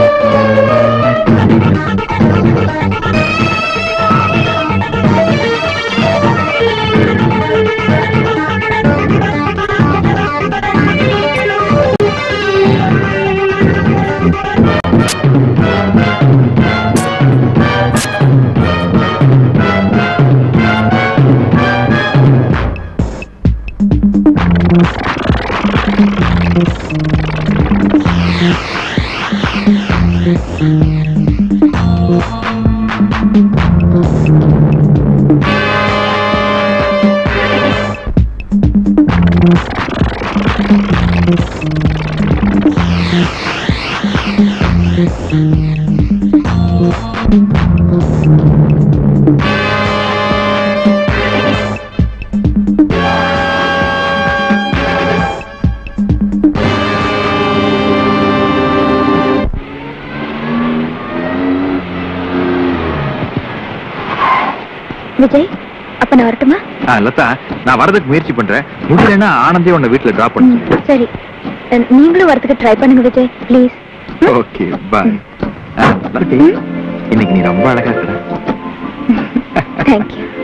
விஜய் அப்ப நான் வரட்டுமா ஆ, லதா நான் வரதுக்கு முயற்சி பண்றேன் முடியலன்னா ஆனந்தே உன்னை வீட்டுல டிராப் ம், பண்ணு சரி அஹ், நீங்களும் வரதுக்கு ட்ரை பண்ணுங்க விஜய் ப்ளீஸ் ஓகே பாய் இன்னைக்கு நீ ரொம்ப அழகா இருக்கிற தேங்க்யூ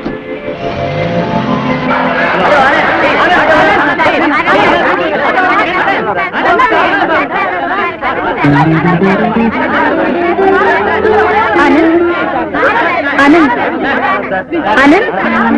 ஆனந்த் ஆனந்த் ஆனந்த்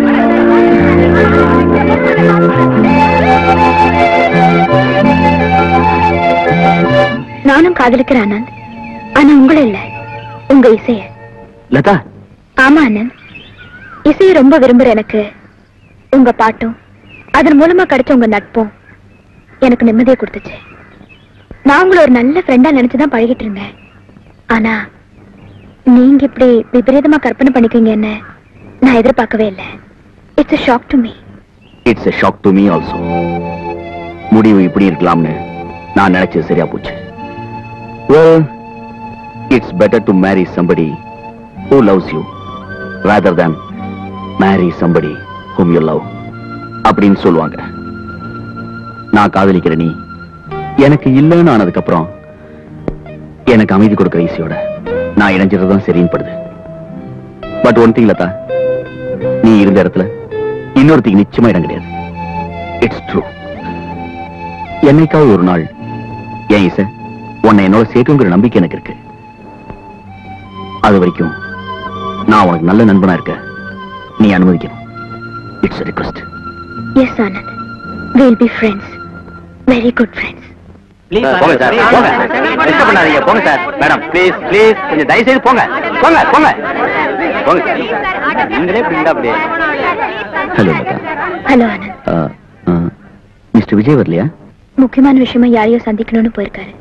நானும் காதலிக்கிறேன் ஆனந்த் ஆனா உங்களை இல்ல உங்க இசைய லதா ஆமா அண்ணன் இசையை ரொம்ப விரும்புற எனக்கு உங்க பாட்டும் அதன் மூலமா கிடைச்ச உங்க நட்பும் எனக்கு நிம்மதியை கொடுத்துச்சு நான் உங்களை ஒரு நல்ல ஃப்ரெண்டா நினைச்சுதான் பழகிட்டு இருந்தேன் ஆனா நீங்க இப்படி விபரீதமா கற்பனை பண்ணிக்கீங்கன்னு நான் எதிர்பார்க்கவே இல்லை it's shock to me it's a shock to me also முடிவு இப்படி இருக்கலாம்னு நான் நினைச்சது சரியா போச்சு well it's better to marry somebody who loves you rather than marry somebody whom you love அப்படின்னு சொல்லுவாங்க நான் காதலிக்கிற நீ எனக்கு இல்லைன்னு ஆனதுக்கு அப்புறம் எனக்கு அமைதி கொடுக்கிற ஈஸியோட நான் இணைஞ்சிருதான் சரின்னு படுது பட் ஒன் திங் லதா நீ இருந்த இடத்துல இன்னொருத்திக்கு நிச்சயமா இடம் கிடையாது இட்ஸ் ட்ரூ என்னைக்காவது ஒரு நாள் ஏன் இசை உன்னை என்னோட சேர்க்குங்கிற நம்பிக்கை எனக்கு இருக்கு அது வரைக்கும் நான் உனக்கு நல்ல நண்பனா இருக்க நீ அனுமதிக்கணும் it's request yes Anand will be friends very good friends போங்க சார் போங்க டிஸ்டர்ப் பண்ணாதீங்க போங்க சார் மேடம் ப்ளீஸ் ப்ளீஸ் கொஞ்சம் தயவு செய்து போங்க போங்க போங்க போங்க சார் நீங்களே இப்படி இருந்தா அப்படியே hello Latha hello Anand mister Vijay வரலையா முக்கியமான விஷயமா யாரையோ சந்திக்கணும்னு போயிருக்காரு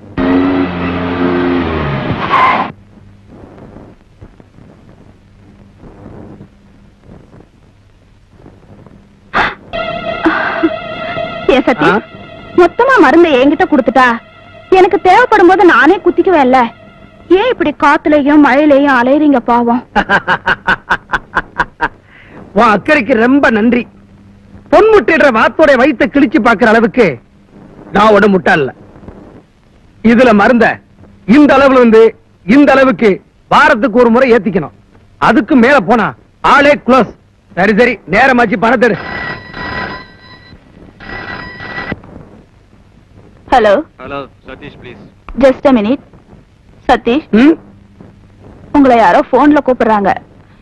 ஏன் சத்தி மொத்தமா மருந்தை என்கிட்ட கொடுத்துட்டா எனக்கு தேவைப்படும் போது நானே குத்திக்குவேன்ல ஏன் இப்படி காத்துலயும் மழையிலயும் அலையறீங்க பாவம் உன் அக்கறைக்கு ரொம்ப நன்றி பொன்முட்டிடுற வாத்தோட வயித்தை கிழிச்சு பார்க்கிற அளவுக்கு நான் உட முட்டாள்ல இதுல மருந்த இந்த அளவுல இருந்து இந்த அளவுக்கு வாரத்துக்கு ஒரு முறை ஏத்திக்கணும் அதுக்கு மேல போனா ஆளே க்ளோஸ் சரி சரி நேரமாச்சு பணத்தை எடு. Hello hello Satish please just a minute Satish ம் உங்களை யாரோ போன்ல கூப்பிடுறாங்க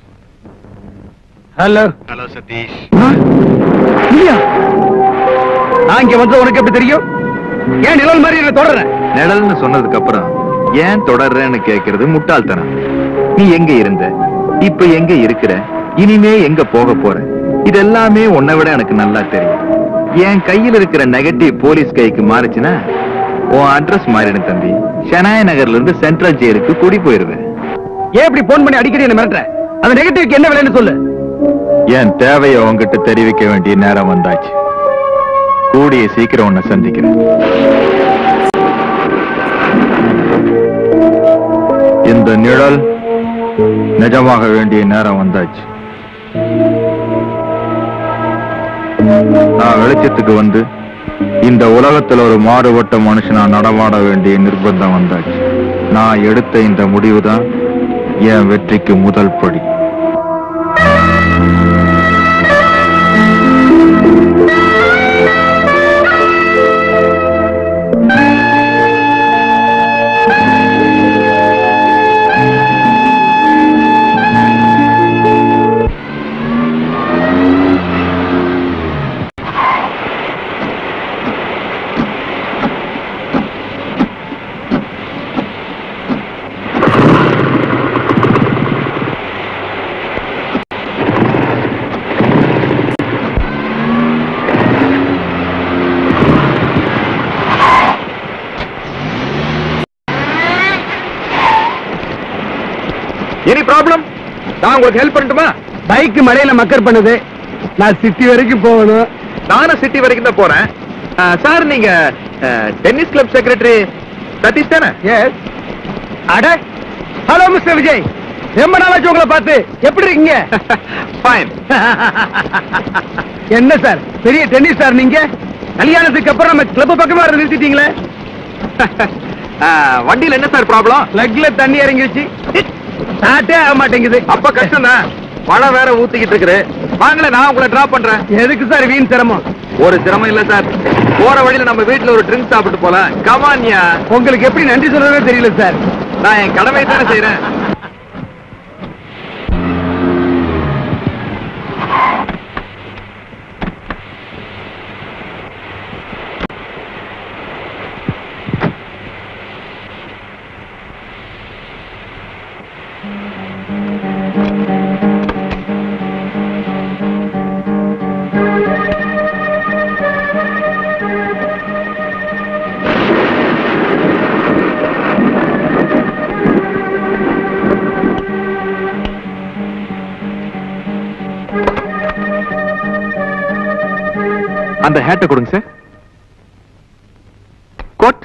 ஹலோ ஹலோ சதீஷ் நீயா நான் இங்க வந்து உனக்கு எப்படி தெரியும் ஏன் நிழல் மாதிரி என்ன தொடர்றேன் நிழல்னு சொன்னதுக்கு அப்புறம் ஏன் தொடர்றேன்னு கேக்குறது முட்டாள்தனம் நீ எங்க இருந்த இப்ப எங்க இருக்கிற இனிமே எங்க போக போற இது எல்லாமே உன்னை விட எனக்கு நல்லா தெரியும் என் கையில இருக்கிற நெகட்டிவ் போலீஸ் கைக்கு மாறுச்சுன்னா உன் அட்ரஸ் மாறிடும் தம்பி ஷனாய நகர்ல இருந்து சென்ட்ரல் ஜெயிலுக்கு குடி போயிருவேன் ஏன் இப்படி போன் பண்ணி அடிக்கடி என்ன மிரட்டுற அந்த நெகட்டிவ்க்கு என்ன விலைன்னு சொல்லு என் தேவையை உன்கிட்ட தெரிவிக்க வேண்டிய நேரம் வந்தாச்சு கூடிய சீக்கிரம் உன்னை சந்திக்கிறேன் இந்த நிழல் நிஜமாக வேண்டிய நேரம் வந்தாச்சு நான் வெளிச்சத்துக்கு வந்து இந்த உலகத்துல ஒரு மாறுபட்ட மனுஷனா நடமாட வேண்டிய நிர்பந்தம் வந்தாச்சு நான் எடுத்த இந்த முடிவுதான் என் வெற்றிக்கு முதல் படி எனி ப்ராப்ளம் நான் உங்களுக்கு ஹெல்ப் பண்ணட்டுமா பைக் மழையில மக்கர் பண்ணுது நான் சிட்டி வரைக்கும் போகணும் நானும் சிட்டி வரைக்கும் தான் போறேன் சார் நீங்க டென்னிஸ் கிளப் செக்ரட்டரி சதீஷ் தானே எஸ் அட ஹலோ மிஸ்டர் விஜய் ரொம்ப நாளாச்சு உங்களை பார்த்து எப்படி இருக்கீங்க ஃபைன் என்ன சார் பெரிய டென்னிஸ் சார் நீங்க கல்யாணத்துக்கு அப்புறம் நம்ம கிளப் பக்கமா இருந்து நிறுத்திட்டீங்களே வண்டியில என்ன சார் ப்ராப்ளம் லக்ல தண்ணி இறங்கிடுச்சு ஸ்டார்ட்டே ஆக மாட்டேங்குது அப்ப கஷ்டம் தான் மழை வேற ஊத்திக்கிட்டு இருக்குது வாங்களேன் நான் உங்களை டிராப் பண்றேன் எதுக்கு சார் வீண் சிரமம் ஒரு சிரமம் இல்ல சார் போற வழியில நம்ம வீட்டுல ஒரு ட்ரிங்க் சாப்பிட்டு போலாம் கமான்யா உங்களுக்கு எப்படி நன்றி சொல்றதே தெரியல சார் நான் என் கடமை தானே செய்யறேன் அந்த ஹேட்டை கொடுங்க சார் கோட்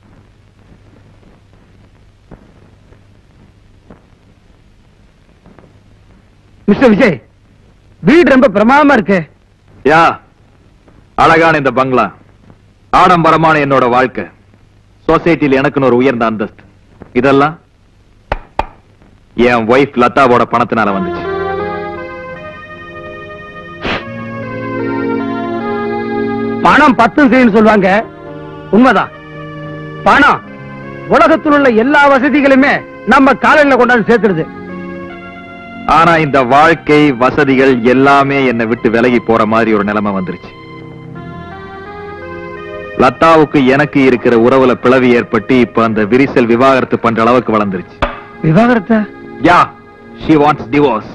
மிஸ்டர் விஜய் வீடு ரொம்ப பிரமாதமா இருக்கு யா அழகான இந்த பங்களா ஆடம்பரமான என்னோட வாழ்க்கை சொசைட்டில எனக்குன்னு ஒரு உயர்ந்த அந்தஸ்து இதெல்லாம் என் ஒய்ஃப் லதாவோட பணத்தினால வந்துச்சு பணம் பத்தும் செய்யும் சொல்லுவாங்க உண்மைதான் பணம் உலகத்தில் உள்ள எல்லா வசதிகளுமே நம்ம காலையில கொண்டாந்து சேர்த்துடுது ஆனா இந்த வாழ்க்கை வசதிகள் எல்லாமே என்னை விட்டு விலகி போற மாதிரி ஒரு நிலைமை வந்துருச்சு லதாவுக்கு எனக்கு இருக்கிற உறவுல பிளவு ஏற்பட்டு இப்ப அந்த விரிசல் விவாகரத்து பண்ற அளவுக்கு வளர்ந்துருச்சு விவாகரத்தா யா ஷி வாண்ட்ஸ் டிவோர்ஸ்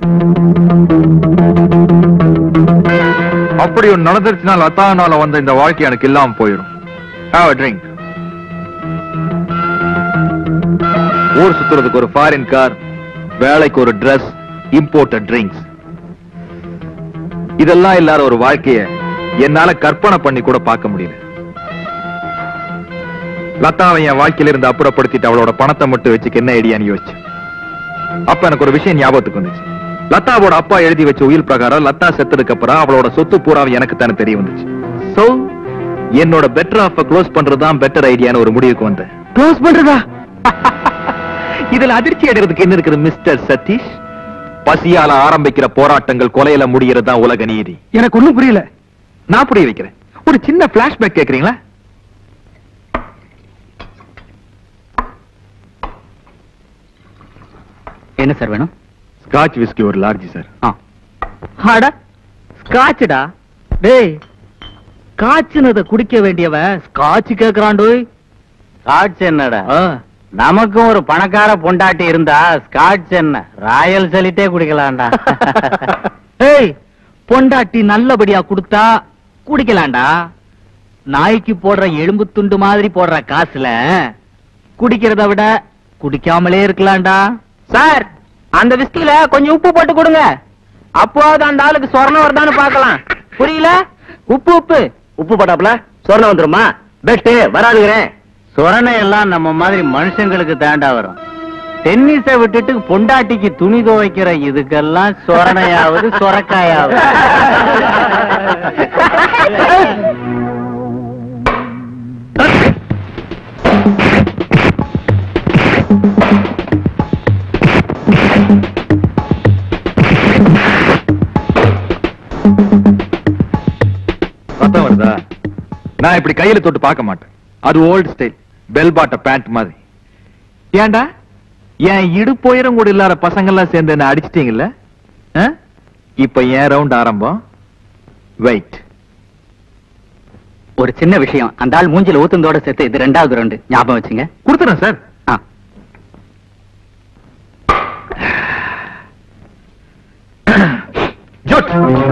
அப்படி ஒன்று நடந்துருச்சுன்னா லதானால வந்த இந்த வாழ்க்கை எனக்கு இல்லாம போயிடும் ஹாவ் a drink ஊர் சுத்துறதுக்கு ஒரு ஃபாரின் கார் வேலைக்கு ஒரு Dress இம்போர்ட்டட் ட்ரிங்க்ஸ் இதெல்லாம் இல்லாத ஒரு வாழ்க்கைய என்னால கற்பனை பண்ணி கூட பார்க்க முடியல லதாவை என் வாழ்க்கையில இருந்து அப்புறப்படுத்திட்டு அவளோட பணத்தை மட்டும் வச்சுக்க என்ன ஐடியான்னு யோசிச்சு அப்ப எனக்கு ஒரு விஷயம் ஞாபகத்துக்கு வந்துச்சு லதாவோட அப்பா எழுதி வச்ச உயில் பிரகாரம் லதா செத்ததுக்கு அப்புறம் அவளோட சொத்து பூரா எனக்கு தானே தெரிய வந்துச்சு சோ என்னோட பெட்டர் ஆஃப் க்ளோஸ் பண்றதுதான் பெட்டர் ஐடியான்னு ஒரு முடிவுக்கு வந்தேன் க்ளோஸ் பண்றதா இதுல அதிர்ச்சி அடைறதுக்கு என்ன இருக்குது மிஸ்டர் சதீஷ் பசியால ஆரம்பிக்கிற போராட்டங்கள் கொலையில முடியறது தான் உலக நீதி எனக்கு ஒண்ணும் புரியல நான் புரிய வைக்கிறேன் ஒரு சின்ன பிளாஷ்பேக் கேக்குறீங்களா என்ன சார் வேணும் ஸ்காட்ச் விஸ்கி ஒரு லார்ஜ் சார் அட ஸ்காட்ச்டா டேய் காய்ச்சினத குடிக்க வேண்டியவன் ஸ்காட்ச் கேக்குறாண்டோய் ஸ்காட்ச் என்னடா நமக்கும் ஒரு பணக்கார பொண்டாட்டி இருந்தா ஸ்காட்ச் என்ன ராயல் சலிட்டே குடிக்கலாம்டா ஏய் பொண்டாட்டி நல்லபடியா குடுத்தா குடிக்கலாம்டா நாய்க்கு போடுற எலும்பு துண்டு மாதிரி போடுற காசுல குடிக்கிறத விட குடிக்காமலே இருக்கலாம்டா சார் அந்த விஸ்கில கொஞ்சம் உப்பு போட்டு கொடுங்க அப்போது அந்த ஆளுக்கு சொர்ணம் வருதான்னு பார்க்கலாம் புரியல உப்பு உப்பு உப்பு போட்டாப்ல சொர்ணம் வந்துருமா பெட்டு வராதுகிறேன் சொரணை எல்லாம் நம்ம மாதிரி மனுஷங்களுக்கு தாண்டா வரும் டென்னிஸை விட்டுட்டு பொண்டாட்டிக்கு துணி துவைக்கிற இதுக்கெல்லாம் சொரணையாவது சொரக்காயாவது நான் இப்படி கையில தொட்டு பார்க்க மாட்டேன் அது old style bell bottom pant மாதிரி ஏன்டா என் இடுப்புயரம் கூட இல்லாத பசங்க எல்லாம் சேர்ந்து என்ன அடிச்சிட்டீங்கல்ல ஆ? இப்ப ஏன் ரவுண்ட் ஆரம்பம் வெயிட் ஒரு சின்ன விஷயம் அந்த ஆள் மூஞ்சில ஊத்துந்தோட சேர்த்து இது ரெண்டாவது ரவுண்டு ஞாபகம் வச்சுங்க கொடுத்துறேன் சார் ஆ ஜோட்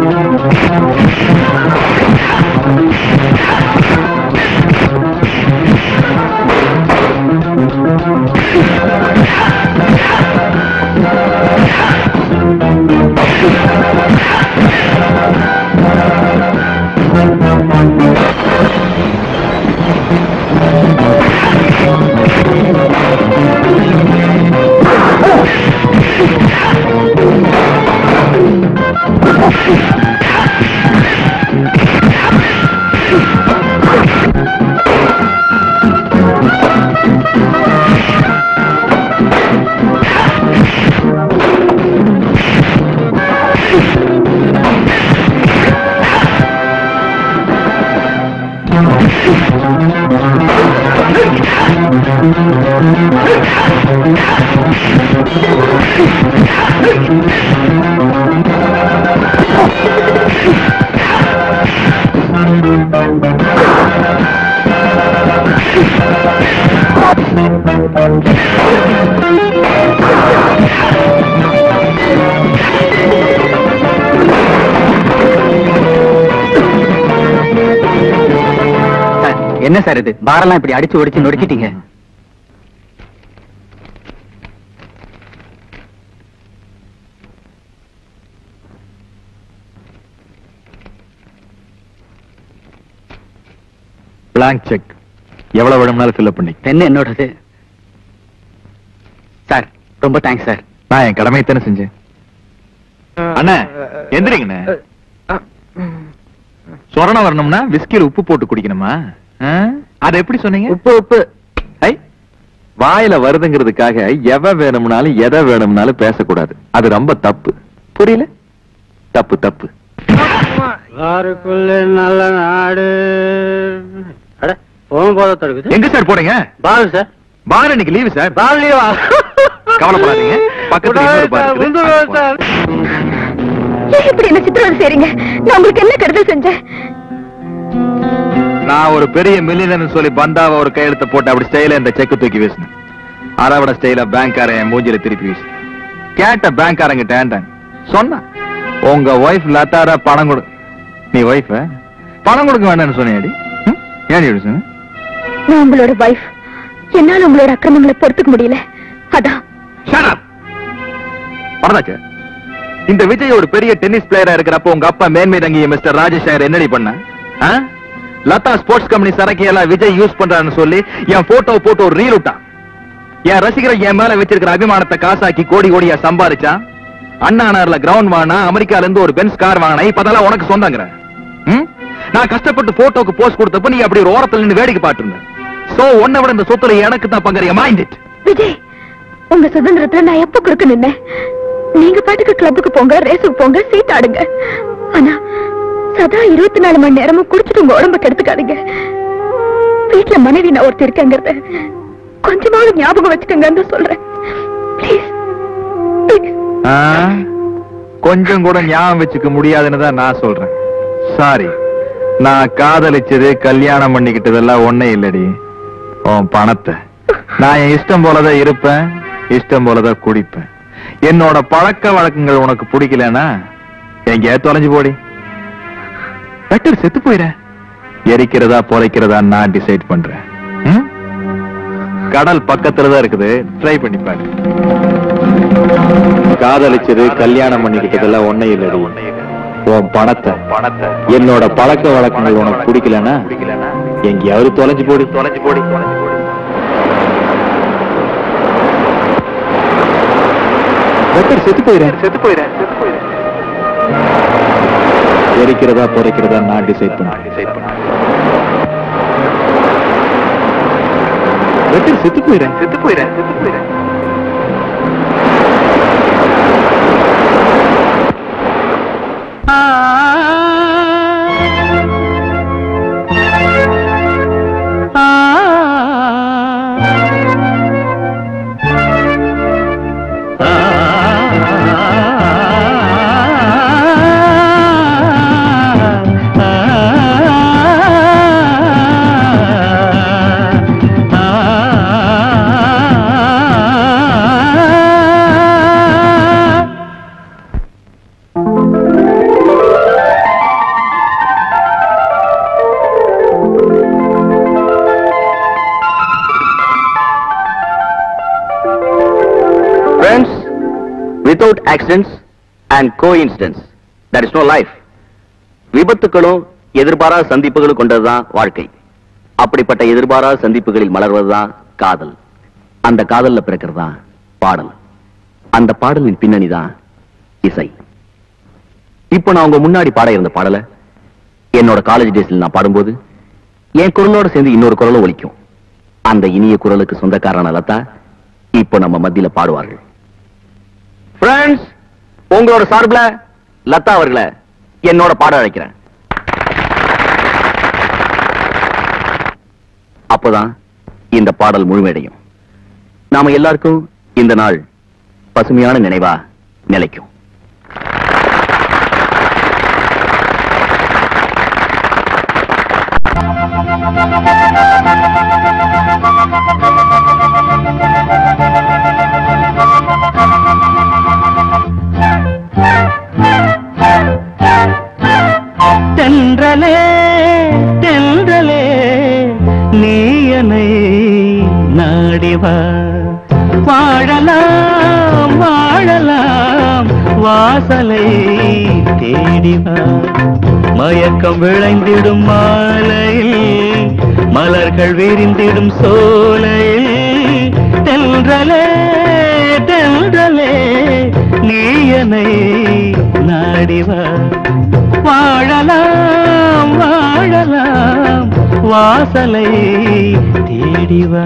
சார் என்ன சார் இது பாரெல்லாம் இப்படி அடிச்சு ஒடிச்சு நொறுக்கிட்டீங்க பிளாங்க் செக் எவ்வளவு வேணும்னாலும் ஃபில்அப் பண்ணி பெண்ணு என்னோடது சார் ரொம்ப தேங்க்ஸ் சார் நான் என் கடமையை தானே செஞ்சேன் அண்ணா எந்திரிங்கண்ணே சொரணம் வரணும்னா விஸ்கில உப்பு போட்டு குடிக்கணுமா ஆ? அதை எப்படி சொன்னீங்க உப்பு உப்பு ஐ வாயில வருதுங்கிறதுக்காக எவ வேணும்னாலும் எதை வேணும்னாலும் பேசக்கூடாது அது ரொம்ப தப்பு புரியல தப்பு தப்பு யாருக்குள்ள நல்ல நாடு அட போகும் போத தடுக்குது எங்க சார் போறீங்க பாரு சார் பார் இன்னைக்கு லீவு சார் பாலியவா கவலைப்படாதீங்க பக்கத்துல இன்னொரு bar இருக்குது. அங்க போலாம். ஏன் இப்படி என்ன சித்திரவதை செய்றீங்க நான் உங்களுக்கு என்ன கெடுதல் செஞ்சேன் நான் ஒரு பெரிய மில்லியனர் சொல்லி பந்தாவ ஒரு கையெழுத்த போட்டு அப்படி ஸ்டைல இந்த செக் தூக்கி வீசினேன் அரவட ஸ்டைல பேங்க்காரன் என் மூஞ்சில திருப்பி வீசி கேட்ட பேங்க்காரங்கிட்ட ஏன்டாங்க சொன்னான் உங்க ஒய்ஃப் லத்தாரா பணம் கொடு நீ ஒய்ஃப பணம் கொடுக்க வேண்டாம்னு சொன்னியாடி ம்? ஏன் இப்படி சொன்ன நான் உங்களோட வைஃப் என்னால உங்களோட அக்கிரமங்களை பொறுத்துக்க முடியல அதான் Shut up! பரதாச்சு இந்த விஜய் ஒரு பெரிய டென்னிஸ் பிளேயரா இருக்கிறப்போ உங்க அப்பா மேன்மை தங்கிய மிஸ்டர் ராஜேஷ் ஐயர் என்னடி பண்ண ஆ? லதா ஸ்போர்ட்ஸ் கம்பெனி சரக்கு எல்லாம் விஜய் யூஸ் பண்றான்னு சொல்லி என் போட்டோ போட்டு ஒரு ரீல் விட்டான் என் ரசிகர் என் மேல வச்சிருக்கிற அபிமானத்தை காசாக்கி கோடி கோடியா சம்பாதிச்சான் அண்ணா நகர்ல கிரவுண்ட் வாங்கினா அமெரிக்கால இருந்து ஒரு பென்ஸ் கார் வாங்கினா இப்ப அதெல்லாம் உனக்கு சொந்தங்கிற ம்? நான் கஷ்டப்பட்டு போட்டோக்கு போஸ்ட் கொடுத்தப்ப நீ அப்படி ஒரு ஓரத்துல நின்னு வேடிக்கை பார்த்திருந்த சோ உன்னை விட இந்த சொத்துல எனக்கு தான் பங்கறிய மைண்ட் இட் விஜய் உங்க சுதந்திரத்துல நான் எப்ப குறுக்க நின்னேன் நீங்க பாட்டுக்கு கிளப்புக்கு போங்க ரேஸுக்கு போங்க சீட் ஆடுங்க ஆனா சதா இருபத்தி நாலு மணி நேரமும் குடிச்சிட்டு உங்க உடம்ப கெடுத்துக்காதீங்க வீட்டுல மனைவி நான் ஒருத்தர் இருக்கேங்கிறத கொஞ்சமாவது ஞாபகம் வச்சுக்கோங்கன்னு சொல்றேன் ப்ளீஸ் ஆ? கொஞ்சம் கூட ஞாபகம் வச்சுக்க முடியாதுன்னு தான் நான் சொல்றேன் சாரி நான் காதலிச்சது கல்யாணம் பண்ணிக்கிட்டதெல்லாம் ஒண்ணே இல்லடி உன் பணத்தை நான் என் இஷ்டம் போலதான் இருப்பேன் இஷ்டம் போலதான் குடிப்பேன் என்னோட பழக்க வழக்கங்கள் உனக்கு பிடிக்கலனா எங்கேயா தொலைஞ்சு போடி பெட்டர் செத்து போயிட எரிக்கிறதா பொழைக்கிறதா நான் டிசைட் பண்றேன் ம்? கடல் பக்கத்துல தான் இருக்குது ட்ரை பண்ணி பாரு காதலிச்சது கல்யாணம் பண்ணிக்கிட்டதெல்லாம் ஒண்ணே இல்லடி உன் பணத்தை பணத்தை என்னோட பழக்க வழக்கங்கள் உனக்கு பிடிக்கலனா எங்கேயாவது தொலைஞ்சு போடி தொலைஞ்சு போடி தொலைஞ்சு போடி வெக்கர் செத்து போயிறேன் செத்து போயிறேன் செத்து போயிறேன் எரிக்கிறதா பொறைக்கிறதா நான் டிசைட் பண்ண டிசைட் பண்ண வெக்கர் செத்து போயிறேன் செத்து போயிறேன் செத்து போயிறேன் friends without accidents and coincidents that is no life விபத்துக்களும் எதிர்பாராத சந்திப்புகளும் கொண்டதுதான் வாழ்க்கை அப்படிப்பட்ட எதிர்பாராத சந்திப்புகளில் மலர்வதுதான் காதல் அந்த காதல்ல பிறக்கிறதுதான் பாடல் அந்த பாடலின் பின்னணி தான் இசை இப்போ நான் உங்க முன்னாடி பாட இருந்த பாடல என்னோட காலேஜ் டேஸ்ல நான் பாடும்போது என் குரலோட சேர்ந்து இன்னொரு குரலும் ஒலிக்கும் அந்த இனிய குரலுக்கு சொந்தக்காரன லதா இப்போ நம்ம மத்தியில பாடுவார்கள் ஃப்ரெண்ட்ஸ் உங்களோட சார்பில் லதா அவர்களை என்னோட பாட அழைக்கிறேன் அப்போதான் இந்த பாடல் முழுமையடையும் நாம எல்லாருக்கும் இந்த நாள் பசுமையான நினைவா நிலைக்கும் தென்றலே தென்றலே நீ என்னை நாடிவா வாழலாம் வாழலாம் வாசலை தேடிவா மயக்கம் விளைந்திடும் மாலையில் மலர்கள் விரிந்திடும் சோலையில் தென்றலே தென்றலே நீ என்னை நாடிவா வாழலாம் வாழலாம் வாசலை தேடிவா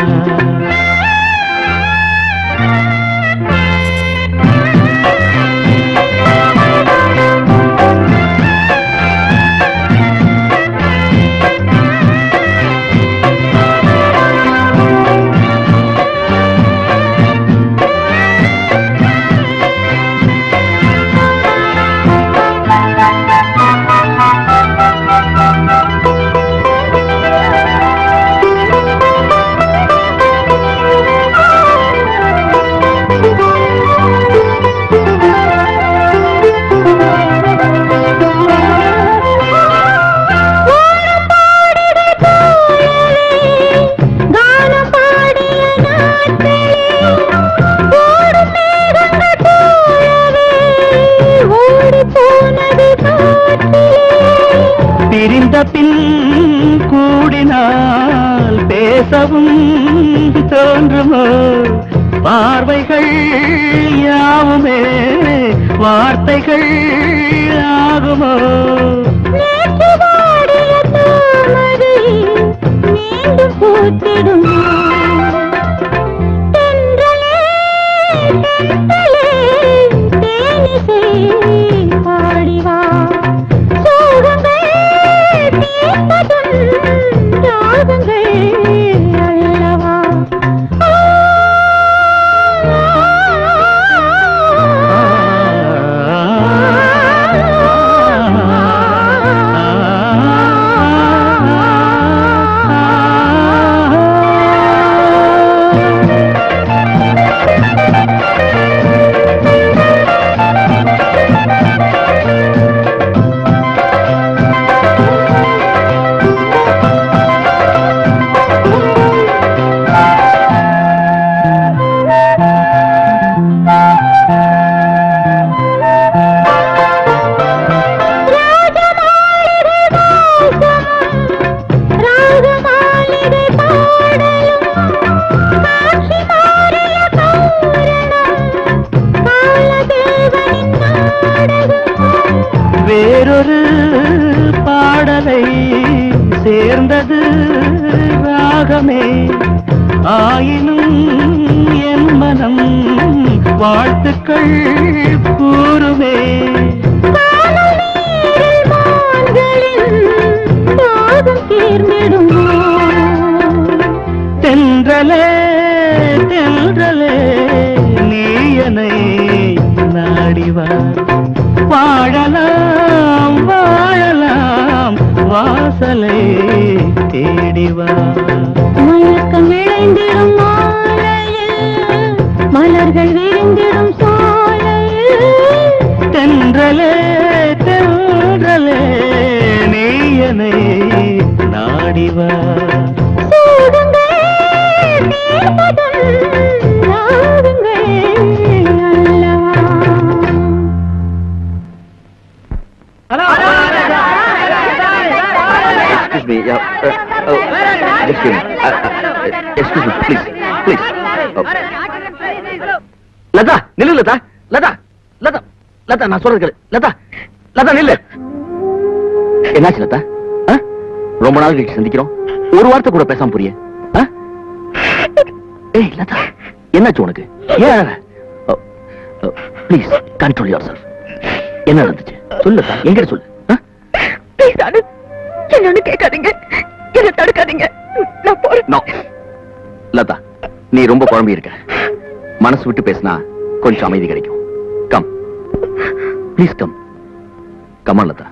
கானம் பாடிய நாட்களே ஓடும் மேகங்கள் போலவே ஓடிப் போனது காற்றிலே பிரிந்த பின் கூடினால் பேசவும் தோன்றுமோ பார்வைகள் யாவுமே வார்த்தைகள் ஆகுமோ நேற்று வாடிய தாமரை மீண்டும் பூத்திடுமோ தென்றலே தென்றலே தேனிசை பாடி வா சோகங்கள் தீர்ப்பதும் ராகங்கள் அல்லவா ராகமாளிகை பாடலும் காட்சி மாறிய கௌரணம் காலதேவனின் நாடகம் வேறொரு பாடலை சேர்ந்தது ராகமே ஆயினும் என் மனம் வாழ்த்துக்கள் கூறுமே காணல் நீரில் மான்களின் தாகம் தீர்ந்திடுமோ தென்றலே தென்றலே நீ என்னை நாடிவா வாழலாம் வாழலாம் வாசலை தேடிவா மயக்கம் விளைந்திடும் மாலையில் மலர்கள் விரிந்திடும் சோலையில் தென்றலே தென்றலே நீ என்னை நாடிவா சோகங்கள் தீர்ப்பதும் ராகங்கள் லதா நில்லு லதா லதா லதா லதா நான் சொல்றது கேளு லதா லதா நில்லு என்னாச்சு லதா ஆ? ரொம்ப நாள் கழிச்சு சந்திக்கிறோம் ஒரு வார்த்தை கூட பேசாம புரிய ஆ? ஏய் லதா என்னாச்சு உனக்கு ஏன் ப்ளீஸ் கண்ட்ரோல் யுவர் செல்ஃப் என்ன நடந்துச்சு சொல்லு லதா எங்கிட்ட சொல்லு ஆ? ப்ளீஸ் ஆனந்த் என்ன ஒண்ணு கேட்காதீங்க என்ன தடுக்காதீங்க நான் போறேன் No. லதா நீ ரொம்ப குழம்பி இருக்க மனசு விட்டு பேசினா கொஞ்சம் அமைதி கிடைக்கும் கம் ப்ளீஸ் கம் கமா லதா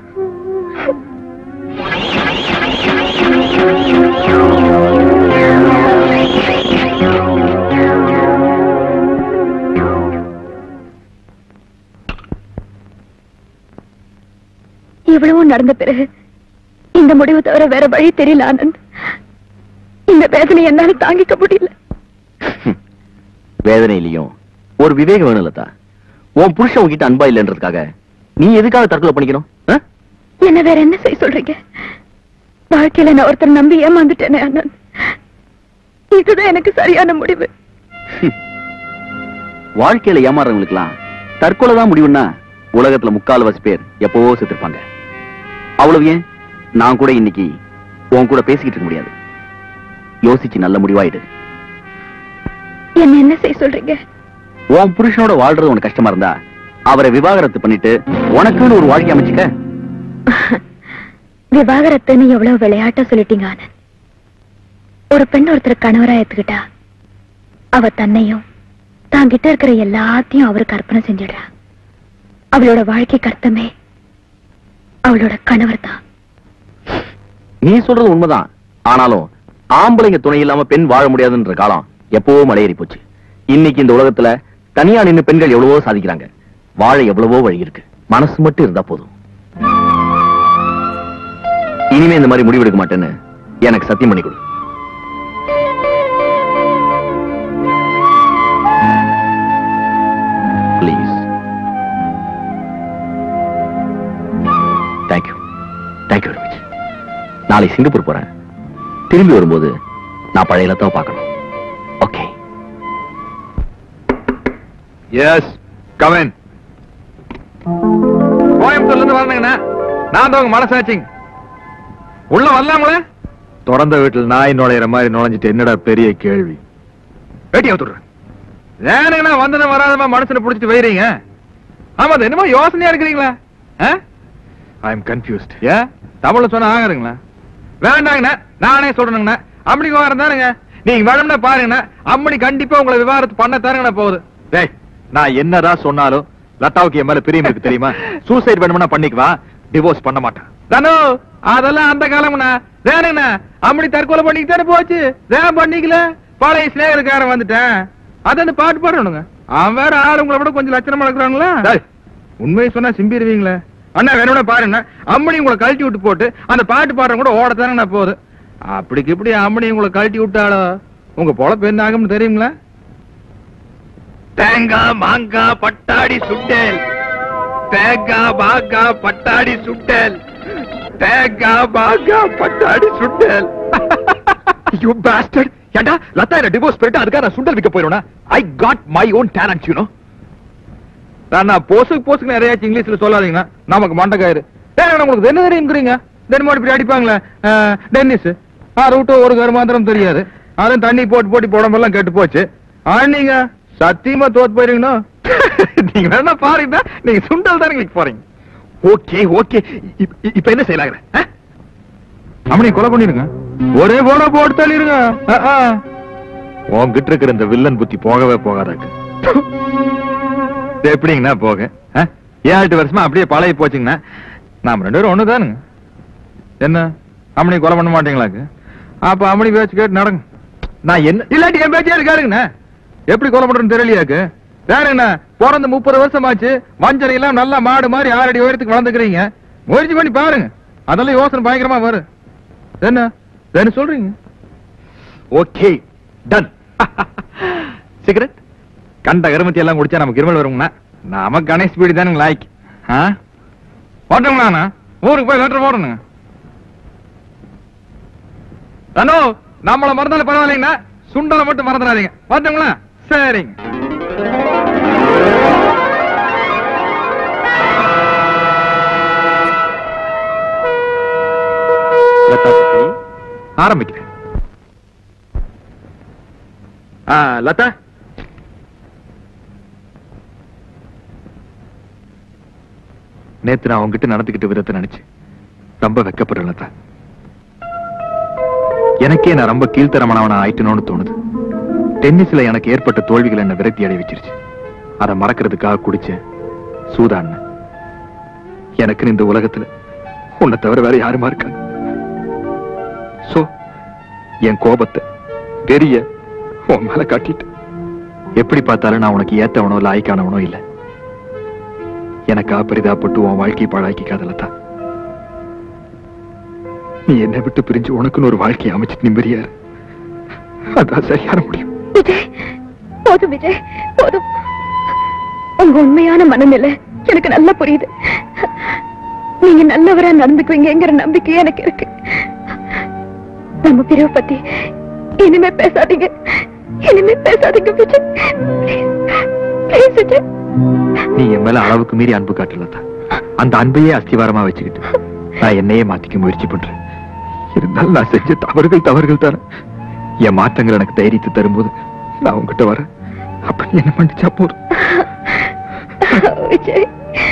இவ்வளவும் நடந்த பிறகு இந்த முடிவு தவிர வேற வழி தெரியல ஆனந்த் இந்த வேதனை என்னால தாங்கிக்க முடியல வேதனையிலையும் ஒரு விவேகம் வேணும் லதா உன் புருஷன் உன்கிட்ட அன்பா இல்லைன்றதுக்காக நீ எதுக்காக தற்கொலை பண்ணிக்கணும் ஆ? என்ன வேற என்ன செய்ய சொல்றீங்க வாழ்க்கையில நான் ஒருத்தர் நம்பி ஏமாந்துட்டேனே ஆனந்த் இதுதான் எனக்கு சரியான முடிவு வாழ்க்கையில ஏமாறவங்களுக்குலாம் தற்கொலை தான் முடிவுன்னா உலகத்துல முக்கால்வாசி பேர் எப்பவோ செத்துருப்பாங்க அவ்வளவு ஏன் நான் கூட இன்னைக்கு உன் கூட பேசிக்கிட்டு இருக்க முடியாது யோசிச்சு நல்ல முடிவாயிடு என்ன என்ன செய்ய சொல்றீங்க உன் புருஷனோட வாழ்றது உனக்கு கஷ்டமா இருந்தா அவரை விவாகரத்து பண்ணிட்டு உனக்குன்னு ஒரு வாழ்க்கை அமைச்சுக்க விவாகரத்துன்னு எவ்வளவு விளையாட்டா சொல்லிட்டீங்க ஆனந்த் ஒரு பெண் ஒருத்தர் கணவரா ஏத்துக்கிட்டா அவ தன்னையும் தாங்கிட்ட இருக்கிற எல்லாத்தையும் அவருக்கு அர்ப்பணை செஞ்சிடுறா அவளோட வாழ்க்கைக்கு அர்த்தமே அவளோட கணவர் தான் நீ சொல்றது உண்மைதான் ஆனாலும் ஆம்பளைங்க துணை இல்லாம பெண் வாழ முடியாதுன்ற காலம் எப்பவோ மலையேறி போச்சு இன்னைக்கு இந்த உலகத்துல தனியா நின்னு பெண்கள் எவ்வளவோ சாதிக்கிறாங்க வாழ எவ்வளவோ வழி இருக்கு மனசு மட்டும் இருந்தா போதும் இனிமே இந்த மாதிரி முடிவெடுக்க மாட்டேன்னு எனக்கு சத்தியம் பண்ணி கொடு please thank you thank you very much நாளை சிங்கப்பூர் போறேன் திரும்பி வரும்போது நான் பழைய லத்தாவை பார்க்கணும் ஓகே எஸ் கவன் கோயம்புத்தூர்ல இருந்து வரணுங்கண்ணா நான் தான் உங்க மனசாச்சிங் உள்ள வரலாங்களே திறந்த வீட்டில் நாய் நுழையிற மாதிரி நுழைஞ்சிட்டு என்னடா பெரிய கேள்வி வேட்டி அவுத்துடுறேன் ஏனுங்கண்ணா வந்தன வராதமா மனுஷனை புடிச்சிட்டு வைறீங்க ஆமா அது என்னமோ யோசனையா இருக்கிறீங்களா ஐ எம் கன்ஃபியூஸ்ட் ஏன் தமிழ்ல சொன்னா ஆகுறீங்களா வேண்டாங்கண்ணா நானே சொல்றேனுங்கண்ணா அம்மணி விவகாரம் தானுங்க நீங்க வேணும்னா பாருங்கண்ணா அம்மணி கண்டிப்பா உங்களை விவாகரத்து பண்ண தானுங்கண்ணா போகுது டேய் நான் என்னடா சொன்னாலும் லதாவுக்கு என் மேல பிரியம் இருக்கு தெரியுமா சூசைட் வேணும்னா பண்ணிக்குவா டிவோர்ஸ் பண்ண மாட்டான் தனு அதெல்லாம் அந்த காலம்ண்ணா வேணுங்கண்ணா அம்மணி தற்கொலை பண்ணிக்கிட்டாரு போச்சு வேன் பண்ணிக்கல பழைய சிநேகருக்காரன் வந்துட்டேன் அது அந்த பாட்டு பாடணுங்க அவன் வேற ஆளு உங்களை விட கொஞ்சம் லட்சணமா இருக்கிறாங்களா உண்மையை சொன்னா சிம்பிடுவீங்களே அண்ணா வேணும்னா பாருங்க அம்மணி உங்களை கழட்டி விட்டு போட்டு அந்த பாட்டு பாடுற கூட ஓடத்தானே போகுது அப்படிக்கு இப்படி அம்மணி உங்களை கழட்டி விட்டாலோ உங்க பொழப்பு என்ன ஆகும்னு தெரியுங்களா தேங்காய் மாங்காய் பட்டாடி சுட்டேல் தேங்காய் மாங்காய் பட்டாடி சுட்டேல் தேங்காய் மாங்காய் பட்டாடி சுட்டேல் யூ பாஸ்டர்ட் ஏண்டா லதா என்ன டிவோர்ஸ் பண்ணிட்டு அதுக்காக நான் சுண்டல் விற்க போயிடுவேனா I got my own talent you know நான் போசுக்கு போசுக்கு நிறைய இங்கிலீஷ்ல சொல்லாதீங்கன்னா நமக்கு மண்டக்காயிரு ஏன் உங்களுக்கு என்ன தெரியுங்கிறீங்க தென்மாடி இப்படி அடிப்பாங்களே அஹ், டென்னிஸ் ஆ ரூட்டு ஒரு கருமாந்திரம் தெரியாது அதுவும் தண்ணி போட்டு போட்டு உடம்பெல்லாம் கெட்டு போச்சு ஆனீங்க சத்தியமா தோத்து போயிருங்கண்ணா நீங்க வேணா பாருங்க நீங்க சுண்டல் தானே கிளிக் போறீங்க ஓகே ஓகே இப்ப என்ன செய்யலாங்கிற அம்மனி கொலை பண்ணிருங்க ஒரே போன போட்டு தள்ளிருங்க அஹ், அஹ். உன்கிட்ட இருக்கிற இந்த வில்லன் புத்தி போகவே போகாதாக்கு இது எப்படிங்கண்ணா போக ஆ? ஏழு எட்டு வருஷமா அப்படியே பழகி போச்சுங்கண்ணா நாம ரெண்டு பேரும் ஒண்ணுதானுங்க என்ன அம்மனி கொலை பண்ண மாட்டீங்களாக்கு அப்ப அம்மனி பேச்சு கேட்டு நடங்க நான் என்ன இல்லாட்டி என் பேச்சே இருக்காருங்கண்ணா எப்படி கொலை பண்றேன்னு தெரியலையாக்கு வேறங்கண்ணா பிறந்த முப்பது வருஷம் ஆச்சு வஞ்சனை எல்லாம் நல்லா மாடு மாதிரி ஆறு அடி உயரத்துக்கு வளர்ந்துக்கிறீங்க முயற்சி பண்ணி பாருங்க அதெல்லாம் யோசனை பயங்கரமா வரும் என்ன என்ன சொல்றீங்க ஓகே டன் சிகரெட் கண்ட கருமத்தி எல்லாம் குடிச்சா நமக்கு இருமல் வருங்கண்ணா நாம கணேஷ் பீடி தானுங்க லாய்க்கு ஆ போட்டோங்களாண்ணா ஊருக்கு போய் லெட்டர் போடணுங்க தனோ நம்மள மறந்தாலும் பரவாயில்லைங்கண்ணா சுண்டலை மட்டும் மறந்துடாதீங்க பார்த்தோங்களா சரிங்க ஆரம்பிக்கிறேன் ஆ, லதா நேத்து நான் உங்ககிட்ட நடந்துக்கிட்ட விதத்தை நினைச்சு ரொம்ப வெக்கப்படுறேன் லதா எனக்கே நான் ரொம்ப கீழ்த்தரமானவனா ஆயிட்டணும்னு தோணுது டென்னிஸ்ல எனக்கு ஏற்பட்ட தோல்விகள் என்ன விரக்தி அடைய வச்சிருச்சு அதை மறக்கிறதுக்காக குடிச்சேன் சூதாடினேன் எனக்கு இந்த உலகத்துல உன்னை தவிர வேற யாருமா இருக்காங்க சோ என் கோபத்தை பெரிய உன் மேல காட்டிட்டு எப்படி பார்த்தாலும் நான் உனக்கு ஏத்தவனோ லாய்க்கானவனோ இல்ல எனக்கா பரிதாப்பட்டு உன் வாழ்க்கையை பாழாக்கிக்காதல தான் நீ என்னை விட்டு பிரிஞ்சு உனக்குன்னு ஒரு வாழ்க்கையை அமைச்சிட்டு நிம்மதியா இரு. அதான் சரியான முடியும் விஜய் போதும் விஜய் போதும் உங்க உண்மையான மனநிலை எனக்கு நல்லா புரியுது நீங்க நல்லவரா நடந்துக்குவீங்கங்கிற நம்பிக்கை எனக்கு இருக்கு நம்ம பிரிவு பத்தி இனிமே பேசாதீங்க இனிமே பேசாதீங்க விஜய் Please, விஜய் நீ என் மேல அளவுக்கு மீறி அன்பு காட்டலதா அந்த அன்பையே அஸ்திவாரமா வச்சுக்கிட்டு நான் என்னையே மாத்திக்க முயற்சி பண்றேன் இருந்தாலும் நான் செஞ்ச தவறுகள் தவறுகள் தானே என் மாற்றங்கள் எனக்கு தைரியத்தை தரும்போது நான் உங்ககிட்ட வரேன் அப்ப நீ என்ன மன்னிச்சா போதும் விஜய்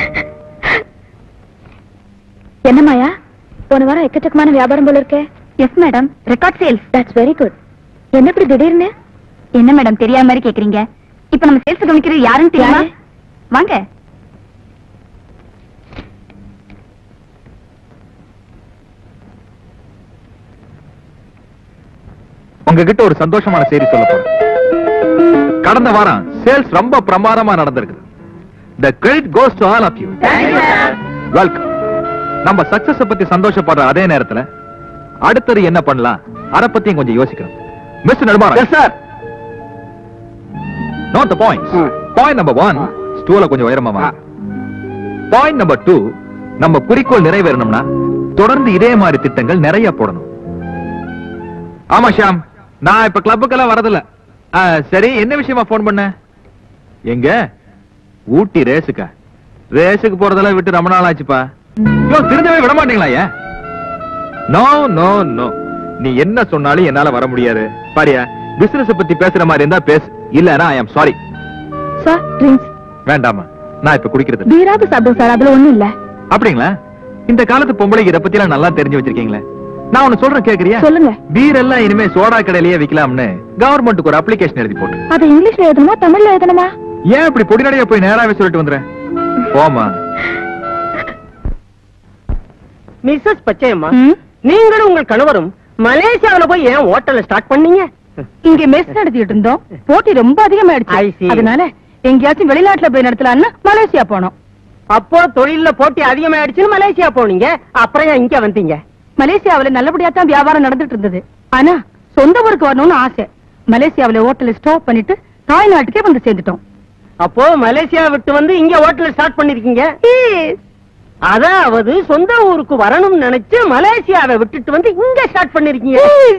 என்ன மாயா போன வாரம் எக்கச்சக்கமான வியாபாரம் போல இருக்கே yes madam record sales that's very good என்ன இப்படி திடீர்னு என்ன மேடம் தெரியாத மாதிரி கேக்குறீங்க இப்ப நம்ம சேல்ஸ் கவனிக்கிறது யாருன்னு தெரியுமா யாரு? வாங்க உங்ககிட்ட ஒரு சந்தோஷமான செய்தி சொல்ல போறேன் கடந்த வாரம் சேல்ஸ் ரொம்ப பிரமாதமா நடந்திருக்கு the credit goes to all of you welcome நம்ம சக்சஸ் பத்தி சந்தோஷப்படுற அதே நேரத்துல அடுத்தது என்ன பண்ணலாம் அத பத்தியும் கொஞ்சம் யோசிக்கணும் mister Nadumaran sir note the points hmm. Point number one ஸ்டூல கொஞ்சம் உயரமா வாங்க பாயிண்ட் நம்பர் டூ நம்ம குறிக்கோள் நிறைவேறணும்னா தொடர்ந்து இதே மாதிரி திட்டங்கள் நிறைய போடணும் ஆமா ஷாம் நான் இப்ப கிளப்புக்கெல்லாம் வரதில்ல ஆ, சரி என்ன விஷயமா போன் பண்ண எங்க ஊட்டி ரேஸுக்கா ரேஸுக்கு போறதெல்லாம் விட்டு ரொம்ப நாள் ஆச்சுப்பா யோ திருந்தவே விட மாட்டீங்களா ஏன் நோ நோ நோ நீ என்ன சொன்னாலும் என்னால வர முடியாது பாரியா பிசினஸ் பத்தி பேசுற மாதிரி இருந்தா பேசு இல்லனா I am sorry sir drinks வேண்டாமா நான் இப்ப குடிக்கிறது இல்ல. பீராவது சாப்பிடும் சார் அதுல ஒண்ணும் இல்ல அப்படிங்களா இந்த காலத்து பொம்பளைக்கு இத பத்தி எல்லாம் நல்லா தெரிஞ்சு வச்சிருக்கீங்களே நான் ஒன்னு சொல்றேன் கேக்குறியா சொல்லுங்க பீர் எல்லாம் இனிமே சோடா கடையிலேயே விக்கலாம்னு கவர்மெண்ட்டுக்கு ஒரு அப்ளிகேஷன் எழுதி போட்டு அது இங்கிலீஷ்ல எழுதணுமா தமிழ்ல எழுதணுமா ஏன் இப்படி பொடிநடையா போய் நேராவே சொல்லிட்டு வந்துறேன் போமா மிஸ்ஸஸ் பச்சையம்மா ம்? நீங்களும் உங்கள் கணவரும் மலேசியாவுல போய் ஏன் ஹோட்டல்ல ஸ்டார்ட் பண்ணீங்க இங்க மெஸ் நடத்திட்டு இருந்தோம் போட்டி ரொம்ப I அதிகமாயிடுச்சு see. அதனால எங்கேயாச்சும் வெளிநாட்டுல போய் நடத்தலாம்னு மலேசியா போனோம் அப்போ தொழில்ல போட்டி அதிகமாயிடுச்சுன்னு மலேசியா போனீங்க அப்புறம் ஏன் இங்க வந்தீங்க மலேசியாவுல நல்லபடியா தான் வியாபாரம் நடந்துட்டு இருந்தது ஆனா சொந்த ஊருக்கு வரணும்னு ஆசை மலேசியாவுல ஹோட்டல் ஸ்டாப் பண்ணிட்டு தாய்நாட்டுக்கே வந்து சேர்ந்துட்டோம் அப்போ மலேசியா விட்டு வந்து இங்க ஹோட்டல் ஸ்டார்ட் பண்ணிருக்கீங்க அதாவது சொந்த ஊருக்கு வரணும்னு நினைச்சு மலேசியாவை விட்டுட்டு வந்து இங்க ஸ்டார்ட் பண்ணிருக்கீங்க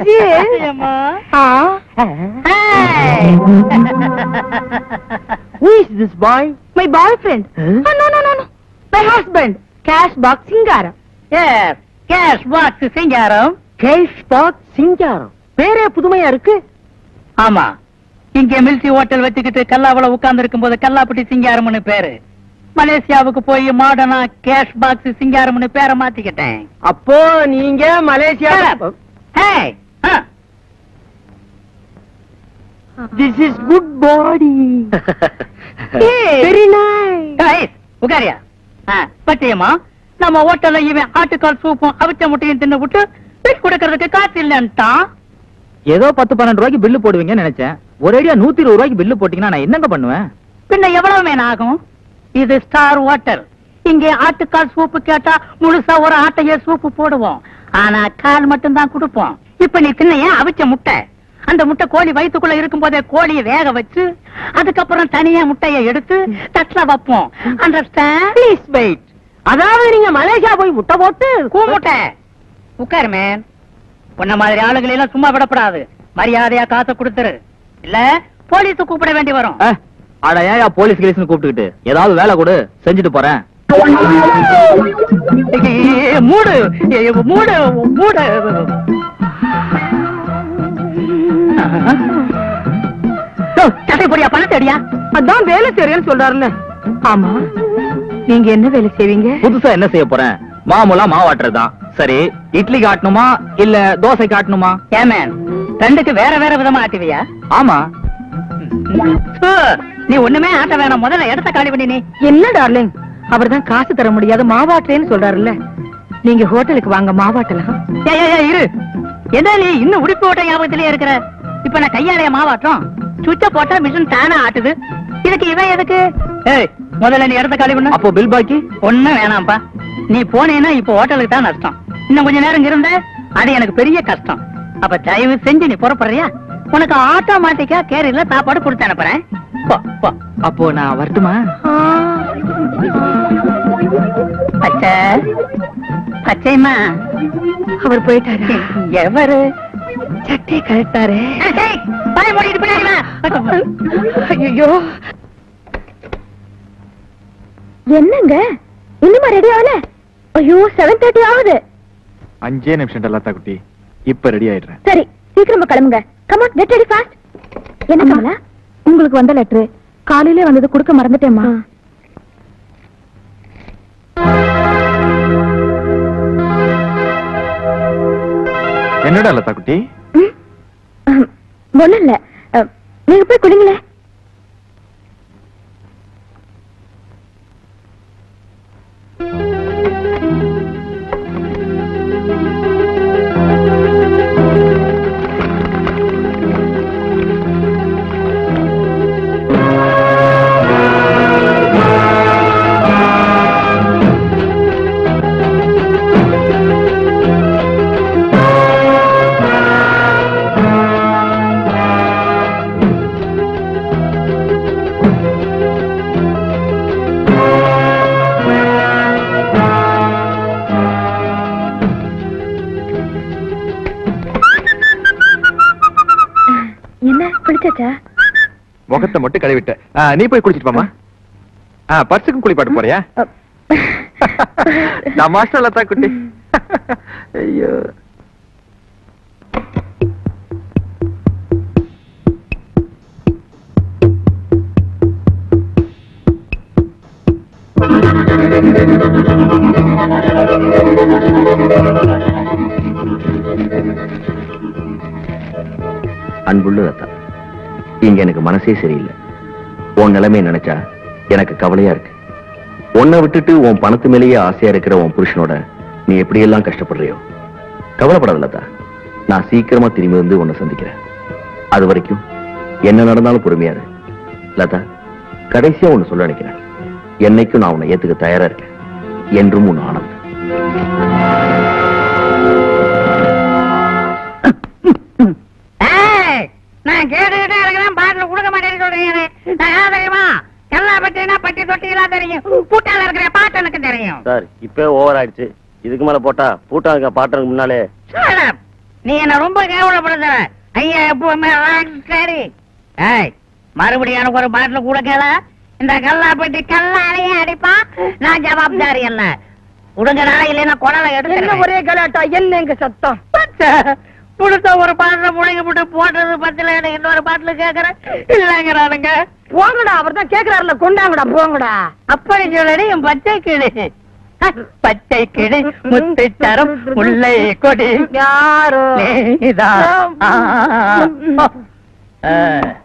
Who is this boy? My boyfriend Huh? No no no my husband cash box Singaram Yes, cash box Singaram cash box Singaram பேரே புதுமையா இருக்கு ஆமா இங்க மில்சி ஹோட்டல் வச்சுக்கிட்டு கல்லாவுல உட்கார்ந்து இருக்கும் போது கல்லாப்பட்டி சிங்காரம்னு பேரு மலேசியாவுக்கு போய் மாடர்னா கேஷ் பாக்ஸ் சிங்காரம்னு பேரை மாத்திக்கிட்டேன் அப்போ நீங்க Malaysia Hey, huh. This is good body very nice Guys, உட்காரியா ஆ, பட்டியம்மா நம்ம ஹோட்டல்ல இவன் ஆட்டுக்கால் சூப்பும் அவிச்ச முட்டையும் தின்னு விட்டு பிட் கொடுக்கறதுக்கு காசு இல்லன்ட்டான் ஏதோ பத்து பன்னெண்டு ரூபாய்க்கு பில்லு போடுவீங்கன்னு நினைச்சேன் ஒரேடியா நூத்தி இருபது ரூபாய்க்கு பில்லு போட்டீங்கன்னா நான் என்னங்க பண்ணுவேன் பின்ன எவ்வளவு மேன் ஆகும் இது ஸ்டார் ஹோட்டல் இங்கே ஆட்டுக்கால் சூப்பு கேட்டா முழுசா ஒரு ஆட்டைய சூப்பு போடுவோம் ஆனா கால் மட்டும் தான் கொடுப்போம் இப்ப நீ தின்னைய அவிச்ச முட்டை அந்த முட்டை கோழி வயித்துக்குள்ள இருக்கும் போதே கோழியை வேக வச்சு அதுக்கப்புறம் தனியா முட்டைய எடுத்து தட்டுல வைப்போம் அண்டர்ஸ்டாண்ட் ப்ளீஸ் வெயிட் அதாவது நீங்க மலேசியா போய் முட்டை போட்டு கூமுட்டை உட்காரு மேன் உன்ன மாதிரி ஆளுகளை எல்லாம் சும்மா விடப்படாது மரியாதையா காசை கொடுத்துரு இல்ல போலீஸ் கூப்பிட வேண்டி வரும் அஹ், அட ஏயா போலீஸ் கிளீஸ்னு கூப்பிட்டுக்கிட்டு ஏதாவது வேலை கொடு செஞ்சுட்டு போறேன் ஏய், மூடு ஏய், மூடு மூடு சட்டை போடியா பணத்தை அடியா அதான் வேலை செய்யறேன்னு சொல்றாருல்ல ஆமா நீங்க என்ன வேலை செய்வீங்க புதுசா என்ன செய்ய போறேன் மாமூலா மாவாட்டுறதுதான் சரி இட்லி காட்டணுமா இல்ல தோசை காட்டணுமா ஏமேன் ரெண்டுக்கு வேற வேற விதமா ஆட்டுவியா ஆமா சு, நீ ஒண்ணுமே ஆட்ட வேணாம் முதல்ல இடத்த காலி பண்ணி நீ என்ன டார்லிங் அவர் தான் காசு தர முடியாது மாவாட்டுறேன்னு சொல்றாருல்ல நீங்க ஹோட்டலுக்கு வாங்க மாவாட்டலாம் ஏய், ஏய், ஏய், இரு என்ன நீ இன்னும் உடுப்பு ஓட்ட ஞாபகத்திலே இருக்கிற இப்ப நான் கையாலைய மாவாட்டம் சுவிட்ச போட்டா மிஷின் தானா ஆட்டுது இதுக்கு இவன் எதுக்கு ஏய் முதல்ல நீ இடத்த காலி பண்ணு அப்போ பில் பாக்கி ஒண்ணும் வேணாம்ப்பா நீ போனேன்னா இப்ப ஹோட்டலுக்கு தான் நஷ்டம் இன்னும் கொஞ்ச நேரம் இங்க இருந்த அது எனக்கு பெரிய கஷ்டம் அப்ப தயவு செஞ்சு நீ புறப்படுறியா உனக்கு ஆட்டோமேட்டிக்கா கேரியர்ல சாப்பாடு கொடுத்து அனுப்புறேன் போ போ அப்போ நான் வரட்டுமா பச்சை பச்சைமா அவர் போயிட்டாரு எவரு சட்டை கழட்டாரு ஏய், வாயை மூடிட்டு பின்னாடி வா. ஐயோ என்னங்க இன்னுமா ரெடி ஆகல ஐயோ செவன் தேர்ட்டி ஆகுது அஞ்சே நிமிஷம் லதா குட்டி இப்ப ரெடி ஆயிடுறேன் சரி சீக்கிரமா கிளம்புங்க கமான் கெட் ரெடி ஃபாஸ்ட் என்ன கமலா உங்களுக்கு வந்த லெட்டர் காலையிலே வந்தது கொடுக்க மறந்துட்டேம்மா என்னடா லதா குட்டி ஒண்ணும் இல்ல அஹ், நீங்க போய் குடிங்களே என்ன குளிச்சாச்சா முகத்தை மட்டும் கழுவிட்ட ஆ, நீ போய் குளிச்சிட்டு வாமா ஆ பர்சுக்கும் குளிப்பாட்டு போறியா அஹ், தமாஷா லதா குட்டி ஐயோ அன்புள்ள ரத்தா இங்க எனக்கு மனசே சரியில்லை உன் நிலைமையை நினைச்சா எனக்கு கவலையா இருக்கு உன்னை விட்டுட்டு உன் பணத்து மேலேயே ஆசையா இருக்கிற உன் புருஷனோட நீ எப்படியெல்லாம் கஷ்டப்படுறியோ கவலைப்படாத லதா நான் சீக்கிரமா திரும்பி வந்து உன்னை சந்திக்கிறேன் அது வரைக்கும் என்ன நடந்தாலும் பொறுமையா இரு லதா கடைசியா ஒண்ணு சொல்ல நினைக்கிறேன் என்னைக்கும் நான் உன்னை ஏத்துக்க தயாரா இருக்கேன் என்றும் உன் ஆனந்த் ஏய், நான் கேட்டுக்கிட்டே இருக்கிறேன் பாட்டில் கொடுக்க மாட்டேன்னு சொல்றீங்க நான் யார் தெரியுமா எல்லா பட்டினா பட்டி தொட்டிலாம் தெரியும் பூட்டால இருக்கிற பாட்டு எனக்கு தெரியும் சார் இப்பவே ஓவர் ஆயிடுச்சு இதுக்கு மேல போட்டா பூட்டா இருக்க பாட்டுறதுக்கு முன்னாலே Shut up. நீ என்ன ரொம்ப கேவலப்படுத்துற ஐயா எப்பவுமே சரி ஏய் மறுபடியும் எனக்கு ஒரு பாட்டில் கூட கேள இந்த கல்லாப்பட்டி கல்லாலேயே அடிப்பான் நான் ஜவாப்தாரி அல்ல உடுங்கடா இல்லைன்னா குடலை என்ன எடுத்து ஒரே கலாட்டா என்ன எங்க சத்தம் புடுத்த ஒரு பாட்டில் புடிங்க போட்டு போட்டது பத்துல எனக்கு இன்னொரு பாட்டில் கேக்குறேன் இல்லங்கிறானுங்க போங்கடா அவர் தான் கேக்குறாருல கொண்டாங்கடா போங்கடா அப்படி சொல்லடி என் பச்சை கிளி பச்சை கிளி முத்து தரும் முல்லை கொடி யாரோ நீதான். ஆ. ஆ.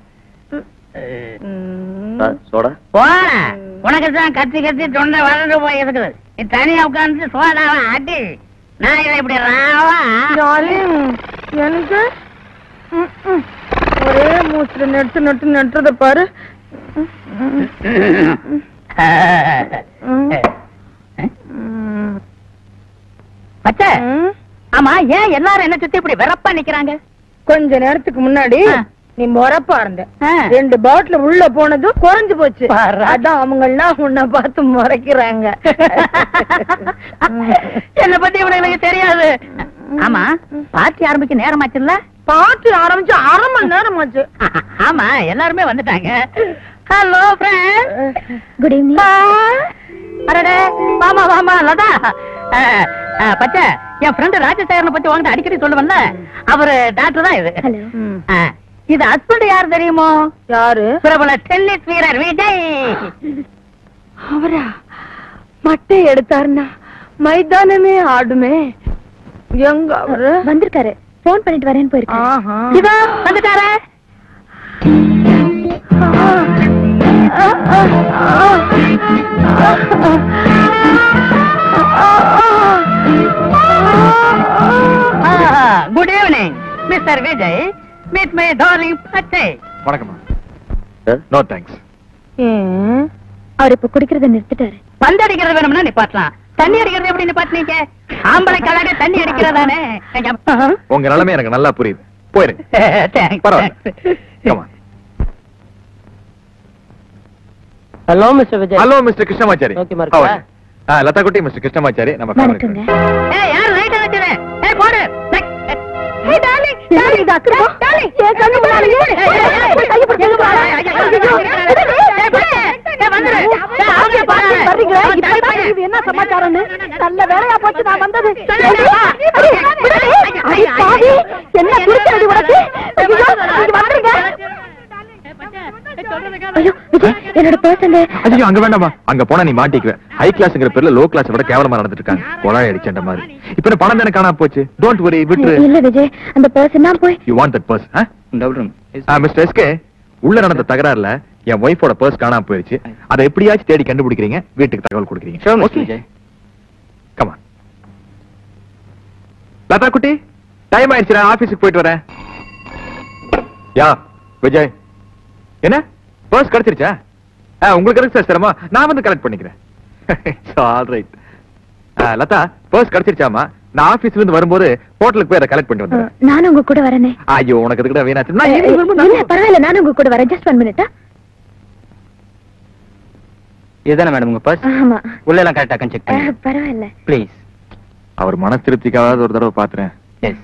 சார் சோடா போடா உனக்கு தான் கத்தி கத்தி தொண்டை வறண்டு போய் இருக்குது நீ தனியா உட்கார்ந்து சோடாவா அடி நான் இதை இப்படி ராவா டார்லிங் எனக்கு ம், ம். ஒரே மூச்சுல நெட்டு நெட்டு நெட்டுறத பாரு ம். பச்சை ம். ஆமா ஏன் எல்லாரும் என்ன சுத்தி இப்படி வெறப்பா நிக்கிறாங்க கொஞ்ச நேரத்துக்கு முன்னாடி ஆ. நீ முறப்பா இருந்த ஆ. ரெண்டு பாட்டில் உள்ள போனதும் குறைஞ்சு போச்சு பாரா. அதான் அவங்க எல்லாம் உன்னை பார்த்து முறைக்கிறாங்க என்ன பத்தி இவனுக்கு தெரியாது ஆமா பார்ட்டி ஆரம்பிக்க நேரமாச்சுல்ல பாட்டு ஆரம்பிச்சு அரை மணி நேரம் ஆச்சு ஆமா எல்லாருமே வந்துட்டாங்க ஹலோ ஃப்ரெண்ட் குட் ஈவினிங் அரடே வாமா வாமா லதா அஹ், அஹ், பச்சை என் ஃப்ரெண்ட் ராஜசேகரனை பத்தி உங்ககிட்ட அடிக்கடி சொல்லுவேன்ல அவரு டாக்டர் தான் இது ஹலோ அஹ், இது ஹஸ்பண்ட் யார் தெரியுமோ யாரு பிரபல டென்னிஸ் வீரர் விஜய் அவரா மட்டை எடுத்தாருன்னா மைதானமே ஆடுமே எங்க அவரு வந்திருக்காரு போன் பண்ணிட்டு வரேன்னு போயிருக்காரு ஆஹா. சிவா வந்துட்டாரா good evening mister Vijay meet my darling பச்சை வணக்கம்மா நோ தேங்க்ஸ் ஏன்? அவர் இப்ப குடிக்கிறத நிறுத்திட்டாரு பந்து அடிக்கிறது வேணும்னா நிப்பாட்டலாம் தண்ணி அடிக்கிறது எப்படி நிப்பாட்டினீங்க ஆம்பளை கலாக தண்ணி அடிக்கிறதானே உங்க நிலைமை எனக்கு நல்லா புரியுது போயிருங்க பரவாயில்ல. Come on. Hello mister Vijay hello mister Krishnamachari Okay, Mark. How are you? ஆ, லதா குட்டி மிஸ்டர் கிருஷ்ணமாச்சாரி நம்ம வணக்கங்க ஏய் யார் லைட் வச்சது ஏய் போடு டக், டக். ஏய், darling, darling, இது அக்கிரமா? darling, என் கண்ணு முன்னாடி ஏய், ஏய், ஏய், ஏய், கையை பிடிச்சு இழுத்து பாரு. ஐயோ, ஐயோ, ஏய், பாரு. ஏய், வந்துரு. ஏய், ஆளே பாரு. வர்றீங்களே, அவன் இப்பதான் தள்ளி தெரியுது என்ன சமாச்சாரம்னு. நல்ல வேலையா போச்சு நான் வந்தது சொல்லுங்க. அடி, விடுடி. அடி, பாவி, என்ன குடிக்கிறது உனக்கு ஐயோ, இங்க வந்துருங்க ஐயோ விஜய் என்னோட பர்சன் ஐயோ அங்க வேண்டாமா அங்க போனா நீ மாட்டிக்குவ ஹை கிளாஸ்ங்கிற பேர்ல லோ கிளாஸ் விட கேவலமா நடந்துட்டு இருக்காங்க கொலாய் அடிச்சேன்ற மாதிரி இப்ப என்ன பணம் தானே காணாம போச்சு டோன்ட் வரி விட்டுரு இல்ல விஜய் அந்த பர்சன் நான் போய் you want that purse mister SK உள்ள நடந்த தகராறுல என் ஒய்ஃபோட பர்ஸ் காணாம போயிருச்சு அதை எப்படியாச்சும் தேடி கண்டுபிடிக்கிறீங்க வீட்டுக்கு தகவல் கொடுக்குறீங்க ஓகே கமா லதா குட்டி டைம் ஆயிடுச்சு நான் ஆபீஸுக்கு போயிட்டு வரேன் யா விஜய் என்ன பர்ஸ் கிடைச்சிருச்சா ஆ, உங்களுக்கு இருக்கு சார் சிரமம் நான் வந்து கலெக்ட் பண்ணிக்கிறேன் ஆல் ரைட் லதா பர்ஸ் கிடைச்சிருச்சாமா நான் ஆபீஸ்ல இருந்து வரும்போது ஹோட்டலுக்கு போய் அதை கலெக்ட் பண்ணிட்டு வந்துடுறேன் நானும் உங்க கூட வரேனே ஐயோ உனக்கு இதுக்கிட்ட வீணாச்சு நான் இல்ல evening வரும்போது நான் பரவாயில்ல நானும் உங்க கூட வரேன் ஜஸ்ட் ஒன் மினிட்டா இதுதானே மேடம் உங்க பர்ஸ் ஆமா உள்ள எல்லாம் கரெக்டா செக் அஹ், பரவாயில்ல ப்ளீஸ் அவர் மன திருப்திக்காவது ஒரு தடவை பாத்துறேன் எஸ்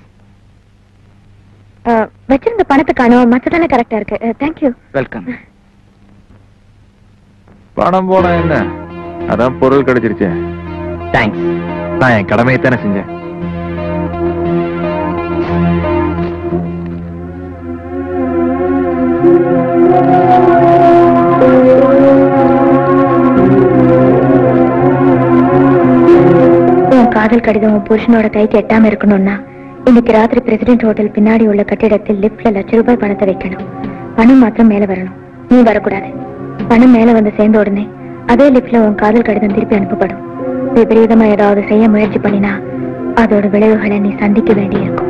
அஹ், வச்சிருந்த பணத்தை காணும் மத்ததெல்லாம் கரெக்டா இருக்கு தேங்க்யூ வெல்கம் பணம் போனா என்ன அதான் பொருள் கிடைச்சிருச்சு தேங்க்ஸ் நான் என் கடமையை தானே செஞ்சேன் உன் காதல் கடிதம் உன் புருஷனோட கைக்கு எட்டாம இருக்கணும்னா இன்னைக்கு ராத்திரி பிரசிடென்ட் ஹோட்டல் பின்னாடி உள்ள கட்டிடத்தில் லிப்ட்ல லட்ச ரூபாய் பணத்தை வைக்கணும் பணம் மாத்திரம் மேல வரணும் நீ வரக்கூடாது பணம் மேல வந்து சேர்ந்த உடனே அதே லிப்ட்ல உன் காதல் கடிதம் திருப்பி அனுப்பப்படும் விபரீதமா ஏதாவது செய்ய முயற்சி பண்ணினா அதோட விளைவுகளை நீ சந்திக்க வேண்டியிருக்கும்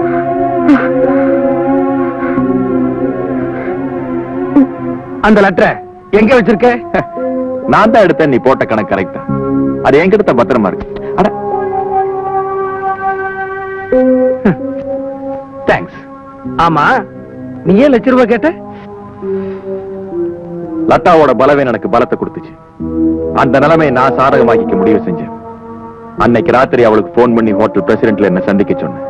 அந்த லெட்டரை எங்க வச்சிருக்க நான் தான் எடுத்தேன் நீ போட்ட கணக்கு கரெக்டா அது என்கிட்ட தான் பத்திரமா இருக்கு அட தேங்க்ஸ் ஆமா நீ ஏன் லட்ச ரூபாய் கேட்ட லதாவோட பலவே எனக்கு பலத்தை கொடுத்துச்சு அந்த நிலைமையை நான் சாதகமாக்கிக்க முடிவு செஞ்சேன் அன்னைக்கு ராத்திரி அவளுக்கு ஃபோன் பண்ணி ஹோட்டல் பிரசிடென்ட்ல என்ன சந்திக்க சொன்னேன்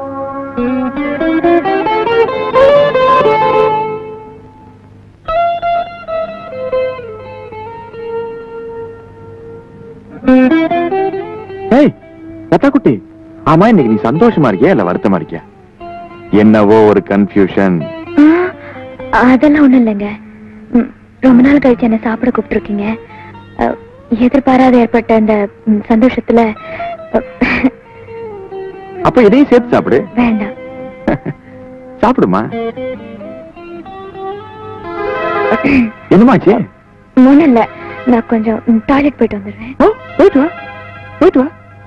ஏய் லதா குட்டி ஆமா இன்னைக்கு நீ சந்தோஷமா இருக்கியா இல்ல வருத்தமா இருக்கியா என்னவோ ஒரு கன்ஃபியூஷன் ஆ, அதெல்லாம் ஒண்ணும் இல்லைங்க ம், ரொம்ப நாள் கழிச்சு என்ன சாப்பிட கூப்பிட்டுருக்கீங்க அ, எதிர்பாராத ஏற்பட்ட அந்த ம், சந்தோஷத்துல அ, அப்ப இதையும் சேர்த்து சாப்பிடு வேண்டாம் சாப்பிடுமா என்னமாச்சு ஒண்ணும் இல்ல நான் கொஞ்சம் டாய்லெட் போயிட்டு வந்துடுறேன் ஆ, போயிட்டு வா போயிட்டு வா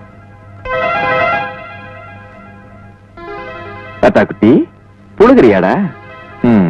தாத்தா குட்டி புழுகிறியாடா ம்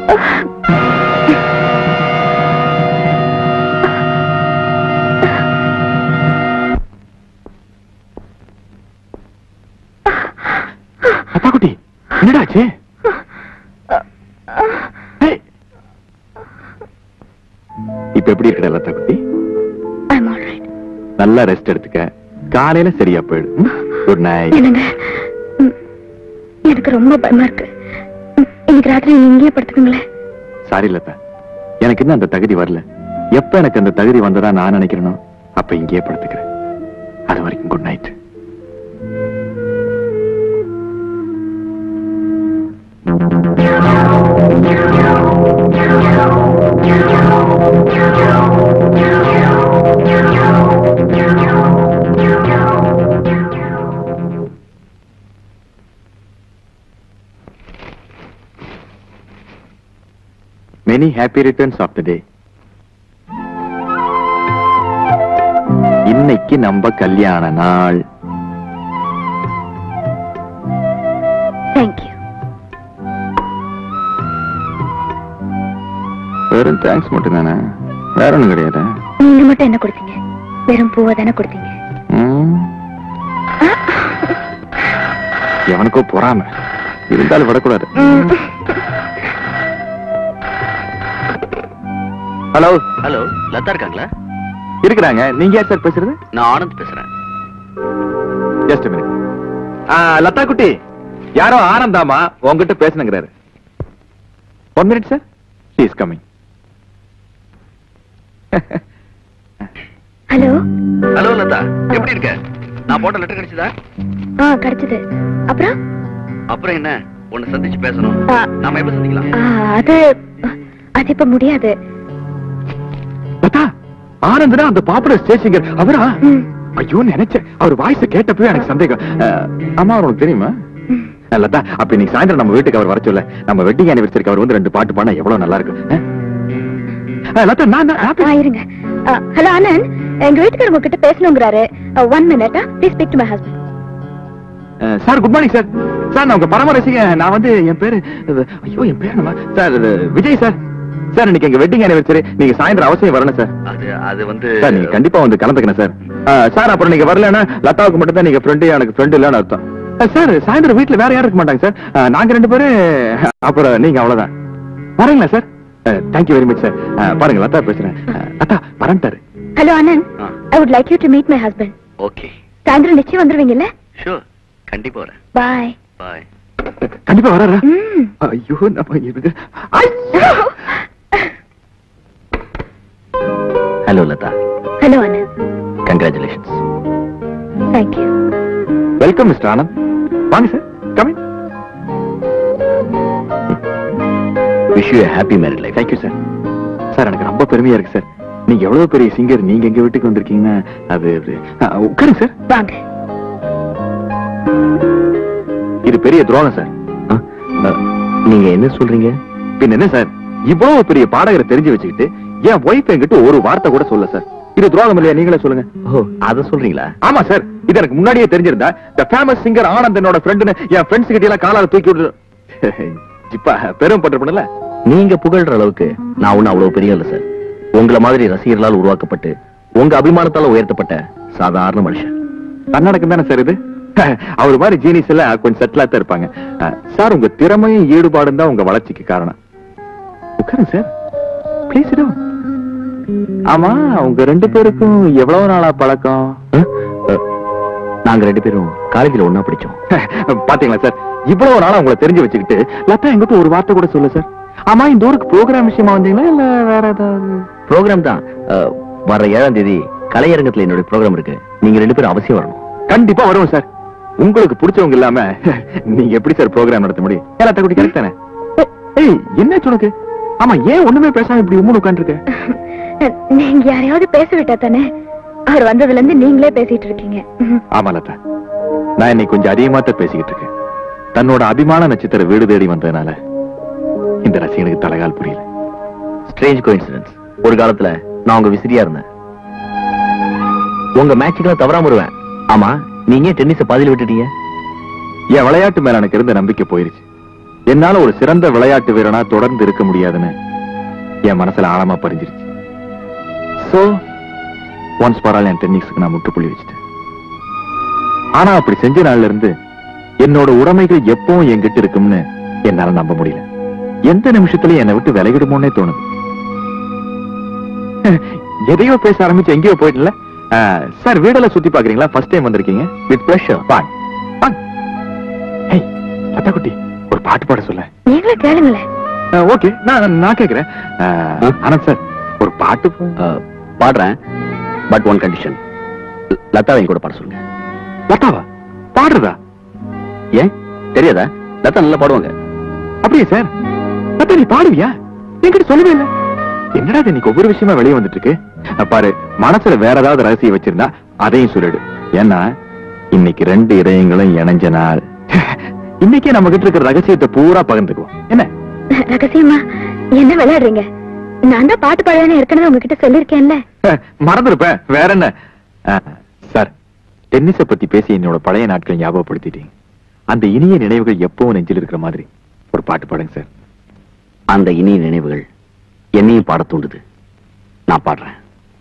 அத்தா குட்டி என்னடாச்சு ஏய். இப்ப எப்படி இருக்கிற லதா குட்டி ஐம் ஆல்ரைட் நல்லா ரெஸ்ட் எடுத்துக்க காலையில சரியா போயிடும் குட் நைட் என்னங்க ம், எனக்கு ரொம்ப பயமா இருக்கு ம், இன்னைக்கு ராத்திரி நீங்க இங்கேயே படுத்துக்குங்களேன் சாரி லதா எனக்கு இன்னும் அந்த தகுதி வரல எப்ப எனக்கு அந்த தகுதி வந்ததா நான் நினைக்கிறேனோ அப்ப இங்கேயே படுத்துக்கிறேன் அது வரைக்கும் good night many happy returns of the day இன்னைக்கு நம்ம கல்யாண நாள் தேங்க்யூ வெறும் தேங்க்ஸ் மட்டும் தானே வேற ஒண்ணும் கிடையாது நீங்க மட்டும் என்ன கொடுத்தீங்க வெறும் பூவை தானே கொடுத்தீங்க ம். எவனுக்கோ பொறாம இருந்தாலும் விடக்கூடாது ஹலோ ஹலோ லதா இருக்காங்களா இருக்கிறாங்க நீங்க யார் சார் பேசுறது நான் ஆனந்த் பேசுறேன் ஜஸ்ட் மினிட் லதா குட்டி யாரோ ஆனந்தாமா உங்ககிட்ட பேசணுங்கிறாரு one minute sir he is coming hello hello Latha எப்படி இருக்க நான் போட்ட லெட்டர் கிடைச்சதா ஆ கிடைச்சது அப்புறம் அப்புறம் என்ன உன்னை சந்திச்சு பேசணும் ஆ, நாம எப்ப சந்திக்கலாம் ஆ, அது அது இப்ப முடியாது லதா ஆனந்தனா அந்த பாப்புலர் ஸ்டேஜ் சிங்கர் அவரா ம், ஐயோ நினைச்சேன் அவர் வாய்ஸ் கேட்டப்பவே எனக்கு சந்தேகம் அஹ், அம்மா உனக்கு தெரியுமா ம். அஹ், லதா அப்ப இன்னைக்கு சாயந்தரம் நம்ம வீட்டுக்கு அவர் வர சொல்ல நம்ம வெட்டிங் அனிவர்சரிக்கு அவர் வந்து ரெண்டு பாட்டு பாடினா எவ்வளவு நல்லா இருக்கும் அஹ்? அஹ், லதா நான் நான் happy. ஆ, இருங்க ஹலோ ஆனந்த் எங்க வீட்டுக்காரர் உங்ககிட்ட பேசணுங்கிறாரு ஒன் மினிட்டா please speak to my husband ah, sir good morning sir sir நான் உங்க பரம ரசிகன் நான் வந்து என் பேரு இது, ஐயோ என் பேர் என்னமா சார் இது, விஜய் சார் சார் இன்னைக்கு எங்க வெட்டிங் அனிவர்சரி நீங்க சாயந்தரம் அவசியம் வரணும் சார் அது அது வந்து சார் நீங்க கண்டிப்பா வந்து கலந்துக்கணும் சார் அஹ், சார் அப்புறம் நீங்க வரலன்னா லதாவுக்கு மட்டும் தான் நீங்க ஃப்ரெண்டு எனக்கு ஃப்ரெண்டு இல்லன்னு அர்த்தம் அஹ், சார் சாயந்தரம் வீட்டுல வேற யாரும் இருக்க மாட்டாங்க சார் அஹ், நாங்க ரெண்டு பேரும் அப்புறம் நீங்க அவ்வளவுதான் வரீங்களா sir thank you very much sir பாருங்க லதா பேசுறேன் அஹ், லதா வரண்டாரு hello Anand ah. I would like you to meet my husband okay சாயந்தரம் நிச்சயம் வந்துருவீங்கல்ல ஷூர் கண்டிப்பா வரேன் பாய் பாய் கண்டிப்பா வராரா ம் ஐயோ நம்ம இருக்கு ஐயோ! Hello Latha hello Anand congratulations thank you welcome mister Anand வாங்க sir coming wish you happy married life thank you sir sir எனக்கு ரொம்ப பெருமையா இருக்கு சார் நீங்க எவ்வளவு பெரிய சிங்கர் நீங்க எங்க வீட்டுக்கு வந்திருக்கீங்கன்னா அது அது- அஹ், உட்காருங்க சார் வாங்க இது பெரிய துரோகம் சார் நீங்க என்ன சொல்றீங்க பின்ன என்ன சார் இவ்வளவு பெரிய பாடகரை தெரிஞ்சு வச்சுக்கிட்டு என் ஒய்ஃப் என்கிட்ட ஒரு வார்த்தை கூட சொல்ல சார் இது துரோகம் இல்லையா நீங்களே சொல்லுங்க ஓ அத சொல்றீங்களா ஆமா சார் இது எனக்கு முன்னாடியே தெரிஞ்சிருந்தா த ஃபேமஸ் சிங்கர் ஆனந்த் என்னோட ஃப்ரெண்டுன்னு என் ஃப்ரெண்ட்ஸ் கிட்ட எல்லாம் காலால தூக்கி விடு இப்ப பெரும் பண்றப்பல நீங்க புகழ்ற அளவுக்கு நான் ஒண்ணு அவ்வளவு பெரிய இல்ல சார் உங்களை மாதிரி ரசிகர்களால் உருவாக்கப்பட்டு உங்க அபிமானத்தால உயர்த்தப்பட்ட சாதாரண மனுஷன் கர்நாடகம் தானே சார் இது அவர் மாதிரி ஜீனிஸ் எல்லாம் கொஞ்சம் செட்டிலா தான் இருப்பாங்க அஹ், சார் உங்க திறமையும் ஈடுபாடும் தான் உங்க வளர்ச்சிக்கு காரணம் உட்காருங்க சார் ப்ளீஸ் ஆமா உங்க ரெண்டு பேருக்கும் எவ்வளவு நாளா பழக்கம் அஹ், அஹ், நாங்க ரெண்டு பேரும் காலேஜ்ல ஒண்ணா படிச்சோம் பாத்தீங்களா சார் இவ்வளவு நாளா உங்களை தெரிஞ்சு வச்சுக்கிட்டு லதா எங்கிட்ட ஒரு வார்த்தை கூட சொல்ல சார் ஆமா இந்த ஊருக்கு ப்ரோக்ராம் விஷயமா வந்தீங்களா இல்ல வேற ஏதாவது ப்ரோக்ராம் தான் அஹ், வர்ற ஏழாம் தேதி கலையரங்கத்துல என்னுடைய ப்ரோக்ராம் இருக்கு நீங்க ரெண்டு பேரும் அவசியம் வரணும் கண்டிப்பா வருவோம் சார் உங்களுக்கு பிடிச்சவங்க இல்லாம நீங்க எப்படி சார் ப்ரோக்ராம் நடத்த முடியும் ஏன் லதா குட்டி கரெக்ட் தானே ஏய் என்ன உனக்கு ஆமா ஏன் ஒண்ணுமே பேசாம இப்படி உம்முன்னு உட்காந்துருக்க நீங்க யாரையாவது பேச விட்டா தானே அவர் வந்ததுல இருந்து நீங்களே பேசிட்டு இருக்கீங்க ம். ஆமா லதா நான் இன்னைக்கு கொஞ்சம் அதிகமா தான் பேசிக்கிட்டு இருக்கேன் தன்னோட அபிமான நட்சத்திர வீடு தேடி வந்ததுனால இந்த ரசிகனுக்கு தலைகால் புரியல ஸ்ட்ரேஞ்ச் கோயின்சிடன்ஸ் ஒரு காலத்துல நான் உங்க விசிறியா இருந்தேன் உங்க மேட்சுக்கெல்லாம் தவறாம வருவேன் ஆமா நீங்க டென்னிஸ் பாதியில விட்டுட்டீங்க என் விளையாட்டு மேல எனக்கு இருந்த நம்பிக்கை போயிருச்சு என்னால ஒரு சிறந்த விளையாட்டு வீரனா தொடர்ந்து இருக்க முடியாதுன்னு என் மனசுல ஆழமா பதிஞ்சிருச்சு சோ ஒன்ஸ் பரவாயில்ல என் டென்னிக்ஸுக்கு நான் முற்றுப்புள்ளி வச்சுட்டேன் ஆனா அப்படி செஞ்ச நாள்ல இருந்து என்னோட உடைமைகள் எப்பவும் என்கிட்ட இருக்கும்னு என்னால நம்ப முடியல எந்த நிமிஷத்துல என்னை விட்டு விலகிடுமோன்னே தோணுது எதையோ பேச ஆரம்பிச்சு எங்கேயோ போயிட்டல சார் வீடெல்லாம் சுத்தி பாக்குறீங்களா ஃபர்ஸ்ட் டைம் வந்திருக்கீங்க வித் ப்ளஷர் வாங்க வாங்க ஹேய் லதா குட்டி ஒரு பாட்டு பாட சொல்ல நீங்களே கேளுங்களேன் ஓகே நான் நான் கேக்குறேன் அஹ், ஆனந்த் சார் ஒரு பாட்டு பா- அஹ், பாடுறேன் பட் ஒன் கண்டிஷன் லதாவை என் கூட பாட சொல்லுங்க லதாவா பாடுறதா ஏன் தெரியாதா லதா நல்லா பாடுவாங்க அப்படியே சார் லதா நீ பாடுவியா என்கிட்ட சொல்லவே இல்ல என்னடா இது இன்னைக்கு ஒவ்வொரு விஷயமா வெளியே வந்துட்டு இருக்கு அஹ், பாரு மனசுல வேற ஏதாவது ரகசியம் வச்சிருந்தா அதையும் சொல்லிடு ஏன்னா இன்னைக்கு ரெண்டு இதயங்களும் இணைஞ்ச நாள் இன்னைக்கே நம்ம கிட்ட இருக்கிற ரகசியத்தை பூரா பகிர்ந்துக்குவோம் என்ன ரகசியமா என்ன விளையாடுறீங்க நான் தான் பாட்டு பாடுவேன்னு ஏற்கனவே உங்ககிட்ட சொல்லிருக்கேன்ல அஹ், மறந்துருப்பேன் வேற என்ன அஹ், சார் டென்னிஸ பத்தி பேசி என்னோட பழைய நாட்கள் ஞாபகப்படுத்திட்டீங்க அந்த இனிய நினைவுகள் எப்பவும் நெஞ்சில் இருக்கிற மாதிரி ஒரு பாட்டு பாடுங்க சார் அந்த இனிய நினைவுகள் என்னையும் பாட தூண்டுது நான் பாடுறேன்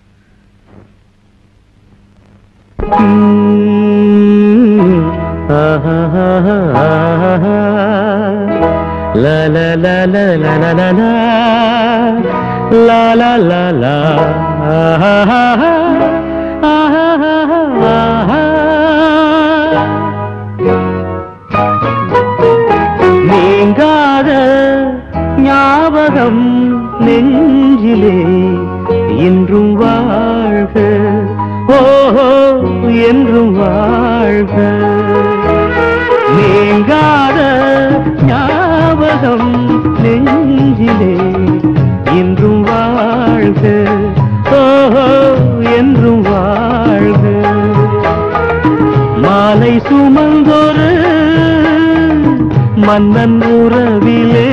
நீங்காத ஞாபகம் நெஞ்சிலே என்றும் வாழ்க ஓஹோ என்றும் வாழ்க நீங்காத ஞாபகம் நெஞ்சிலே என்றும் வாழ்க ஓஹோ என்றும் வாழ்க மாலை சுமந்தொரு மன்னன் உறவிலே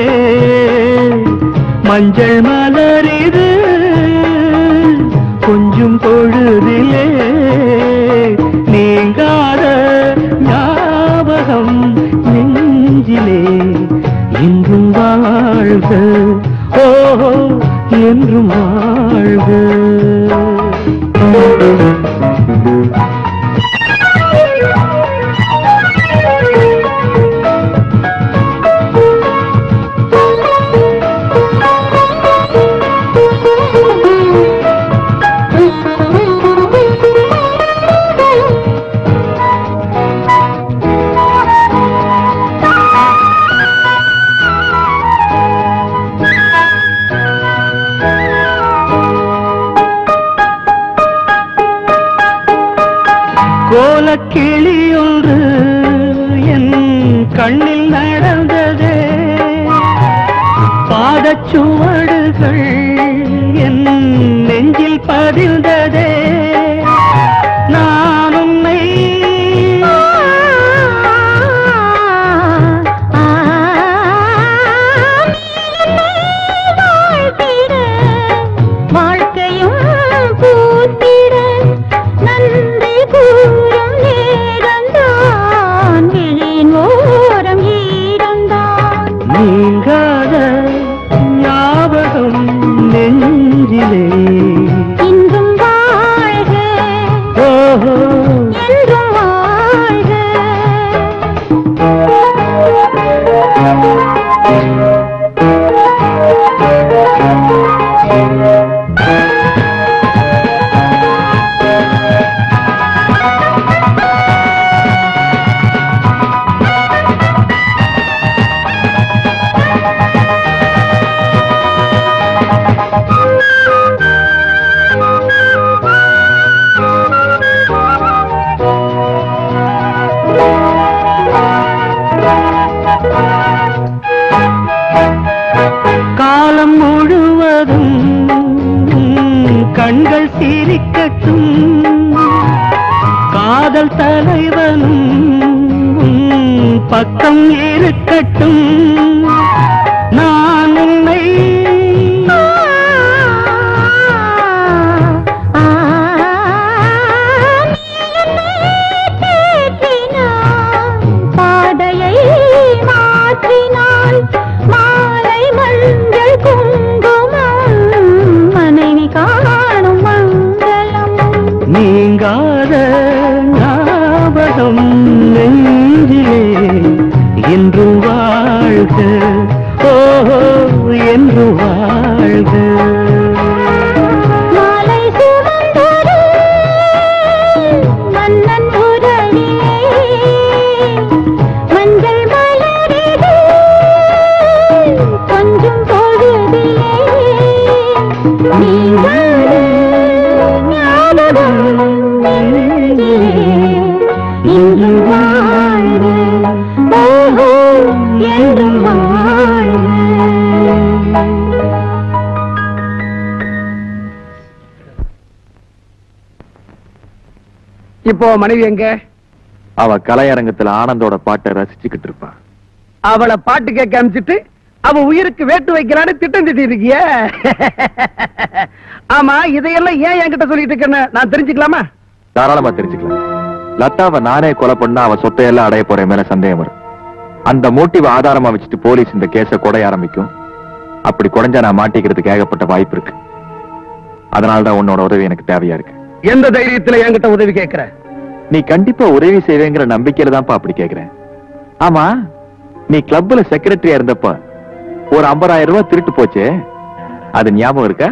மஞ்சள் மலரிது கொஞ்சம் பொழுதிலே நீங்காத ஞாபகம் நெஞ்சிலே என்றும் வாழ்க ஓ என்றும் வாழ்க கோலக்கிளி ஒன்று என் கண்ணில் நடந்ததே பாதச்சுவடுகள் என் நெஞ்சில் பதிந்ததே நான் உன்னை வாழ்க்கையும் பூத்திட நன்றி கூறும் நேரம்தான் விழினோரம் ஈரந்தான் நீங்காத ஞாபகம் நெஞ்சிலே இன்றும் வாழ்க ஓஹோ என்றும் வாழ்க காலம் முழுவதும் கண்கள் சிரிக்கட்டும் காதல் தலைவனும் பக்கம் இருக்கட்டும் நான் உன்னை பாதையை மாற்றினாள் ஓஹோ என்று வாழ்க மாலை சுமந்தது மன்னன் உறவிலே மஞ்சள் மலரிது கொஞ்சம் பொழுதிலே நீங்காத ஞாபகம் நெஞ்சிலே இன்றும் வாழ்க ஓஹோ என்றும் வாழ்க இப்போ மனைவி எங்க அவ கலையரங்கத்துல ஆனந்தோட பாட்டை ரசிச்சுக்கிட்டு இருப்பா அவளை பாட்டு கேட்க அனுப்பிச்சிட்டு அவ உயிருக்கு வேட்டு வைக்கலான்னு திட்டம் திட்டி இருக்கிய ஆமா இதையெல்லாம் ஏன் என்கிட்ட சொல்லிட்டு இருக்கேன்னு நான் தெரிஞ்சுக்கலாமா தாராளமா தெரிஞ்சுக்கலாம் லதாவை நானே கொலை பண்ணா அவ சொத்தையெல்லாம் அடைய போற மேல சந்தேகம் வரும் அந்த மோட்டிவ் ஆதாரமா வச்சுட்டு போலீஸ் இந்த கேஸ குடைய ஆரம்பிக்கும் அப்படி குறைஞ்சா நான் மாட்டிக்கிறதுக்கு ஏகப்பட்ட வாய்ப்பு இருக்கு அதனாலதான் உன்னோட உதவி எனக்கு தேவையா இருக்கு எந்த தைரியத்துல என்கிட்ட உதவி கேட்கிற நீ கண்டிப்பா உதவி செய்வேங்கிற நம்பிக்கையில தான்ப்பா அப்படி கேக்குறேன் ஆமா நீ கிளப்ல செக்ரட்டரியா இருந்தப்ப ஒரு 50000 ரூபாய் திருட்டு போச்சே அது ஞாபகம் இருக்கா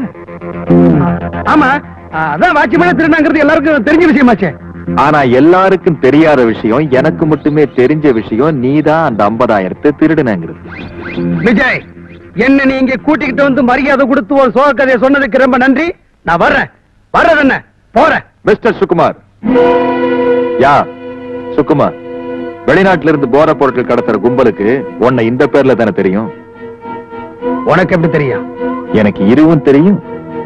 ஆமா அதான் வாட்சிமேன திருநாங்கிறது எல்லாருக்கும் தெரிஞ்ச விஷயமாச்சே ஆனா எல்லாருக்கும் தெரியாத விஷயம் எனக்கு மட்டுமே தெரிஞ்ச விஷயம் நீதான் அந்த 50000 திருடுனங்கிறது விஜய் என்ன நீ இங்க கூட்டிக்கிட்டு வந்து மரியாதை கொடுத்து ஒரு சோக கதையை சொன்னதுக்கு ரொம்ப நன்றி நான் வர்றேன் வர்றது என்ன போறேன் மிஸ்டர் சுகுமார் யா சுகுமார் வெளிநாட்டுல இருந்து போற பொருட்கள் கடத்துற கும்பலுக்கு உன்னை இந்த பேர்ல தானே தெரியும் உனக்கு எப்படி தெரியும் எனக்கு இதுவும் தெரியும்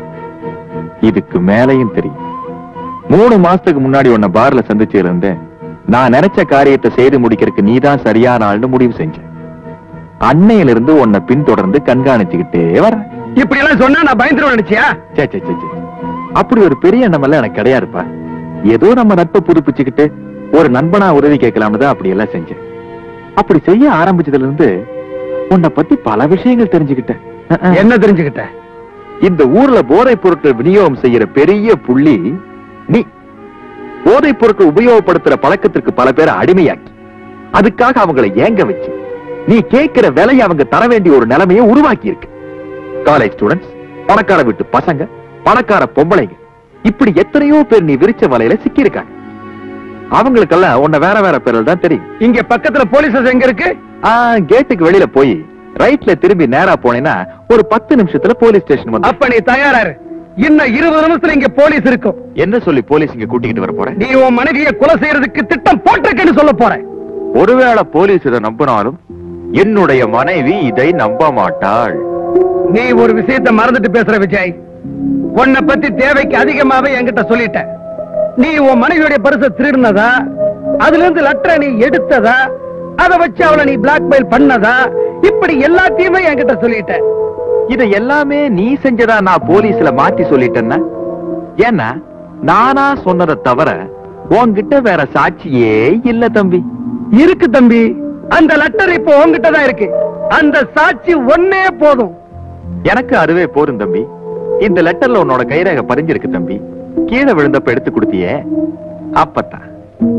இதுக்கு மேலையும் தெரியும் மூணு மாசத்துக்கு முன்னாடி உன்னை பார்ல சந்திச்சு இருந்தேன் நான் நினைச்ச காரியத்தை செய்து முடிக்கிறதுக்கு நீதான் சரியான ஆள்னு முடிவு செஞ்ச அன்னையில இருந்து உன்னை பின்தொடர்ந்து கண்காணிச்சுக்கிட்டே வரேன் இப்படி எல்லாம் சொன்னா நான் பயந்துருவேன் நினைச்சியா சே சே சே சே. அப்படி ஒரு பெரிய எண்ணம் எல்லாம் எனக்கு கிடையாதுப்பா ஏதோ நம்ம நட்பை புதுப்பிச்சுக்கிட்டு ஒரு நண்பனா உதவி கேட்கலாம்னு தான் அப்படி எல்லாம் செஞ்சேன் அப்படி செய்ய ஆரம்பிச்சதுல இருந்து உன்னை பத்தி பல விஷயங்கள் தெரிஞ்சுக்கிட்டேன் அஹ், அஹ். என்ன தெரிஞ்சுக்கிட்ட இந்த ஊர்ல போதைப் பொருட்கள் விநியோகம் செய்யற பெரிய புள்ளி நீ போதைப் பொருட்கள் உபயோகப்படுத்துற பழக்கத்திற்கு பல பேரை அடிமையாக்கி அதுக்காக அவங்களை ஏங்க வச்சு நீ கேட்கிற விலையை அவங்க தர வேண்டிய ஒரு நிலைமையை உருவாக்கி இருக்கு காலேஜ் ஸ்டூடெண்ட்ஸ் பணக்கார வீட்டு பசங்க பணக்கார பொம்பளைங்க இப்படி எத்தனையோ பேர் நீ விரிச்ச வலையில சிக்கியிருக்காங்க அவங்களுக்கெல்லாம் உன்னை வேற வேற பேரில் தான் தெரியும் இங்க பக்கத்துல போலீஸ் ஸ்டேஷன் எங்க இருக்கு ஆ, கேட்டுக்கு வெளியில போய் ரைட்ல திரும்பி நேரா போனேன்னா ஒரு பத்து நிமிஷத்துல போலீஸ் ஸ்டேஷன் வந்து அப்ப நீ தயாராரு இன்னும் இருபது நிமிஷத்துல இங்க போலீஸ் இருக்கும் என்ன சொல்லி போலீஸ் இங்க கூட்டிக்கிட்டு வர போறேன் நீ உன் மனைவியை கொலை செய்யறதுக்கு திட்டம் போட்டிருக்கேன்னு சொல்ல போற ஒருவேளை போலீஸ் இதை நம்பினாலும் என்னுடைய மனைவி இதை நம்ப மாட்டாள் நீ ஒரு விஷயத்தை மறந்துட்டு பேசுற விஜய் உன்னை பத்தி தேவைக்கு அதிகமாவே என்கிட்ட சொல்லிட்ட நீ உன் மனைவியுடைய பரிசை திருடினதா அதுல இருந்து லெட்டரை நீ எடுத்ததா அதை வச்சு அவளை நீ பிளாக்மெயில் பண்ணதா இப்படி எல்லாத்தையுமே என்கிட்ட சொல்லிட்ட இதை எல்லாமே நீ செஞ்சதா நான் போலீஸ்ல மாத்தி சொல்லிட்டேன்னா ஏன்னா நானா சொன்னதை தவிர உன்கிட்ட வேற சாட்சியே இல்ல தம்பி இருக்கு தம்பி அந்த லெட்டர் இப்போ உன்கிட்ட தான் இருக்கு அந்த சாட்சி ஒன்னே போதும் எனக்கு அதுவே போதும் தம்பி இந்த லெட்டர்ல உன்னோட கைரேகை பதிஞ்சிருக்கு தம்பி கீழே விழுந்தப்ப எடுத்து கொடுத்தியே அப்பத்தான்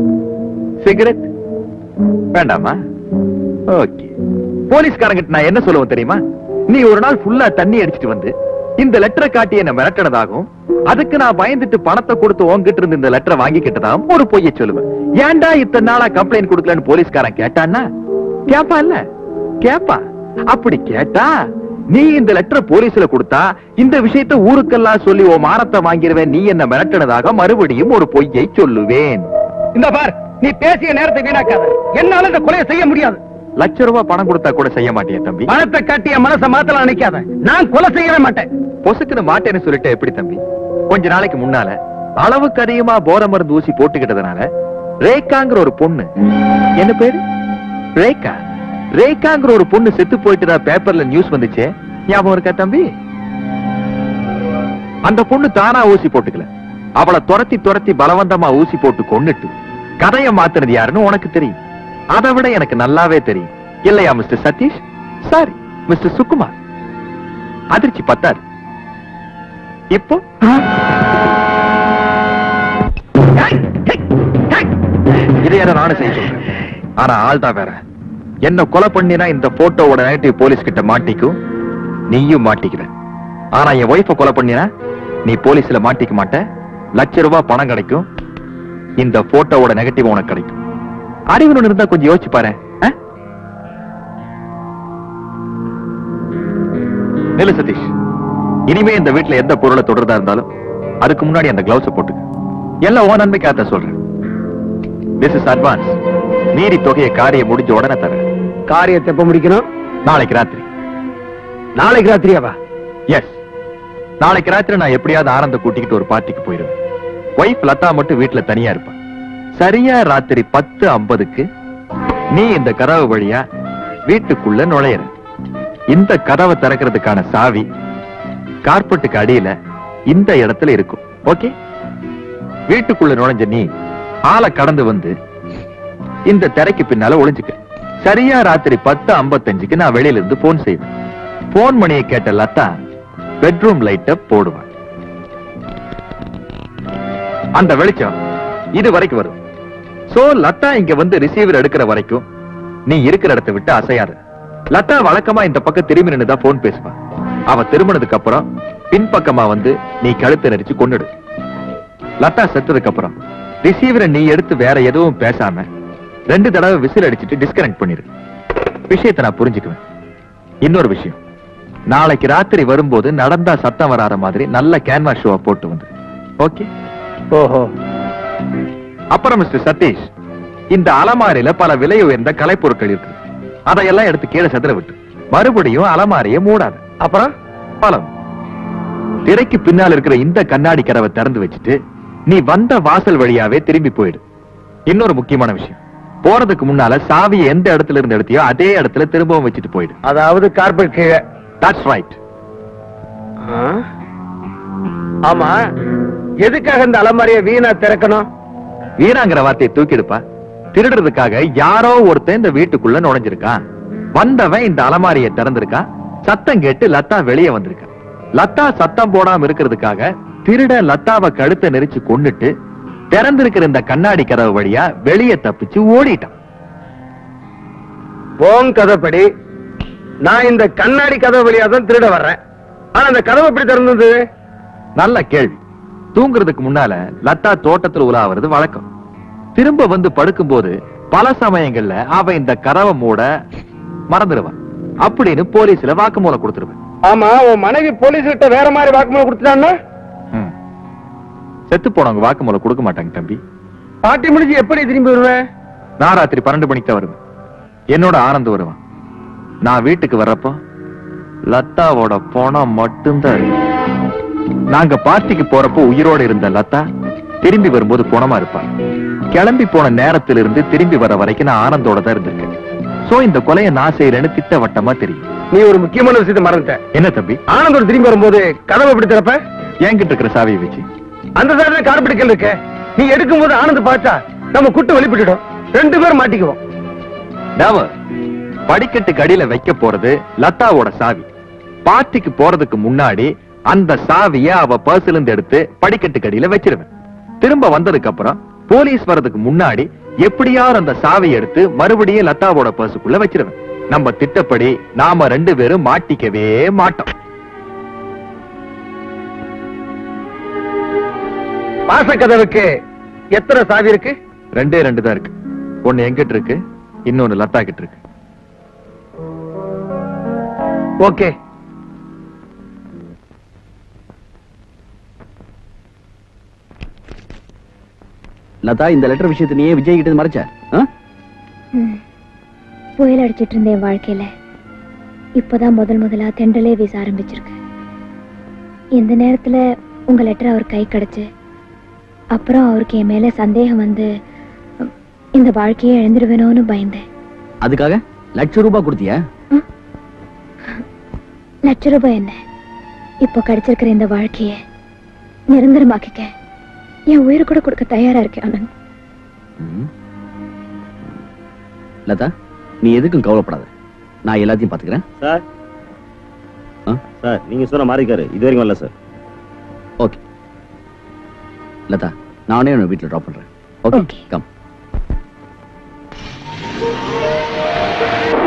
சிகரெட் வேண்டாமா ஓகே போலீஸ்காரங்கிட்ட நான் என்ன சொல்லுவேன் தெரியுமா நீ ஒரு நாள் ஃபுல்லா தண்ணி அடிச்சிட்டு வந்து இந்த லெட்டரை காட்டி என்ன மிரட்டினதாகும் அதுக்கு நான் பயந்துட்டு பணத்தை கொடுத்து உன்கிட்ட இருந்து இந்த லெட்டரை வாங்கிக்கிட்டதாம் ஒரு பொய்ய சொல்லுவேன் ஏன்டா இத்தனை நாளா கம்ப்ளைண்ட் கொடுக்கலன்னு போலீஸ்காரன் கேட்டான்னா கேப்பா இல்ல கேப்பா அப்படி கேட்டா நீ இந்த லெட்டரை போலீஸ்ல கொடுத்தா இந்த விஷயத்தை ஊருக்கெல்லாம் சொல்லி உன் மானத்தை வாங்கிருவேன் நீ என்ன மிரட்டினதாக மறுபடியும் ஒரு பொய்யை சொல்லுவேன் இந்த பார் நீ பேசிய நேரத்தை வீணாக்காத என்னால இந்த கொலையை செய்ய முடியாது லட்ச ரூபாய் பணம் கொடுத்தா கூட செய்ய மாட்டியா தம்பி பணத்தை கட்டிய மனசை மாத்தலாம் நினைக்காத நான் கொலை செய்யவே மாட்டேன் பொசுக்குன்னு மாட்டேன்னு சொல்லிட்டு எப்படி தம்பி கொஞ்ச நாளைக்கு முன்னால அளவுக்கு அதிகமா போர மருந்து ஊசி போட்டுக்கிட்டதுனால ரேகாங்கிற ஒரு பொண்ணு என்ன பேரு ரேகா ரேகாங்கிற ஒரு பொண்ணு செத்து போயிட்டு பேப்பர்ல நியூஸ் வந்துச்சே ஞாபகம் இருக்கா தம்பி அந்த பொண்ணு தானா ஊசி போட்டுக்கல அவளை துரத்தி துரத்தி பலவந்தமா ஊசி போட்டு கொன்னுட்டு கதையை மாத்துனது யாருன்னு உனக்கு தெரியும் அதை விட எனக்கு நல்லாவே தெரியும் இல்லையா mister Satish sorry mister Sukumar அதிர்ச்சி பத்தாது இப்போ இதை யார நானும் செய்ய சொல்றேன் ஆனா ஆள் தான் வேற என்ன கொலை பண்ணினா இந்த போட்டோவோட நெகட்டிவ் போலீஸ் கிட்ட மாட்டிக்கும் நீயும் மாட்டிக்கிற ஆனா என் ஒய்ஃப கொலை பண்ணினா நீ போலீஸ்ல மாட்டிக்க மாட்ட லட்ச ரூபாய் பணம் கிடைக்கும் இந்த போட்டோவோட நெகட்டிவ் உனக்கு கிடைக்கும் அறிவுன்னு இருந்தா கொஞ்சம் யோசிச்சு பாரு ஆ? நில்லு சதீஷ் இனிமே இந்த வீட்டுல எந்த பொருளை தொடர்தா இருந்தாலும் அதுக்கு முன்னாடி அந்த கிளவுஸ் போட்டுக்க எல்லாம் ஓ நன்மைக்காக சொல்றேன் திஸ் இஸ் அட்வான்ஸ் மீறி தொகையை காரியம் முடிஞ்ச உடனே தரேன் காரியத்தை எப்ப முடிக்கணும் நாளைக்கு ராத்திரி நாளைக்கு ராத்திரியாவா எஸ் நாளைக்கு ராத்திரி நான் எப்படியாவது ஆனந்த கூட்டிக்கிட்டு ஒரு பார்ட்டிக்கு போயிருவேன் ஒய்ஃப் லதா மட்டும் வீட்டுல தனியா இருப்பா சரியா ராத்திரி பத்து ஐம்பதுக்கு நீ இந்த கதவு வழியா வீட்டுக்குள்ள நுழையிற இந்த கதவை திறக்கிறதுக்கான சாவி கார்பெட்டுக்கு அடியில இந்த இடத்துல இருக்கும் ஓகே வீட்டுக்குள்ள நுழைஞ்ச நீ ஆளை கடந்து வந்து இந்த திரைக்கு பின்னால ஒளிஞ்சுக்க சரியா ராத்திரி பத்து ஐம்பத்தஞ்சுக்கு நான் வெளியில இருந்து போன் செய்வேன் போன் மணியை கேட்ட லதா பெட்ரூம் லைட்ட போடுவான் அந்த வெளிச்சம் இது வரைக்கும் வரும் சோ லதா இங்க வந்து ரிசீவர் எடுக்கிற வரைக்கும் நீ இருக்கிற இடத்தை விட்டு அசையாத லதா வழக்கமா இந்த பக்கம் திரும்பி நின்னுதான் போன் பேசுவா அவ திரும்பினதுக்கு அப்புறம் பின்பக்கமா வந்து நீ கழுத்தை நெரிச்சு கொன்னுடு லதா செத்ததுக்கு அப்புறம் ரிசீவரை நீ எடுத்து வேற எதுவும் பேசாம ரெண்டு தடவை விசில் அடிச்சிட்டு டிஸ்கனெக்ட் பண்ணிரு விஷயத்தை நான் புரிஞ்சுக்குவேன் இன்னொரு விஷயம் நாளைக்கு ராத்திரி வரும்போது நடந்தா சத்தம் வராத மாதிரி நல்ல கேன்வாஸ் ஷோவை போட்டு வந்து ஓகே ஓஹோ அப்புறம் மிஸ்டர் சதீஷ் இந்த அலமாரியில பல விலை உயர்ந்த கலைப்பொருட்கள் இருக்கு அதையெல்லாம் எடுத்து கீழே செதற விட்டு மறுபடியும் அலமாரியை மூடாது அப்புறம் பலம் திரைக்கு பின்னால் இருக்கிற இந்த கண்ணாடி கதவை திறந்து வச்சுட்டு நீ வந்த வாசல் வழியாவே திரும்பி போயிடு இன்னொரு முக்கியமான விஷயம் போறதுக்கு முன்னால சாவியை எந்த இடத்துல இருந்து எடுத்தியோ அதே இடத்துல திரும்பவும் வச்சுட்டு போயிடு அதாவது கார்பெட் கீழே தட்ஸ் ரைட் ஆ? ஆமா எதுக்காக இந்த அலமாரிய வீணா திறக்கணும் வீணாங்கிற வார்த்தையை தூக்கிடுப்பா திருடுறதுக்காக யாரோ ஒருத்தன் இந்த வீட்டுக்குள்ள நுழைஞ்சிருக்கான் வந்தவன் இந்த அலமாரியை திறந்திருக்கான் சத்தம் கேட்டு லத்தா வெளியே வந்திருக்கான் லத்தா சத்தம் போடாம இருக்கிறதுக்காக திருட லத்தாவை கழுத்தை நெரிச்சு கொன்னுட்டு திறந்திருக்கிற இந்த கண்ணாடி கதவு வழியா வெளியே தப்பிச்சு ஓடிட்டான் போங் கதைப்படி நான் இந்த கண்ணாடி கதவு வழியா தான் திருட வர்றேன் ஆனா இந்த கதவு எப்படி திறந்தது நல்ல கேள்வி தூங்குறதுக்கு முன்னால லத்தா தோட்டத்துல உலாவுறது வழக்கம் திரும்ப வந்து படுக்கும்போது பல சமயங்கள்ல அவ இந்த கதவை மூட மறந்துடுவான் அப்படின்னு போலீஸ்ல வாக்குமூலம் கொடுத்துருவேன் ஆமா உன் மனைவி போலீஸ் கிட்ட வேற மாதிரி வாக்குமூலம் கொடுத்துட்டான்னா ம். செத்து போனவங்க வாக்குமூலம் கொடுக்க மாட்டாங்க தம்பி பாட்டி முடிஞ்சு எப்படி திரும்பி வருவேன் நான் ராத்திரி பன்னெண்டு மணிக்கு தான் வருவேன் என்னோட ஆனந்த் வருவான் நான் வீட்டுக்கு வர்றப்போ லத்தாவோட பணம் மட்டும்தான் இருக்கு நாங்க பார்ட்டிக்கு போறப்போ உயிரோட இருந்த லதா திரும்பி வரும்போது பணமா இருப்பா கிளம்பி போன நேரத்திலிருந்து திரும்பி வர வரைக்கும் நான் ஆனந்தோட தான் இருந்திருக்கேன் சோ இந்த கொலையை நான் செய்யறேன்னு திட்டவட்டமா தெரியும் நீ ஒரு முக்கியமான விஷயத்தை மறந்துட்ட என்ன தம்பி ஆனந்தோட திரும்பி வரும்போது கதவை எப்படி திறப்ப என்கிட்ட இருக்கிற சாவியை வச்சு அந்த சைடுல கார்பெட்டுக்கல் இருக்க நீ எடுக்கும்போது ஆனந்த் பார்த்தா நம்ம குட்டு வெளிப்பட்டுடும் ரெண்டு பேரும் மாட்டிக்குவோம் Never. படிக்கட்டுக்கு அடியில வைக்க போறது லதாவோட சாவி பார்ட்டிக்கு போறதுக்கு முன்னாடி அந்த சாவிய அவ பர்ஸ்ல இருந்து எடுத்து படிக்கட்டுக்கு அடியில வச்சிருவேன் திரும்ப வந்ததுக்கு அப்புறம் போலீஸ் வர்றதுக்கு முன்னாடி எப்படியாவது அந்த சாவியை எடுத்து மறுபடியும் லதாவோட பர்சுக்குள்ள வச்சிருவேன் நம்ம திட்டப்படி நாம ரெண்டு பேரும் மாட்டிக்கவே மாட்டோம் வாசக்கதவுக்கு எத்தனை சாவி இருக்கு ரெண்டே ரெண்டு தான் இருக்கு ஒண்ணு எங்கிட்ட இருக்கு இன்னொன்னு லதா கிட்ட இருக்கு ஓகே லதா இந்த லெட்டர் விஷயத்தை நீயே விஜய் கிட்ட இருந்து மறைச்ச ஆ? ம். புயல் அடிச்சிட்டு இருந்த என் வாழ்க்கையில இப்பதான் முதல் முதலா தெண்டலே வீச ஆரம்பிச்சிருக்கு இந்த நேரத்துல உங்க லெட்டர் அவர் கை கிடைச்சு அப்புறம் அவருக்கு என் மேல சந்தேகம் வந்து ம், இந்த வாழ்க்கையை இழந்துடுவேனோன்னு பயந்தேன் அதுக்காக லட்சம் ரூபாய் கொடுத்தியா லட்ச ரூபாய் என்ன இப்போ கிடைச்சிருக்கிற இந்த வாழ்க்கைய நிரந்தரமாக்கிக்க என் உயிரை கூட கொடுக்க தயாரா இருக்கேன் ஆனந்த் ம். லதா நீ எதுக்கும் கவலைப்படாத நான் எல்லாத்தையும் பாத்துக்கிறேன் சார் ஆ? சார் நீங்க சொன்ன மாறிக்காரு இது வரைக்கும் வரல சார் ஓகே லதா நானே உன்னை வீட்டுல ட்ராப் பண்றேன் okay Okay. Come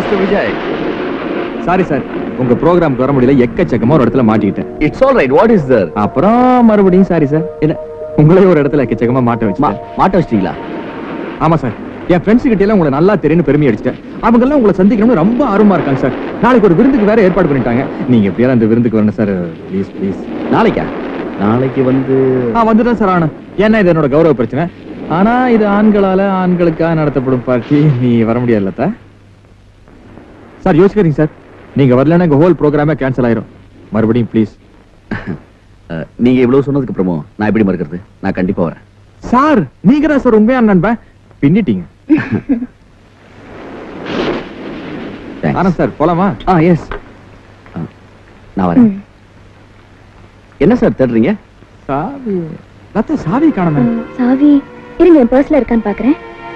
mister Vijay sorry sir உங்க ப்ரோக்ராம்க்கு வர முடியல எக்கச்சக்கமா ஒரு இடத்துல மாட்டிக்கிட்டேன் it's all right what is there அப்புறம் மறுபடியும் சாரி சார் என்ன உங்களையும் ஒரு இடத்துல எக்கச்சக்கமா மாட்ட வச்சு மாட்ட வச்சிட்டீங்களா ஆமா சார் என் ஃப்ரெண்ட்ஸ் கிட்ட எல்லாம் உங்களை நல்லா தெரியும் பெருமை அடிச்சிட்டேன் அவங்க எல்லாம் உங்களை சந்திக்கணும்னு ரொம்ப ஆர்வமா இருக்காங்க சார் நாளைக்கு ஒரு விருந்துக்கு வேற ஏற்பாடு பண்ணிட்டாங்க நீங்க எப்படியாவது அந்த விருந்துக்கு வரணும் சார் ப்ளீஸ் ப்ளீஸ் நாளைக்கா நாளைக்கு வந்து ஆ வந்துட்டேன் சார் ஆனா ஏன்னா இது என்னோட கௌரவ பிரச்சனை ஆனா இது ஆண்களால ஆண்களுக்காக நடத்தப்படும் பார்ட்டி நீ வர முடியாதுல்ல அத்தை? சார் யோசிக்கிறீங்க சார் நீங்க வரலன்னா எங்க ஹோல் ப்ரோக்ராமே கேன்சல் ஆயிரும் மறுபடியும் ப்ளீஸ் அஹ், நீங்க இவ்வளவு சொன்னதுக்கு அப்புறமோ நான் எப்படி மறுக்கிறது நான் கண்டிப்பா வரேன் சார் நீங்க தான் சார் உண்மையான நண்பன் பின்னிட்டீங்க Thanks. ஆனா சார் போலாமா ஆ எஸ் நான் வரேன் ம். என்ன சார் தேடுறீங்க சாவி லத்த சாவி காணமே ம், சாவி இருங்க என் பர்ஸ்ல இருக்கான்னு பாக்குறேன்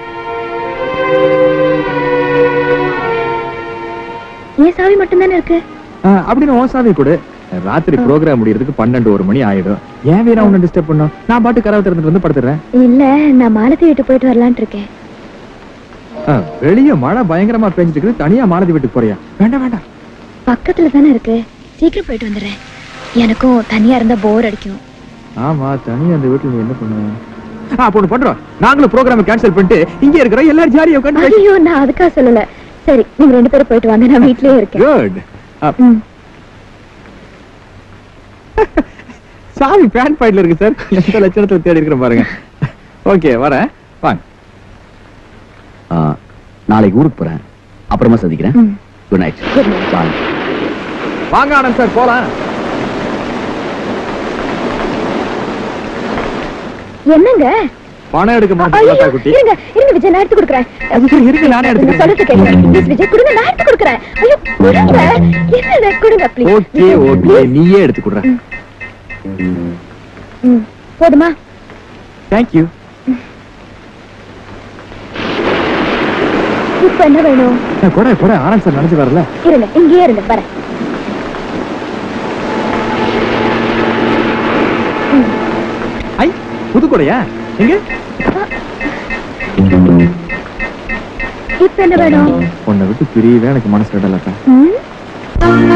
என் சாவி மட்டும்தானே இருக்கு அப்படின்னு உன் சாவி கொடு ராத்திரி ப்ரோக்ராம் முடியறதுக்கு பன்னெண்டு ஒரு மணி ஆயிடும் ஏன் வீரா உன்னை டிஸ்டர்ப் பண்ணும் நான் பாட்டு கதவை திறந்துட்டு வந்து படுத்துறேன் இல்ல நான் மாலத்தி வீட்டு போயிட்டு வரலான்ட்டு இருக்கேன் ஆ, வெளிய மழை பயங்கரமா பெஞ்சிட்டு இருக்குது தனியா மாலதி வீட்டுக்கு போறியா வேண்டாம் வேண்டாம் பக்கத்துல தானே இருக்கு சீக்கிரம் போயிட்டு வந்துடுறேன் எனக்கும் தனியா இருந்தா போர் அடிக்கும் ஆமா தனியா அந்த வீட்டுல நீ என்ன பண்ணுவ ஆ அப்ப ஒண்ணு பண்றோம் நாங்களும் ப்ரோக்ராம் கேன்சல் பண்ணிட்டு இங்க இருக்கிற எல்லாரும் ஜாலியா உட்காந்து ஐயோ நான் அதுக்காக சொல்லல சரி நீங்க ரெண்டு பேரும் போயிட்டு வாங்க நான் வீட்லயே இருக்கேன் குட் ம். சாவி பேண்ட் பாயிட்ல இருக்கு சார் எந்த லட்சணத்துல தேடி இருக்கிற பாருங்க ஓகே வரேன் வாங்க ஆ, நாளைக்கு ஊருக்கு போறேன் அப்புறமா சந்திக்கிறேன் ம். Good night Good night. Bye வாங்க ஆனந்த் சார் போலாம் என்னங்க பணம் எடுக்க ஐயோ, மாட்டேன் குட்டி இருங்க இருங்க விஜய் நான் எடுத்து கொடுக்குறேன் சரி, இருங்க, நானே எடுத்துக்கிறேன். நான் சொல்றது கேளுங்க ப்ளீஸ் விஜய் கொடுங்க நான் எடுத்து கொடுக்குறேன் ஐயோ கொடுங்க என்ன கொடுங்க ப்ளீஸ் ஓகே ஓகே நீயே எடுத்து கொடுற ம் போதுமா தேங்க்யூ இப்ப என்ன வேணும் கூட கூட ஆனந்த் சார் நினைச்சு வரல இருங்க இங்கேயே இருங்க வரேன் ஐ புதுக்கோடையா எங்க இப்ப என்ன வேணும் உன்னை விட்டு பிரியவே எனக்கு மனசு விடலக்கா ம்?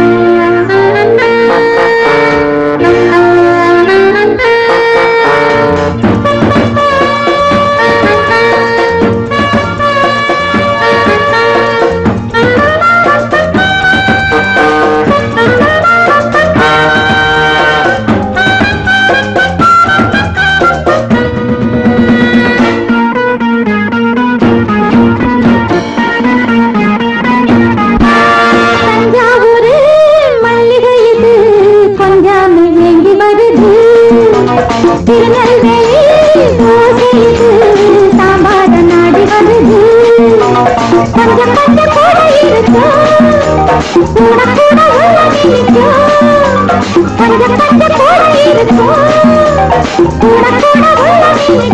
தஞ்சாவூரு மல்லிகை இது கொஞ்சம் ஏங்கி வருது திருநெல்வேலி தோசை இது சாம்பார நாடி வருது கொஞ்சம் கொஞ்சம் கூட இருக்கும் கூட கூட உள்ள நிற்கும் கொஞ்சம் கொஞ்சம் கூட இருக்கும் கூட கூட உள்ள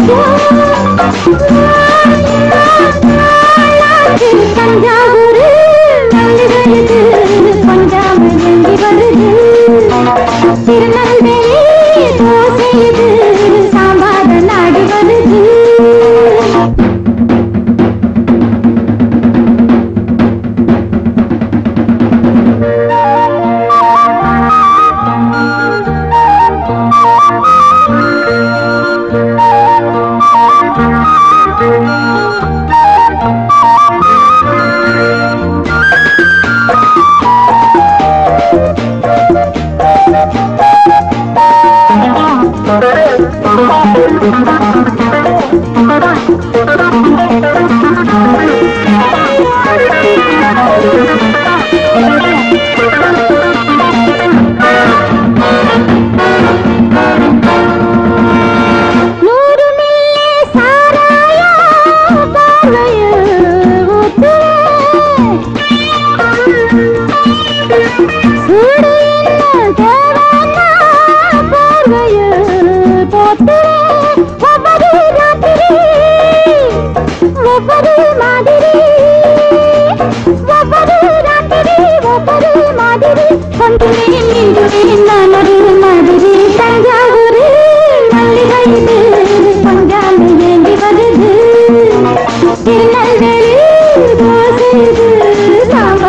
நிற்கும் தஞ்சாவூரு மல்லிகைது கொஞ்சம் எங்கி வருது திருநெல்வேலி தோசை இது சாம்பார நாடி வருது நூறு மில்லி சாராயம் பார்வையில் ஊத்து. சூடு என்ன தேவைன்னா பார்வையில் போத்து. ஒவ்வொரு ராத்திரி, ஒவ்வொரு மாதிரி ஒவ்வொரு ராத்திரி ஒவ்வொரு மாதிரி கொண்டுவேன் நின்றுவேன் நான் ஒரு மாதிரி தஞ்சாவூரு மல்லிகை இது கொஞ்சம் ஏங்கி வருது திருநெல்வேலி தோசை இது சாம்பார்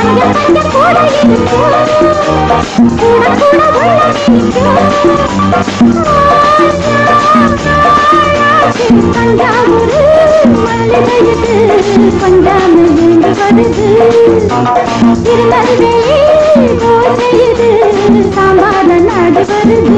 கொஞ்சம் கொஞ்சம் கூட இருக்கும் கூட கூட உள்ள தஞ்சாவூர் மல்லிகையுது பஞ்சாம வேண்டி வருது திருநெல்வேலி தோசையுது சாம்பார நாடு வருது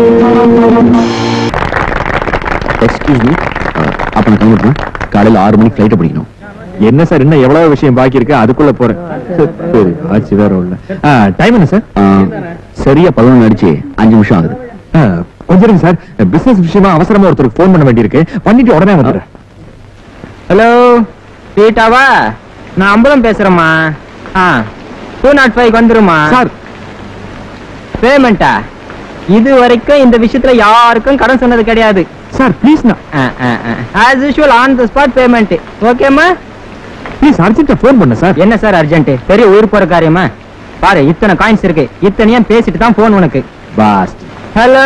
எக்ஸ்கியூஸ் மீ அப்ப நான் கிளம்பிட்டுமா காலையில ஆறு மணிக்கு ஃபிளைட் பிடிக்கணும் என்ன சார் இன்னும் எவ்வளவு விஷயம் பாக்கி இருக்கு அதுக்குள்ள போறேன் சரி ஆச்சு வேற இல்ல டைம் என்ன சார் ஆ, சரியா பதினொன்று அடிச்சு அஞ்சு நிமிஷம் ஆகுது ஆ, கொஞ்சம் இருங்க சார் பிசினஸ் விஷயமா அவசரமா ஒருத்தருக்கு ஃபோன் பண்ண வேண்டியிருக்கு பண்ணிட்டு உடனே வந்துடுறேன் ஹலோ ரீட்டாவா நான் அம்பலம் பேசுறேம்மா ஆ டூ நாட் ஃபைவ் வந்துருமா சார் பேமெண்டா இது வரைக்கும் இந்த விஷயத்துல யாருக்கும் கடன் சொன்னது கிடையாது சார் ப்ளீஸ் நான் as usual on the spot payment ஓகேம்மா ப்ளீஸ் அர்ஜென்ட்டா ஃபோன் பண்ண சார் என்ன சார் அர்ஜென்ட் பெரிய உயிர் போற காரியமா பாரு இத்தனை காயின்ஸ் இருக்கு இத்தனையும் பேசிட்டு தான் போன் உனக்கு boss hello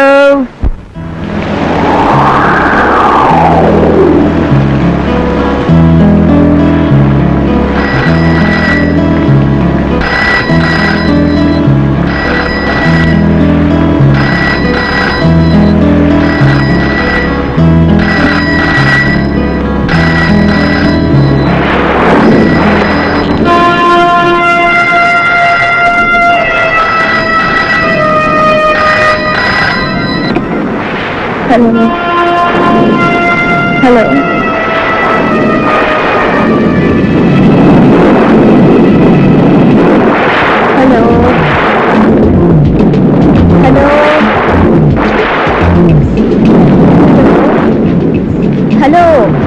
hello hello hello hello hello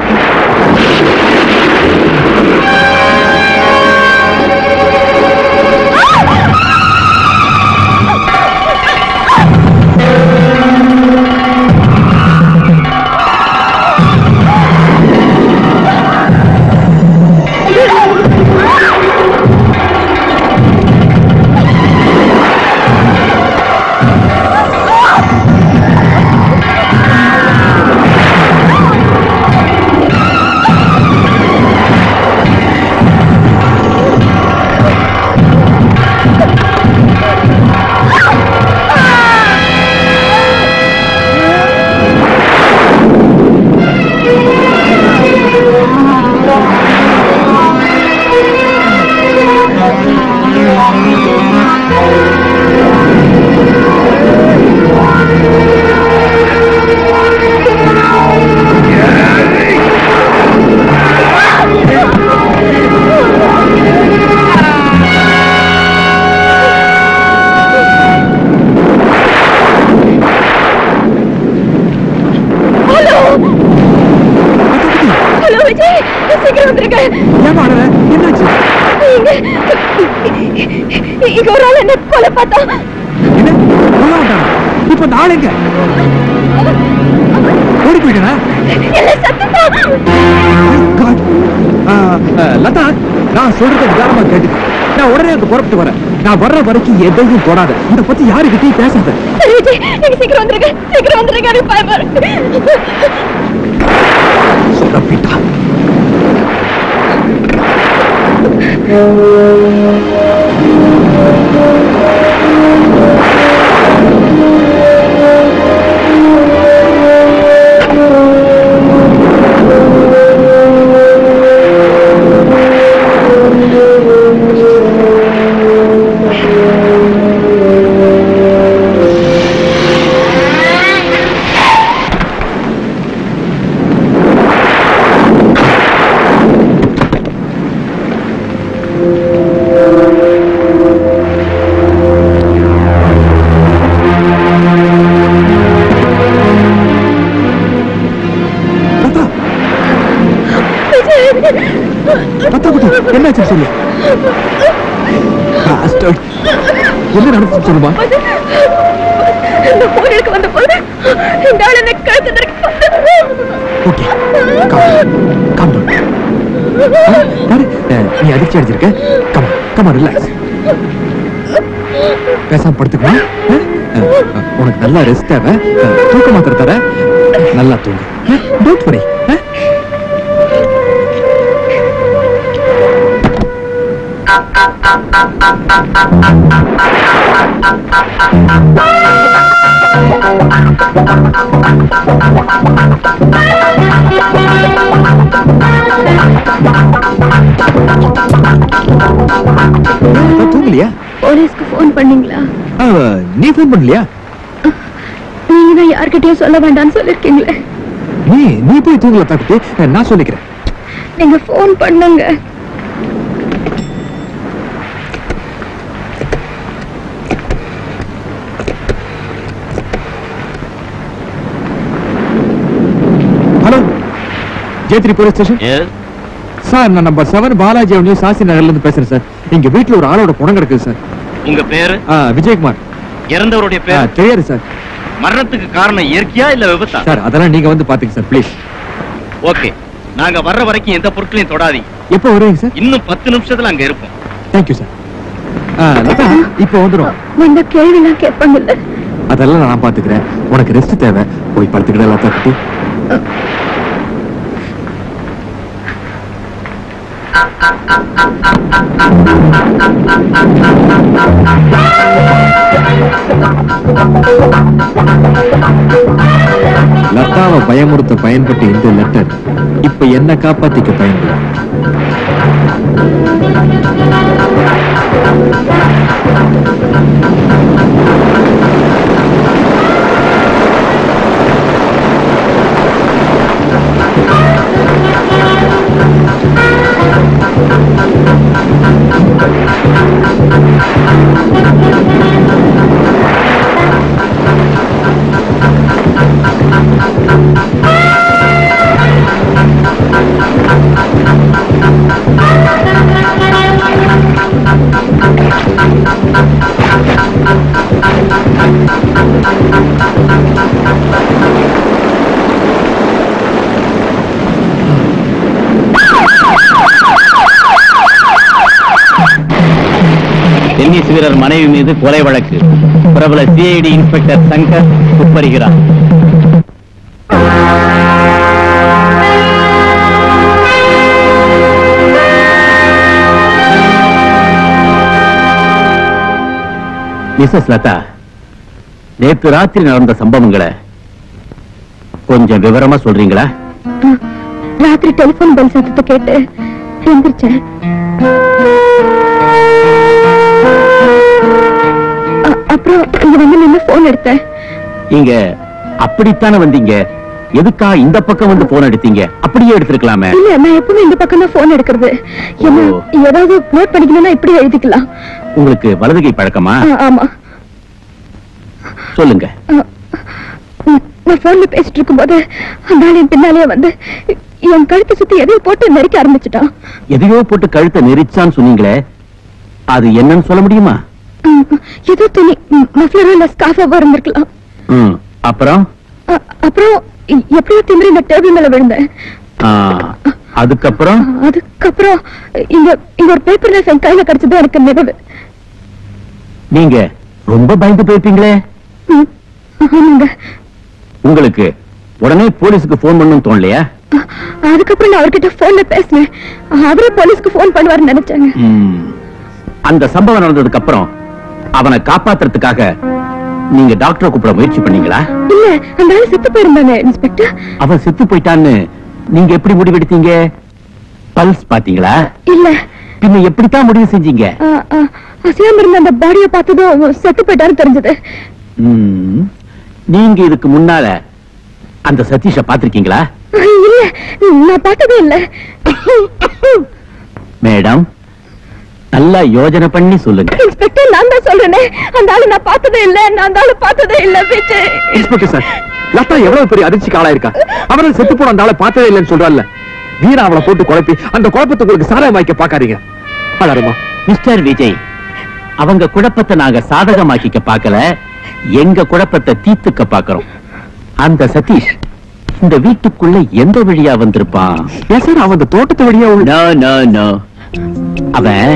hello hello Vijay சீக்கிரம் வந்துருங்க ஏன் ஆடுற என்னாச்சு இங்க இங்க ஒரு ஆள் என்ன கொலை பார்த்தா என்ன கொல்ல வந்தானா? இப்ப நாளைங்க ஓடி போயிட்டா என்ன சத்தம் God. ஆ, ஆ, லதா நான் சொல்றத நிதானமா கேட்டு நான் உடனே அங்க புறப்பட்டு வரேன் நான் வர்ற வரைக்கும் எதையும் தொடாத இத பத்தி யாருக்கிட்டையும் பேசாத சரி விஜய் நீங்க சீக்கிரம் வந்துருங்க சீக்கிரம் வந்துருங்க எனக்கு பயமா இருக்கு சொதப்பிட்டா லதா லதா குட்டி என்னாச்சு சொல்லு Bastard. என்ன நடந்துச்சு சொல்லுமா இந்த போன் எடுக்க வந்த போது இந்த ஆள் என்ன கழுத்து ஓகே கம் கம் பாரு அஹ், நீ அதிர்ச்சி அடைஞ்சிருக்க கம் கம் ரிலாக்ஸ் பேசாம படுத்துக்கமா அஹ், அஹ், உனக்கு நல்லா ரெஸ்ட் தேவை அஹ், தூக்க மாத்திரை தர நல்லா தூங்கு டோன்ட் வரி ஆ தூங்கலையா போலீஸ்க்கு ஃபோன் பண்ணீங்களா நீ ஃபோன் பண்ணலையா நீங்க தான் யார்கிட்டயும் சொல்ல வேண்டாம்னு சொல்லிருக்கீங்களே நீ நீ போய் தூங்கல தாக்குட்டி நான் சொல்லிக்கிறேன் நீங்க ஃபோன் பண்ணுங்க ஹலோ ஜேத்ரி போலீஸ் ஸ்டேஷன் சார் நான் நம்பர் செவன் பாலாஜி அவனியூ சாசி நகர்ல இருந்து பேசுறேன் சார் இங்க வீட்டுல ஒரு ஆளோட பணம் கிடக்குது சார் உங்க பேரு ஆ, விஜயகுமார் இறந்தவருடைய ஆ, பேர் தெரியாது சார் மரணத்துக்கு காரணம் இயற்கையா இல்ல விபத்தா சார் அதெல்லாம் நீங்க வந்து பாத்துங்க சார் ப்ளீஸ் ஓகே நாங்க வர்ற வரைக்கும் எந்த பொருட்களையும் தொடாதீங்க எப்போ வருவீங்க சார் இன்னும் பத்து நிமிஷத்துல அங்க இருப்போம் தேங்க்யூ சார் ஆ, லதா இப்போ வந்துடும் வந்த கேள்விலாம் கேட்பாங்கல்ல அதெல்லாம் நான் பாத்துக்கிறேன் உனக்கு ரெஸ்ட் தேவை போய் படுத்துக்கிட லதா குட்டி லதாவை பயமுறுத்த பயன்பட்ட இந்த லெட்டர் இப்ப என்ன காப்பாத்திக்க பயன்படும் டென்னிஸ் வீரர் மனைவி மீது கொலை வழக்கு பிரபல சிஐடி இன்ஸ்பெக்டர் சங்கர் துப்பறிகிறார் மிஸ்ஸஸ் லதா நேத்து ராத்திரி நடந்த சம்பவங்களை கொஞ்சம் விவரமா சொல்றீங்களா ராத்திரி டெலிபோன் பெல் சத்தத்தை கேட்டு எந்திரிச்சேன் அ- அப்புறம் இங்க வந்து நின்னு போன் எடுத்தேன் இங்க அப்படித்தானே வந்தீங்க எதுக்கா இந்த பக்கம் வந்து போன் எடுத்தீங்க அப்படியே எடுத்திருக்கலாமே இல்ல நான் எப்பவுமே இந்த பக்கம் தான் போன் எடுக்கிறது என்ன ஓ. ஏதாவது நோட் பண்ணிக்கணும்னா இப்படி எழுதிக்கலாம் உங்களுக்கு வலதுகை பழக்கமா ஆ, ஆமா சொல்லுங்க ஆ, ம், நான் போன்ல பேசிட்டு இருக்கும்போது அந்த ஆள் என் பின்னாலேயே வந்து என் கழுத்தை சுத்தி எதையும் போட்டு நெரிக்க ஆரம்பிச்சுட்டான் எதையோ போட்டு கழுத்தை நெரிச்சான்னு சொன்னீங்களே அது என்னன்னு சொல்ல முடியுமா ம், ஏதோ துணி மஃப்லரோ இல்ல ஸ்காஃபாவோ இருந்திருக்கலாம் ம், அப்புறம் அ- அப்புறம் எ- எப்படியோ திமிரி இந்த டேபிள் மேல விழுந்தேன் ஆ, அதுக்கப்புறம் அதுக்கப்புறம் இங்க இங்க ஒரு பேப்பர்ல என் கையில கிடைச்சது எனக்கு நினைவு நீங்க ரொம்ப பயந்து போயிருப்பீங்களே ம், ஆமாங்க உங்களுக்கு உடனே போலீஸுக்கு போன் பண்ணணும் தோணலையா அ- அதுக்கப்புறம் நான் அவர்கிட்ட போன்ல பேசினேன் அவரே போலீஸ்க்கு போன் பண்ணுவாருன்னு நினைச்சாங்க ம். அந்த சம்பவம் நடந்ததுக்கு அப்புறம் அவனை காப்பாத்துறதுக்காக நீங்க டாக்டரை கூப்பிட முயற்சி பண்ணீங்களா இல்ல அந்த ஆள் செத்து போயிருந்தாங்க இன்ஸ்பெக்டர் அவன் செத்து போயிட்டான்னு நீங்க எப்படி முடிவெடுத்தீங்க பல்ஸ் பாத்தீங்களா இல்ல பின்ன எப்படித்தான் முடிவு செஞ்சீங்க அ, அ, அசையாம இருந்த அந்த பாடிய பார்த்ததும் செத்து போயிட்டாரு தெரிஞ்சது ம். நீங்க இதுக்கு முன்னால அந்த சதீஷ பாத்திருக்கீங்களா இல்ல நான் பார்த்ததே இல்ல மேடம் நல்லா யோஜனை பண்ணி சொல்லுங்க இன்ஸ்பெக்டர் நான் தான் சொல்றேனே அந்த ஆளு நான் பார்த்ததே இல்ல நான் அந்த ஆளு பார்த்ததே இல்ல விஜய் இன்ஸ்பெக்டர் சார் லதா எவ்வளவு பெரிய அதிர்ச்சிக்கு ஆளாயிருக்கா அவரை செத்து போன அந்த ஆளை பார்த்ததே இல்லைன்னு சொல்றான்ல வீரா அவளை போட்டு குழப்பி அந்த குழப்பத்தை உங்களுக்கு சாதகம் வாய்க்க பாக்காதீங்க அலாரமா மிஸ்டர் விஜய் அவங்க குழப்பத்தை நாங்க சாதகமாக்கிக்க பார்க்கல எங்க குழப்பத்தை தீர்த்துக்க பார்க்கறோம் அந்த சதீஷ் இந்த வீட்டுக்குள்ள எந்த வழியா வந்திருப்பான் ஏன் சார் அவன் அந்த தோட்டத்து வழியா உள்ள நோ நோ நோ அவன்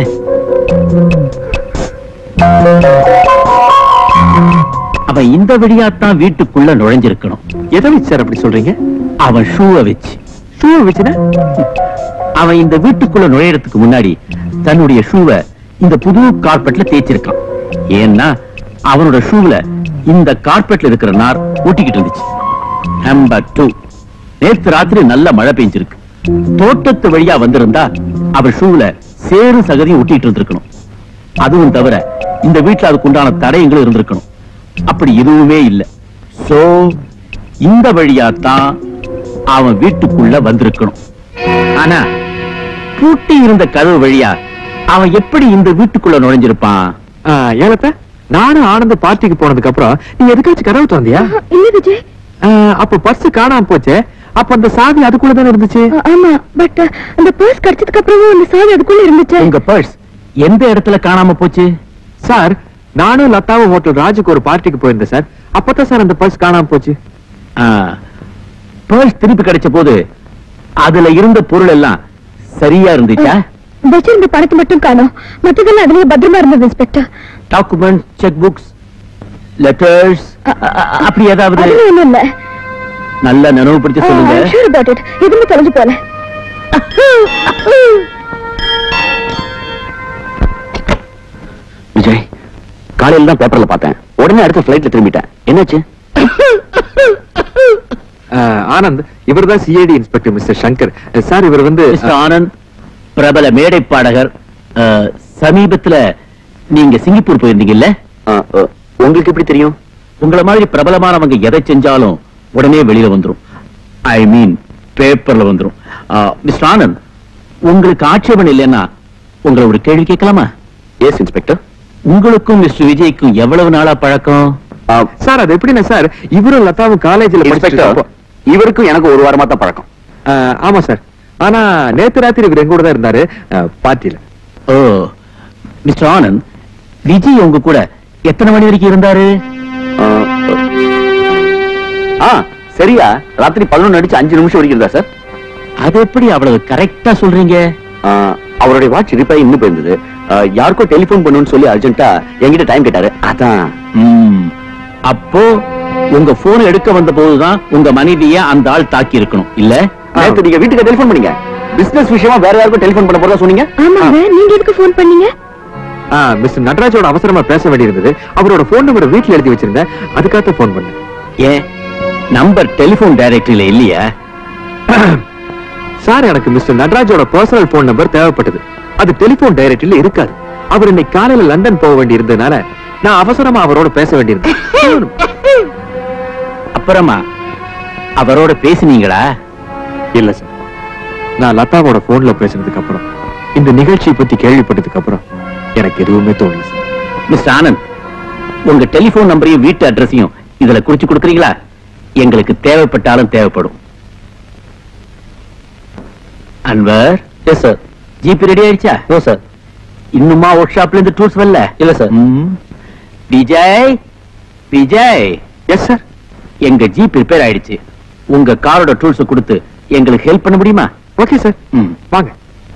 அவன் இந்த வழியா தான் வீட்டுக்குள்ள நுழைஞ்சிருக்கணும் எதை வச்சு சார் அப்படி சொல்றீங்க அவன் ஷூவை வச்சு ஷூ வச்சுனா அவன் இந்த வீட்டுக்குள்ள நுழையறதுக்கு முன்னாடி தன்னுடைய ஷூவை இந்த புது கார்பெட்ல தேய்ச்சிருக்கான் ஏன்னா அவனோட ஷூல இந்த கார்பெட்ல இருக்கிற நார் ஒட்டிக்கிட்டு இருந்துச்சு நம்பர் டூ நேத்து ராத்திரி நல்ல மழை பெஞ்சிருக்கு தோட்டத்து வழியா வந்திருந்தா அவர் ஷூல சேறு சகதியும் ஒட்டிட்டு இருந்திருக்கணும் அதுவும் தவிர இந்த வீட்டுல அதுக்கு உண்டான தடயங்களும் இருந்திருக்கணும் அப்படி எதுவுமே இல்ல சோ இந்த வழியா தான் அவன் வீட்டுக்குள்ள வந்திருக்கணும் ஆனா பூட்டி இருந்த கதவு வழியா அவன் எப்படி இந்த வீட்டுக்குள்ள நுழைஞ்சிருப்பான் ஏனத்த நானும் ஆனந்த பார்ட்டிக்கு போனதுக்கு அப்புறம் நீ எதுக்காச்சும் கதவு திறந்தியா இல்ல விஜய் ஆஹ், அப்ப பர்ஸ் காணாம போச்சே அப்ப அந்த சாவி அதுக்குள்ள தானே இருந்துச்சு ஆ- ஆமா பட் அந்த பர்ஸ் கிடைச்சதுக்கு அப்புறமும் அந்த சாவி அதுக்குள்ள இருந்துச்சு உங்க பர்ஸ் எந்த இடத்துல காணாம போச்சு சார் நானும் லதாவும் ஹோட்டல் ராஜுக்கு ஒரு பார்ட்டிக்கு போயிருந்தேன் சார் அப்பதான் சார் அந்த பர்ஸ் காணாம போச்சு பர்ஸ் திருப்பி கிடைச்ச போது அதுல இருந்த பொருள் எல்லாம் சரியா இருந்துச்சா வச்சிருந்த பணத்தை மட்டும் காணோம் மத்ததெல்லாம் அதுலயே பத்திரமா இருந்தது inspector document cheque books letters அப்படி ஏதாவது அதுல ஒண்ணும் இல்ல நல்ல நினைவுபடுத்தி சொல்லுங்க ஷூர் அபவுட் இட் எதுவுமே தொலைஞ்சு போல விஜய் காலையில தான் பேப்பர்ல பார்த்தேன் உடனே அடுத்த ஃபிளைட்ல திரும்பிட்டேன் என்னாச்சு ஆஹ், ஆனந்த் இவர் தான் CID inspector mister Shankar sir இவர் வந்து மிஸ்டர் ஆனந்த் பிரபல மேடை பாடகர் அஹ், சமீபத்துல நீங்க சிங்கப்பூர் போயிருந்தீங்கல்ல உங்களுக்கு எப்படி தெரியும் உங்களை மாதிரி பிரபலமானவங்க எதை செஞ்சாலும் உடனே வெளியில வந்துரும் ஐ மீன் பேப்பர்ல வந்துரும் மிஸ்டர் ஆனந்த் உங்களுக்கு ஆட்சேபம் இல்லைன்னா உங்களை ஒரு கேள்வி கேட்கலாமா எஸ் இன்ஸ்பெக்டர் உங்களுக்கும் மிஸ்டர் விஜய்க்கும் எவ்வளவு நாளா பழக்கம் சார் அது எப்படின்னா சார் இவரும் லதாவும் காலேஜ்ல படிச்சிட்டு இவருக்கும் எனக்கு ஒரு வாரமா தான் பழக்கம் ஆஹ், ஆமா சார் ஆனா நேத்து ராத்திரி இவர் எங்க கூட தான் இருந்தாரு பார்ட்டியில ஓ மிஸ்டர் ஆனந்த் விஜய் உங்க கூட எத்தனை மணி வரைக்கும் இருந்தாரு ஆ சரியா ராத்திரி பதினொன்று அடிச்சு அஞ்சு நிமிஷம் வரைக்கும் இருந்தா சார் அது எப்படி அவ்வளவு கரெக்டா சொல்றீங்க அவருடைய வாட்ச் ரிப்பேர் இன்னும் போயிருந்தது யாருக்கோ டெலிபோன் பண்ணுன்னு சொல்லி அர்ஜென்ட்டா என்கிட்ட டைம் கேட்டாரு அதான் அப்போ உங்க போன் எடுக்க வந்த போதுதான் உங்க மனைவிய அந்த ஆள் தாக்கி இருக்கணும் இல்ல நேத்து நீங்க வீட்டுக்கு டெலிபோன் பண்ணீங்க பிசினஸ் விஷயமா வேற யாருக்கும் டெலிபோன் பண்ண போறதா சொன்னீங்க ஆமாங்க நீங்க எதுக்கு ஃபோன் பண்ணீங்க மிஸ்டர் நடராஜோட அவசரமா பேச வேண்டியிருந்தது அவரோட போன் நம்பரை வீட்டுல எழுதி வச்சிருந்தேன் அதுக்காக போன் பண்ணேன் ஏன் நம்பர் டெலிபோன் டைரக்டரியில இல்லையா சார் எனக்கு மிஸ்டர் நடராஜோட பர்சனல் போன் நம்பர் தேவைப்பட்டது அது டெலிபோன் டைரக்டரியில இருக்காது அவர் இன்னைக்கு காலையில லண்டன் போக வேண்டி இருந்ததுனால நான் அவசரமா அவரோட பேச வேண்டியிருந்தேன் அப்புறமா அவரோட பேசினீங்களா இல்ல சார் நான் லதாவோட போன்ல பேசினதுக்கு அப்புறம் இந்த நிகழ்ச்சியை பத்தி கேள்விப்பட்டதுக்கு அப்புறம் எனக்கு எதுவுமே தோணல சார் மிஸ்டர் ஆனந்த் உங்க டெலிபோன் நம்பரையும் வீட்டு அட்ரஸையும் இதுல குறிச்சு கொடுக்குறீங்களா எங்களுக்கு தேவைப்பட்டாலும் தேவைப்படும் Anwar yes sir jeep ready ஆயிடுச்சா ஓ சார் இன்னுமா ஒர்க் ஷாப்ல இருந்து டூல்ஸ் வரல இல்ல sir Vijay Vijay yes sir எங்க ஜீப் ரிப்பேர் ஆயிடுச்சு உங்க காரோட டூல்ஸ் கொடுத்து எங்களுக்கு ஹெல்ப் பண்ண முடியுமா ஓகே சார் ம் வாங்க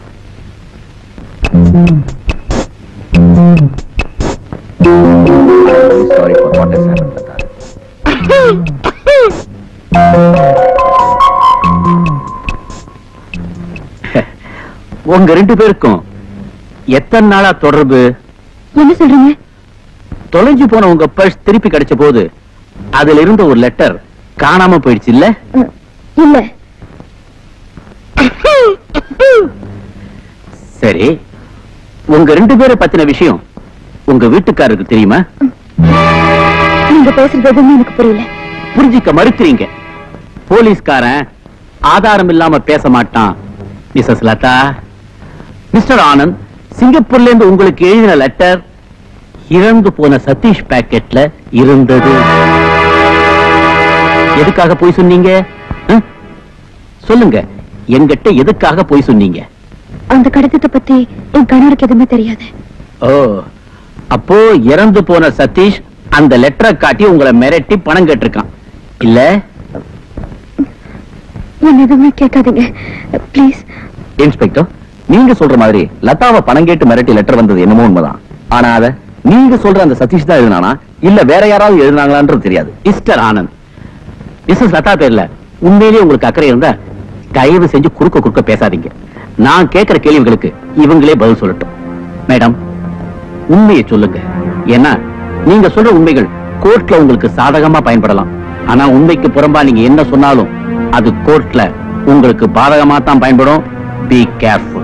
sorry for what has happened, Lata. உங்க ரெண்டு பேருக்கும் எத்தனை நாளா தொடர்பு என்ன சொல்றீங்க தொலைஞ்சு போன உங்க பர்ஸ் திருப்பி கிடைச்ச போது அதுல இருந்த ஒரு லெட்டர் காணாம போயிடுச்சு இல்ல அஹ், இல்ல சரி உங்க ரெண்டு பேரை பத்தின விஷயம் உங்க வீட்டுக்காரருக்கு தெரியுமா நீங்க பேசுறது எதுவுமே எனக்கு புரியல புரிஞ்சிக்க மறுக்கிறீங்க போலீஸ்காரன் ஆதாரம் இல்லாம பேச மாட்டான் மிஸ்ஸஸ் லதா மிஸ்டர் ஆனந்த் சிங்கப்பூர்ல இருந்து உங்களுக்கு எழுதின லெட்டர் இறந்து போன சதீஷ் பாக்கெட்ல இருந்தது எதுக்காக போய் சொன்னீங்க ம்? சொல்லுங்க என்கிட்ட எதுக்காக போய் சொன்னீங்க அந்த கடிதத்தை பத்தி என் கணவருக்கு எதுவுமே தெரியாது ஓ அப்போ இறந்து போன சதீஷ் அந்த லெட்டரை காட்டி உங்களை மிரட்டி பணம் கேட்டிருக்கான் இல்ல என்ன எதுவுமே கேட்காதீங்க ப்ளீஸ் இன்ஸ்பெக்டர் நீங்க சொல்ற மாதிரி லதாவை பணம் கேட்டு மிரட்டி லெட்டர் வந்தது என்னமோ உண்மைதான் ஆனா அத நீங்க சொல்ற அந்த சதீஷ் தான் எழுதினானா இல்ல வேற யாராவது எழுதினாங்களான்றது தெரியாது மிஸ்டர் ஆனந்த் மிஸ்ஸஸ் லதா பேர்ல உண்மையிலேயே உங்களுக்கு அக்கறை இருந்தா தயவு செஞ்சு குறுக்க குறுக்க பேசாதீங்க நான் கேட்கிற கேள்விகளுக்கு இவங்களே பதில் சொல்லட்டும் மேடம் உண்மையை சொல்லுங்க ஏன்னா நீங்க சொல்ற உண்மைகள் கோர்ட்ல உங்களுக்கு சாதகமா பயன்படலாம் ஆனா உண்மைக்கு புறம்பா நீங்க என்ன சொன்னாலும் அது கோர்ட்ல உங்களுக்கு பாதகமா தான் பயன்படும் பி கேர்ஃபுல்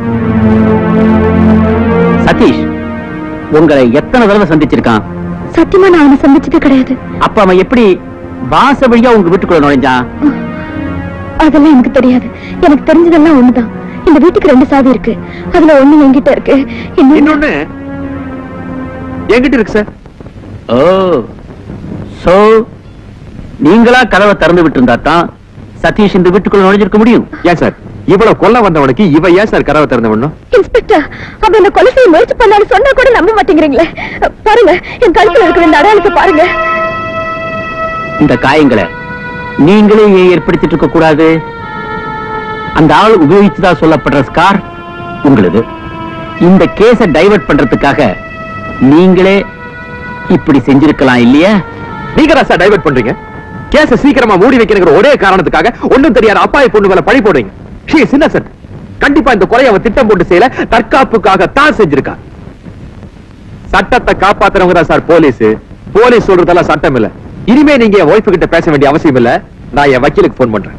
சதீஷ் உங்களை எத்தனை தடவை சந்திச்சிருக்கான் சத்தியமா நான் அவனை சந்திச்சது கிடையாது அப்ப அவன் எப்படி வாச வழியா உங்க வீட்டுக்குள்ள நுழைஞ்சான் அதெல்லாம் எனக்கு தெரியாது எனக்கு தெரிஞ்சதெல்லாம் ஒண்ணுதான் இந்த வீட்டுக்கு ரெண்டு சாவி இருக்கு அதுல ஒண்ணு என்கிட்ட இருக்கு இன்னொன்னு இன்னொன்னு என்கிட்ட இருக்கு சார் ஓ சோ நீங்களா கதவை திறந்து விட்டு இருந்தா தான் சதீஷ் இந்த வீட்டுக்குள்ள நுழைஞ்சிருக்க முடியும் ஏன் சார் இவ்வளவு கொல்ல வந்தவனுக்கு இவ ஏன் சார் கதவை திறந்து விடணும் இன்ஸ்பெக்டர் அவன் என்ன கொலை செய்ய முயற்சி பண்ணான்னு சொன்னா கூட நம்ப மாட்டேங்கிறீங்களே பாருங்க என் கழுத்துல இருக்கிற இந்த அடையாளத்தை பாருங்க இந்த காயங்களை நீங்களே ஏன் ஏற்படுத்திட்டு இருக்க கூடாது அந்த ஆள் உபயோகிச்சதா சொல்லப்படுற ஸ்கார் உங்களுது இந்த கேஸ டைவர்ட் பண்றதுக்காக நீங்களே இப்படி செஞ்சிருக்கலாம் இல்லையா நீங்க தான் சார் டைவர்ட் பண்றீங்க கேஸ சீக்கிரமா மூடி வைக்கிற ஒரே காரணத்துக்காக ஒண்ணும் தெரியாத அப்பாய் பொண்ணு மேல பழி போடுறீங்க ஷீ சின்ன சார் கண்டிப்பா இந்த கொலையை அவ திட்டம் போட்டு செய்யல தற்காப்புக்காக தான் செஞ்சிருக்கா சட்டத்தை காப்பாத்துறவங்க தான் சார் போலீஸ் போலீஸ் சொல்றதெல்லாம் சட்டம் இல்ல இனிமே நீங்க என் ஒய்ஃபு கிட்ட பேச வேண்டிய அவசியம் இல்ல நான் என் வக்கீலுக்கு போன் பண்றேன்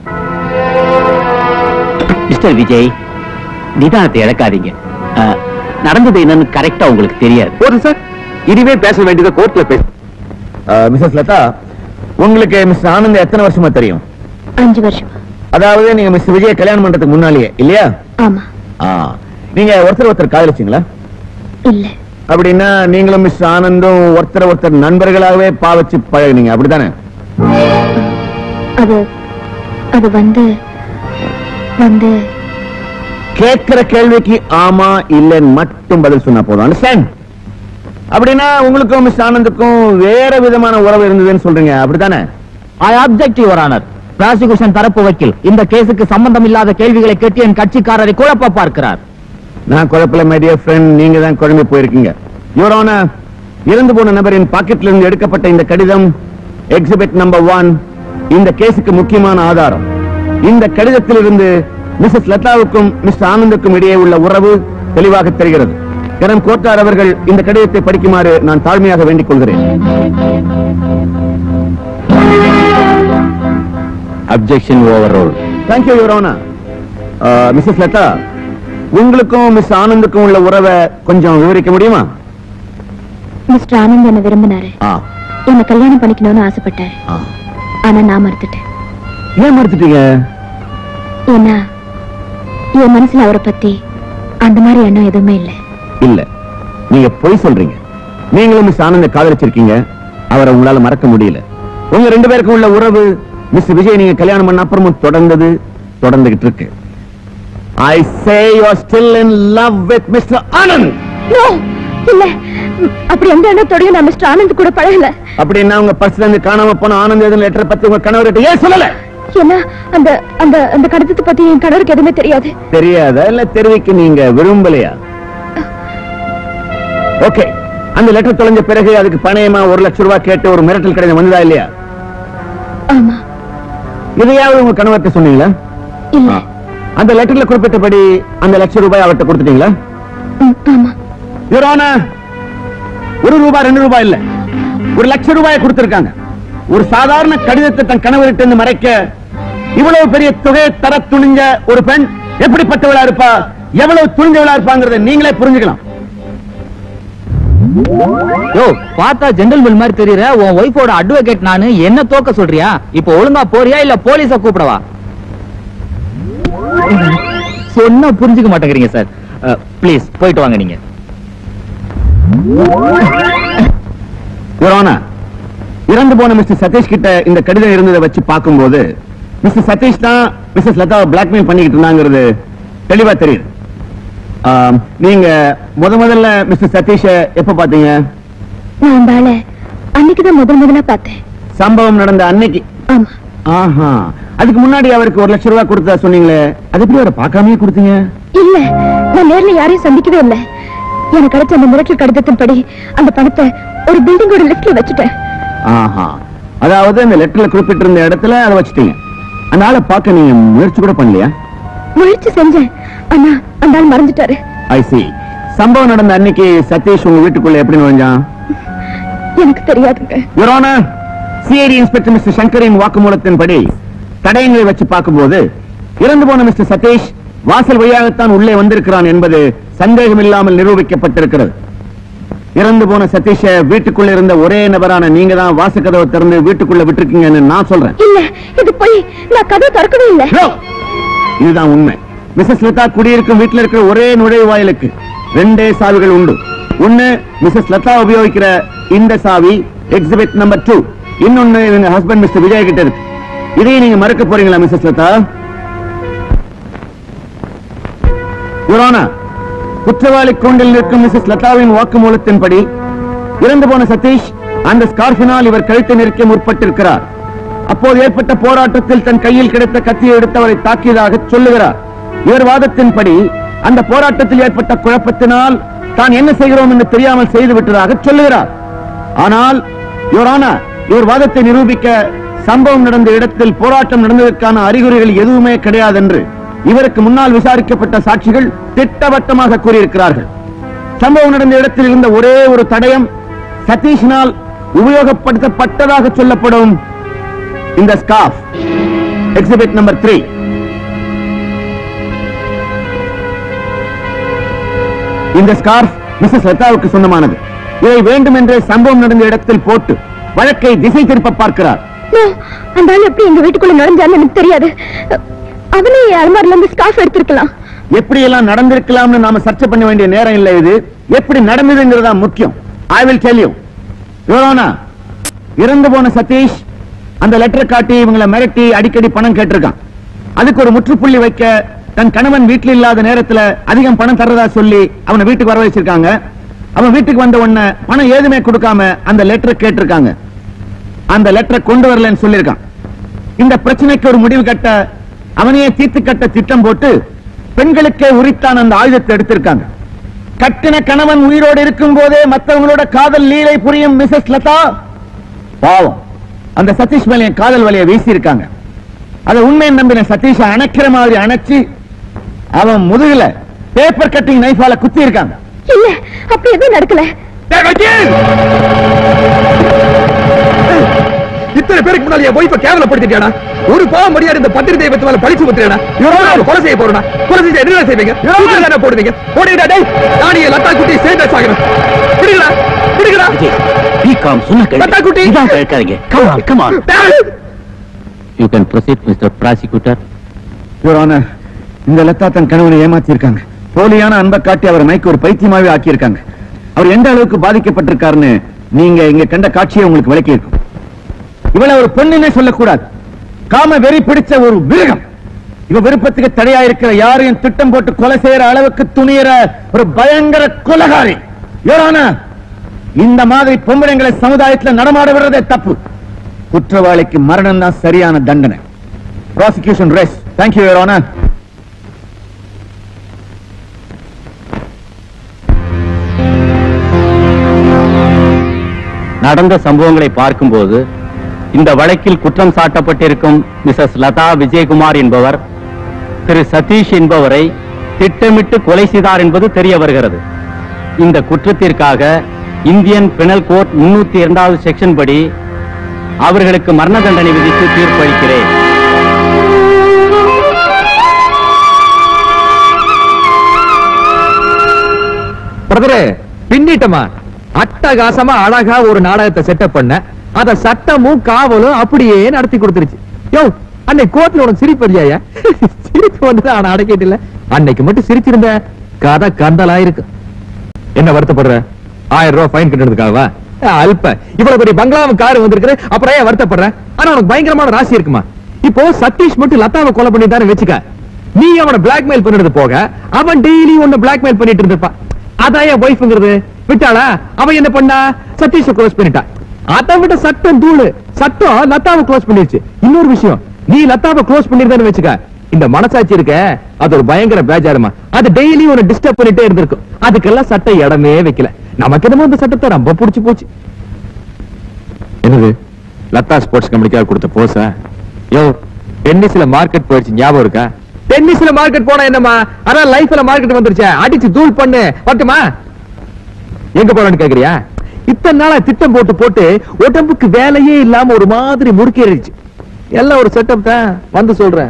மிஸ்டர் விஜய் நிதானத்தை இழக்காதீங்க அஹ், நடந்தது என்னன்னு கரெக்டா உங்களுக்கு தெரியாது போதும் சார் இனிமே பேச வேண்டியதை கோர்ட்ல பேச மிஸ்ஸஸ் லதா உங்களுக்கு மிஸ் ஆனந்த் எத்தனை வருஷமா தெரியும் அஞ்சு வருஷம் அதாவது நீங்க மிஸ் விஜய கல்யாணம் பண்றதுக்கு முன்னாலேயே இல்லையா ஆமா ஆ. நீங்க ஒருத்தர் ஒருத்தர் காதலிச்சீங்களா இல்ல அப்படின்னா நீங்களும் மிஸ் ஆனந்தும் ஒருத்தர் ஒருத்தர் நண்பர்களாகவே பாவச்சு பழகுனீங்க அப்படித்தானே அது அது வந்து வந்து கேட்கிற கேள்விக்கு ஆமா இல்லைன்னு மட்டும் பதில் சொன்னா போதும் அண்டர்ஸ்டாண்ட் அப்படின்னா உங்களுக்கும் மிஸ் ஆனந்துக்கும் வேற விதமான உறவு இருந்ததுன்னு சொல்றீங்க அப்படித்தானே I object your honour prosecution தரப்பு வக்கீல் இந்த கேஸுக்கு சம்பந்தம் இல்லாத கேள்விகளை கேட்டு என் கட்சிக்காரரை குழப்ப பார்க்கிறார் நான் குழப்பல மை டியர் ஃப்ரெண்ட் நீங்க தான் குழம்பி போயிருக்கீங்க யுவரான இறந்து போன நபரின் பாக்கெட்ல இருந்து எடுக்கப்பட்ட இந்த கடிதம் எக்ஸிபிட் நம்பர் ஒன் இந்த கேஸுக்கு முக்கியமான ஆதாரம் இந்த கடிதத்திலிருந்து மிஸ்ஸஸ் லதாவுக்கும் மிஸ்டர் ஆனந்துக்கும் இடையே உள்ள உறவு தெளிவாக தெரிகிறது கரம் கோட்டார் அவர்கள் இந்த கடிதத்தை படிக்குமாறு நான் தாழ்மையாக வேண்டிக் கொள்கிறேன் objection overruled thank you your honour missus Latha உங்களுக்கும் மிஸ் ஆனந்துக்கும் உள்ள உறவை கொஞ்சம் விவரிக்க முடியுமா மிஸ்டர் ஆனந்த் என்ன விரும்பினாரு ஆ என்ன கல்யாணம் பண்ணிக்கணும்னு ஆசைப்பட்டாரு ஆ ஆனா நான் மறுத்துட்டேன் ஏன் மறுத்துட்டீங்க ஏன்னா என் மனசுல அவரை பத்தி அந்த மாதிரி எண்ணம் எதுவுமே இல்லை இல்ல நீங்க பொய் சொல்றீங்க நீங்களும் மிஸ் ஆனந்த காதலிச்சிருக்கீங்க அவரை உங்களால மறக்க முடியல உங்க ரெண்டு பேருக்கும் உள்ள உறவு மிஸ் விஜய் நீங்க கல்யாணம் பண்ண அப்புறமும் தொடர்ந்தது தொடர்ந்துகிட்டு இருக்கு I say you are still in love with mister Anand No, இல்ல ம், அப்படி எந்த எண்ணத்தோடயும் நான் மிஸ்டர் ஆனந்த் கூட பழகல அப்படின்னா உங்க பர்ஸ்ல இருந்து காணாம போன ஆனந்த் எதுவும் லெட்டர் பத்தி உங்க கணவர்கிட்ட ஏன் சொல்லல ஏன்னா அந்த அந்த அந்த கடிதத்தை பத்தி என் கணவருக்கு எதுவுமே தெரியாது தெரியாதா இல்ல தெரிவிக்க நீங்க விரும்பலையா ஓகே அந்த லெட்டர் தொலைஞ்ச பிறகு அதுக்கு பணயமா ஒரு லட்சம் ரூபாய் கேட்டு ஒரு மிரட்டல் கடிதம் வந்ததா இல்லையா ஆமா இதையாவது உங்க கணவர்கிட்ட சொன்னீங்களா இல்ல அந்த லெட்டர்ல குறிப்பிட்டபடி அந்த லட்சம் ரூபாய் அவர்கிட்ட கொடுத்துட்டீங்களா ம், ஆமா Your Honor, ஒரு ரூபாய் ரெண்டு ரூபாய் இல்ல ஒரு லட்சம் ரூபாயை கொடுத்திருக்காங்க ஒரு சாதாரண கடிதத்தை தன் கணவர்கிட்ட இருந்து மறைக்க இவ்வளவு பெரிய தொகையை தர துணிஞ்ச ஒரு பெண் எப்படிப்பட்டவளா இருப்பா எவ்வளவு துணிஞ்சவளா இருப்பாங்கறத நீங்களே புரிஞ்சுக்கலாம் யோ பார்த்தா ஜென்டல்மேன் மாதிரி தெரியற உன் ஒய்ஃபோட அட்வொகேட் நானு என்ன தோக்க சொல்றியா இப்போ ஒழுங்கா போறியா இல்ல போலீஸ கூப்பிடவா சொன்னா புரிஞ்சுக்க மாட்டேங்கிறீங்க சார் ப்ளீஸ் போயிட்டு வாங்க நீங்க Your Honor, இறந்து போன மிஸ்டர் சதீஷ் கிட்ட இந்த கடிதம் இருந்ததை வச்சு பார்க்கும்போது மிஸ்டர் சதீஷ் தான் மிஸ்ஸஸ் லதாவை பிளாக்மெயில் பண்ணிக்கிட்டு இருந்தாங்கிறது தெளிவா தெரியுது ஆம், நீங்க முத முதல்ல மிஸ்டர் சதீஷ எப்ப பாத்தீங்க நான் அந்த ஆளை அன்னைக்குதான் முதல் முதலா பார்த்தேன் சம்பவம் நடந்த அன்னைக்கு ஆமா ஆஹா அதுக்கு முன்னாடி அவருக்கு ஒரு லட்சம் ரூபாய் கொடுத்தா சொன்னீங்களே அது எப்படி அவரை பார்க்காமயே கொடுத்தீங்க இல்ல நான் நேர்ல யாரையும் சந்திக்கவே இல்ல எனக்கு கிடைச்ச அந்த மிரட்டல் கடிதத்தின்படி அந்த பணத்தை ஒரு பில்டிங்கோட லிஃப்ட்ல வச்சுட்டேன் ஆஹா அதாவது அந்த லெட்டர்ல குறிப்பிட்டிருந்த இடத்துல அதை வச்சுட்டீங்க அந்த ஆளை பார்க்க நீங்க முயற்சி கூட பண்ணலையா முயற்சி செஞ்சேன் ஆனா அந்த ஆள் மறைஞ்சிட்டாரு ஐ சி சம்பவம் நடந்த அன்னைக்கு சதீஷ் உங்க வீட்டுக்குள்ள எப்படி நுழைஞ்சான் எனக்கு தெரியாதுங்க யுரோனா சிஐடி இன்ஸ்பெக்டர் மிஸ்டர் சங்கரின் வாக்குமூலத்தின்படி தடயங்களை வச்சு பார்க்கும்போது இறந்து போன மிஸ்டர் சதீஷ் வாசல் வழியாகத்தான் உள்ளே வந்திருக்கிறான் என்பது சந்தேகமில்லாமல் நிரூபிக்கப்பட்டிருக்கிறது இறந்து போன சதீஷ வீட்டுக்குள்ள இருந்த ஒரே நபரான நீங்க தான் வாசக்கதவை திறந்து வீட்டுக்குள்ள விட்டுருக்கீங்கன்னு நான் சொல்றேன் இல்ல இது போய் நான் கதவை திறக்கவே இல்ல No! இதுதான் உண்மை மிஸ்ஸஸ் லதா குடியிருக்கும் வீட்டில் இருக்கிற ஒரே நுழைவாயிலுக்கு ரெண்டே சாவிகள் உண்டு ஒண்ணு மிஸ்ஸஸ் லதா உபயோகிக்கிற இந்த சாவி எக்ஸிபிட் நம்பர் டூ இன்னொன்னு இவங்க ஹஸ்பண்ட் மிஸ்டர் விஜய் கிட்ட இருக்கு இதையும் நீங்க மறக்க போறீங்களா மிஸ்ஸஸ் லதா யுரானா குற்றவாளி கூண்டில் நிற்கும் மிஸ்ஸஸ் லதாவின் வாக்குமூலத்தின்படி இறந்து போன சதீஷ் அந்த ஸ்கார்பினால் இவர் கழுத்தை நெருக்க முற்பட்டிருக்கிறார் அப்போது ஏற்பட்ட போராட்டத்தில் தன் கையில் கிடைத்த கத்தியை எடுத்து அவரை தாக்கியதாக சொல்லுகிறார் இவர் வாதத்தின்படி அந்த போராட்டத்தில் ஏற்பட்ட குழப்பத்தினால் தான் என்ன செய்கிறோம் என்று தெரியாமல் செய்து விட்டதாக சொல்லுகிறார் ஆனால் யுவரானா இவர் வாதத்தை நிரூபிக்க சம்பவம் நடந்த இடத்தில் போராட்டம் நடந்ததற்கான அறிகுறிகள் எதுவுமே கிடையாது என்று இவருக்கு முன்னால் விசாரிக்கப்பட்ட சாட்சிகள் திட்டவட்டமாக கூறியிருக்கிறார்கள் சம்பவம் நடந்த இடத்தில் இருந்த ஒரே ஒரு தடயம் சதீஷினால் உபயோகப்படுத்தப்பட்டதாக சொல்லப்படும் இந்த ஸ்கார்ஃப் எக்ஸிபிட் நம்பர் த்ரீ இந்த ஸ்கார்ஃப் மிஸ்ஸஸ் லதாவுக்கு சொந்தமானது இதை வேண்டுமென்றே சம்பவம் நடந்த இடத்தில் போட்டு வழக்கை திசை திருப்ப பார்க்கிறார் No, அந்த ஆள் எப்படி எங்க வீட்டுக்குள்ள நுழைஞ்சான்னு எனக்கு தெரியாது அவனே என் அலமாரில இருந்து ஸ்கார்ஃப் எடுத்திருக்கலாம் எப்படி எல்லாம் நடந்திருக்கலாம்னு நாம சர்ச்சை பண்ண வேண்டிய நேரம் இல்லை இது எப்படி நடந்ததுங்கிறதா முக்கியம் I will tell you your honour இறந்து போன சதீஷ் அந்த லெட்டர் காட்டி இவங்களை மிரட்டி அடிக்கடி பணம் கேட்டிருக்கான் அதுக்கு ஒரு முற்றுப்புள்ளி வைக்க தன் கணவன் வீட்டில் இல்லாத நேரத்துல அதிகம் பணம் தர்றதா சொல்லி அவனை வீட்டுக்கு வர வச்சிருக்காங்க அவன் வீட்டுக்கு வந்த உடனே பணம் ஏதுமே கொடுக்காம அந்த லெட்டர் கேட்டிருக்காங்க அந்த லெட்டரை கொண்டு வரலன்னு சொல்லியிருக்கான் இந்த பிரச்சனைக்கு ஒரு முடிவு கட்ட அவனையே தீர்த்து கட்ட திட்டம் போட்டு பெண்களுக்கே உரித்தான் அந்த ஆயுதத்தை எடுத்திருக்காங்க கட்டின கணவன் உயிரோடு இருக்கும் போதே மற்றவங்களோட காதல் லீலை புரியும் மிஸ்ஸஸ் லதா பாவம் அந்த சதீஷ் மேல என் காதல் வலையை வீசி இருக்காங்க அதை உண்மையை நம்பின சதீஷ அணைக்கிற மாதிரி அணைச்சு அவன் முதுகுல பேப்பர் கட்டிங் நைஃபால குத்தி இருக்காங்க இல்ல அப்படி எதுவும் நடக்கல இத்தனை பேருக்கு முன்னாடி என் ஒய்ஃபை கேவலப்படுத்திட்டியாடா ஒரு பாவம் மரியாதை இந்த பத்திரி தெய்வத்து மேல பழிச்சு ஊத்துறேடா இவரோட கொலை செய்ய போறா கொலை செஞ்சு என்ன செய்வீங்க தூக்கில தானே போடுவீங்க போடுங்கடா டேய் நான் என் லத்தா குட்டி சேர்ந்து சாகணும் பிடிக்கடா பிடிக்கடா பிகாம் சொன்ன லத்தா குட்டி இதான் கேட்காதீங்க கம் ஆன் கம் ஆன் டேய். You can proceed mister prosecutor Your Honor, இந்த லதா தன் கணவனை ஏமாத்தி இருக்காங்க போலியான அன்பை காட்டி அவர் மைக்கு ஒரு பைத்தியமாவே ஆக்கியிருக்காங்க அவர் எந்த அளவுக்கு பாதிக்கப்பட்டிருக்காருன்னு நீங்க இங்க கண்ட காட்சியை உங்களுக்கு விளக்கி இருக்கும் இவளை ஒரு பெண்ணுன்னே சொல்லக்கூடாது காம வெறி பிடிச்ச ஒரு மிருகம் இவ விருப்பத்துக்கு தடையா இருக்கிற யாரையும் திட்டம் போட்டு கொலை செய்யற அளவுக்கு துணியற ஒரு பயங்கர கொலகாரி Your Honor, இந்த மாதிரி பொம்பளைங்களை சமுதாயத்துல நடமாட விடுறதே தப்பு குற்றவாளிக்கு மரணம் தான் சரியான தண்டனை prosecution rest thank you your honour நடந்த சம்பவங்களை பார்க்கும்போது இந்த வழக்கில் குற்றம் சாட்டப்பட்டிருக்கும் மிஸ்ஸஸ் லதா விஜயகுமார் என்பவர் திரு சதீஷ் என்பவரை திட்டமிட்டு கொலை செய்தார் என்பது தெரிய வருகிறது இந்த குற்றத்திற்காக இந்தியன் பினல் கோர்ட் முன்னூத்தி இரண்டாவது செக்ஷன் படி அவர்களுக்கு மரண தண்டனை விதித்து தீர்ப்பளிக்கிறேன் பிரதரே பின்னிட்டமா அட்டகாசமா அழகா ஒரு நாடகத்தை செட்டப் பண்ண அத சட்டமும் காவலும் அப்படியே நடத்தி கொடுத்துருச்சு யோ அன்னைக்கு கோர்ட்ல உனக்கு சிரிப்பு இல்லையா சிரிப்பு வந்து ஆனா அடக்கிட்டு இல்ல அன்னைக்கு மட்டும் சிரிச்சிருந்த கதை கந்தலா இருக்கு என்ன வருத்தப்படுற ஆயிரம் ரூபாய் ஃபைன் கட்டுறதுக்காகவா அஹ், அல்ப இவ்வளவு பெரிய பங்களாவும் கார் வந்திருக்கிற அப்புறம் ஏன் வருத்தப்படுற ஆனா உனக்கு பயங்கரமான ராசி இருக்குமா இப்போ சதீஷ் மட்டும் லதாவை கொலை பண்ணிட்டாரு வச்சுக்க நீ அவனை பிளாக்மெயில் பண்ணிட்டு போக அவன் டெய்லி உன்னை பிளாக்மெயில் பண்ணிட்டு இருந்திருப்பான் அதான் என் ஒய்ஃப்ங்கிறது விட்டாளா அவன் என்ன பண்ணா சதீஷ க்ளோஸ் பண்ணிட்டா அதை விட சட்டம் தூளு சட்டம் லதாவை க்ளோஸ் பண்ணிருச்சு இன்னொரு விஷயம் நீ லதாவை க்ளோஸ் பண்ணிருந்தேன்னு வச்சுக்க இந்த மனசாட்சி இருக்க அது ஒரு பயங்கர பேஜாருமா அது டெய்லி உன்னை டிஸ்டர்ப் பண்ணிட்டே இருந்திருக்கும் அதுக்கெல்லாம் சட்டம் இடமே வைக்கல நமக்கு என்னமோ இந்த சட்டத்தை ரொம்ப புடிச்சு போச்சு என்னது லதா ஸ்போர்ட்ஸ் கம்பெனிக்காக கொடுத்த போஸா யோ டென்னிஸ்ல மார்க்கெட் போயிடுச்சு ஞாபகம் இருக்கா டென்னிஸ்ல மார்க்கெட் போனா என்னமா அதான் லைஃப்ல மார்க்கெட் வந்துருச்சே அடிச்சு தூள் பண்ணு வரட்டுமா எங்க போறேன்னு கேக்குறியா இத்தனை நாளா திட்டம் போட்டு போட்டு உடம்புக்கு வேலையே இல்லாம ஒரு மாதிரி முறுக்கேறிடுச்சு எல்லாம் ஒரு செட்டப் தான் வந்து சொல்றேன்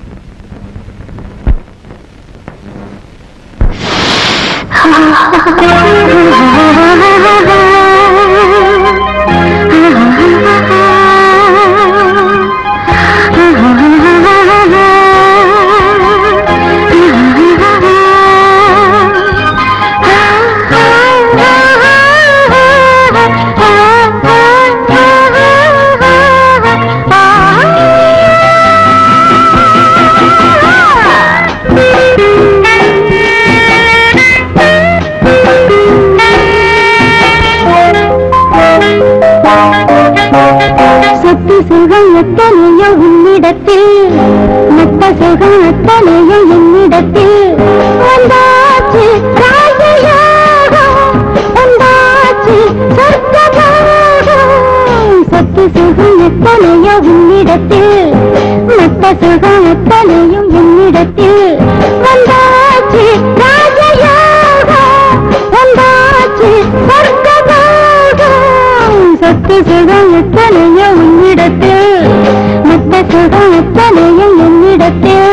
சொத்து சுகம் எத்தனையோ உன்னிடத்தில் மொத்த சுகம் எத்தனையோ என்னிடத்தில் வந்தாச்சு ராஜயோகம் வந்தாச்சு சொர்க்கபோகம் சொத்து சுகம் எத்தனையோ உன்னிடத்தில் மொத்த சுகம் எத்தனையும் என்னிடத்தில் வந்தாச்சு ராஜயோகம் வந்தாச்சு சொர்க்கபோகம் சொத்து சுகம் எத்தனையோ உன்னிடத்தில் மொத்த சுகம் எத்தனையோ என்னிடத்தில்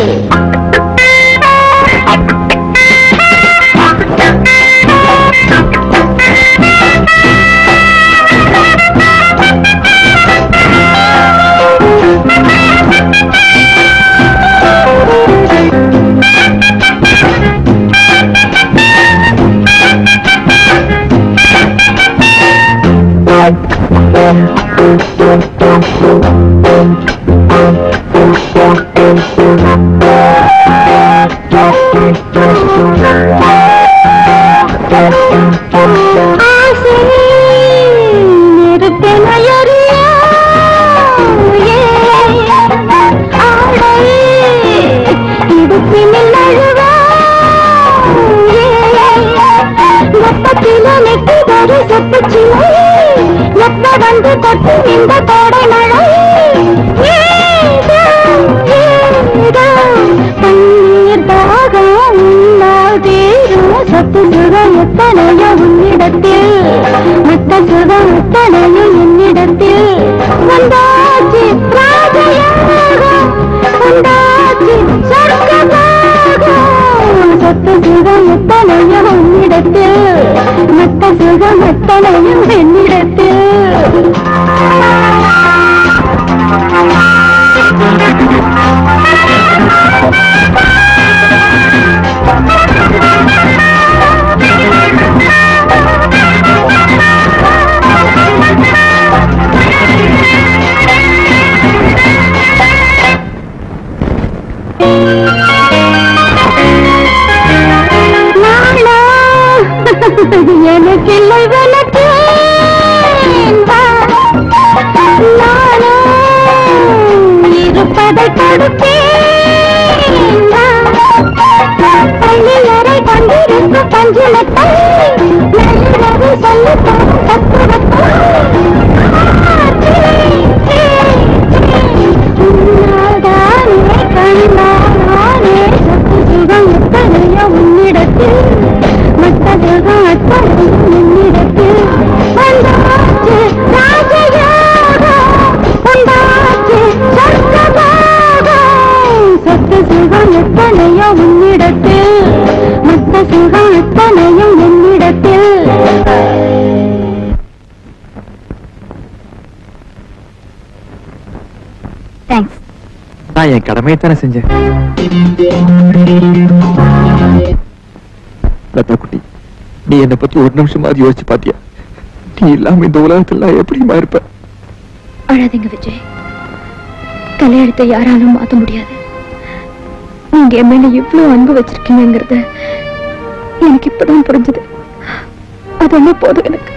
வந்து கொட்டு இந்த கோடை மழை ஏதோ, ஏதோ, பன்னீர் தாகம் உன்னால் தீரும் சொத்து சுகம் எத்தனையோ உன்னிடத்தில் மற்ற சுகம் எத்தனையோ என்னிடத்தில் வந்தாச்சு ராஜயோகம் வந்தாச்சு சொர்க்கபாகம் சொத்து சுகம் எத்தனையோ உன்னிடத்தில் மற்ற சுகம் எத்தனையும் என்னிடத்தில் நானா எனக்கு இல்லை விளக்கு நானா இருப்பதை கொடுத்தேன் பள்ளியறை கொண்டிருக்கும் பஞ்சுலத்தை நல்லுறவு சொல்லித் தரும் தத்துவத்தை உன்னால்தானே கண்டானே சொத்து சுகம் எத்தனையோ உன்னிடத்தில் மற்ற சுகம் எத்தனையும் என்னிடத்தில் வந்தாச்சு ராஜயோகம் வந்தாச்சு சொர்க்கபோகம் சொத்து சுகம் எத்தனையோ உன்னிடத்தில் மற்ற சுகம் எத்தனையும் என்னிடத்தில் தேங்க்ஸ் நான் என் கடமையை தானே செஞ்சேன் லதா குட்டி நீ என்னை பத்தி ஒரு நிமிஷமாவது யோசிச்சு பாத்தியா நீ இல்லாம இந்த உலகத்துல நான் எப்படிமா இருப்ப அழாதீங்க விஜய் கல்யாணத்தை யாராலும் மாத்த முடியாது நீங்க என் மேல இவ்வளவு அன்பு வச்சிருக்கீங்கிறத எனக்கு இப்பதான் புரிஞ்சது அது ஒண்ணு போதும் எனக்கு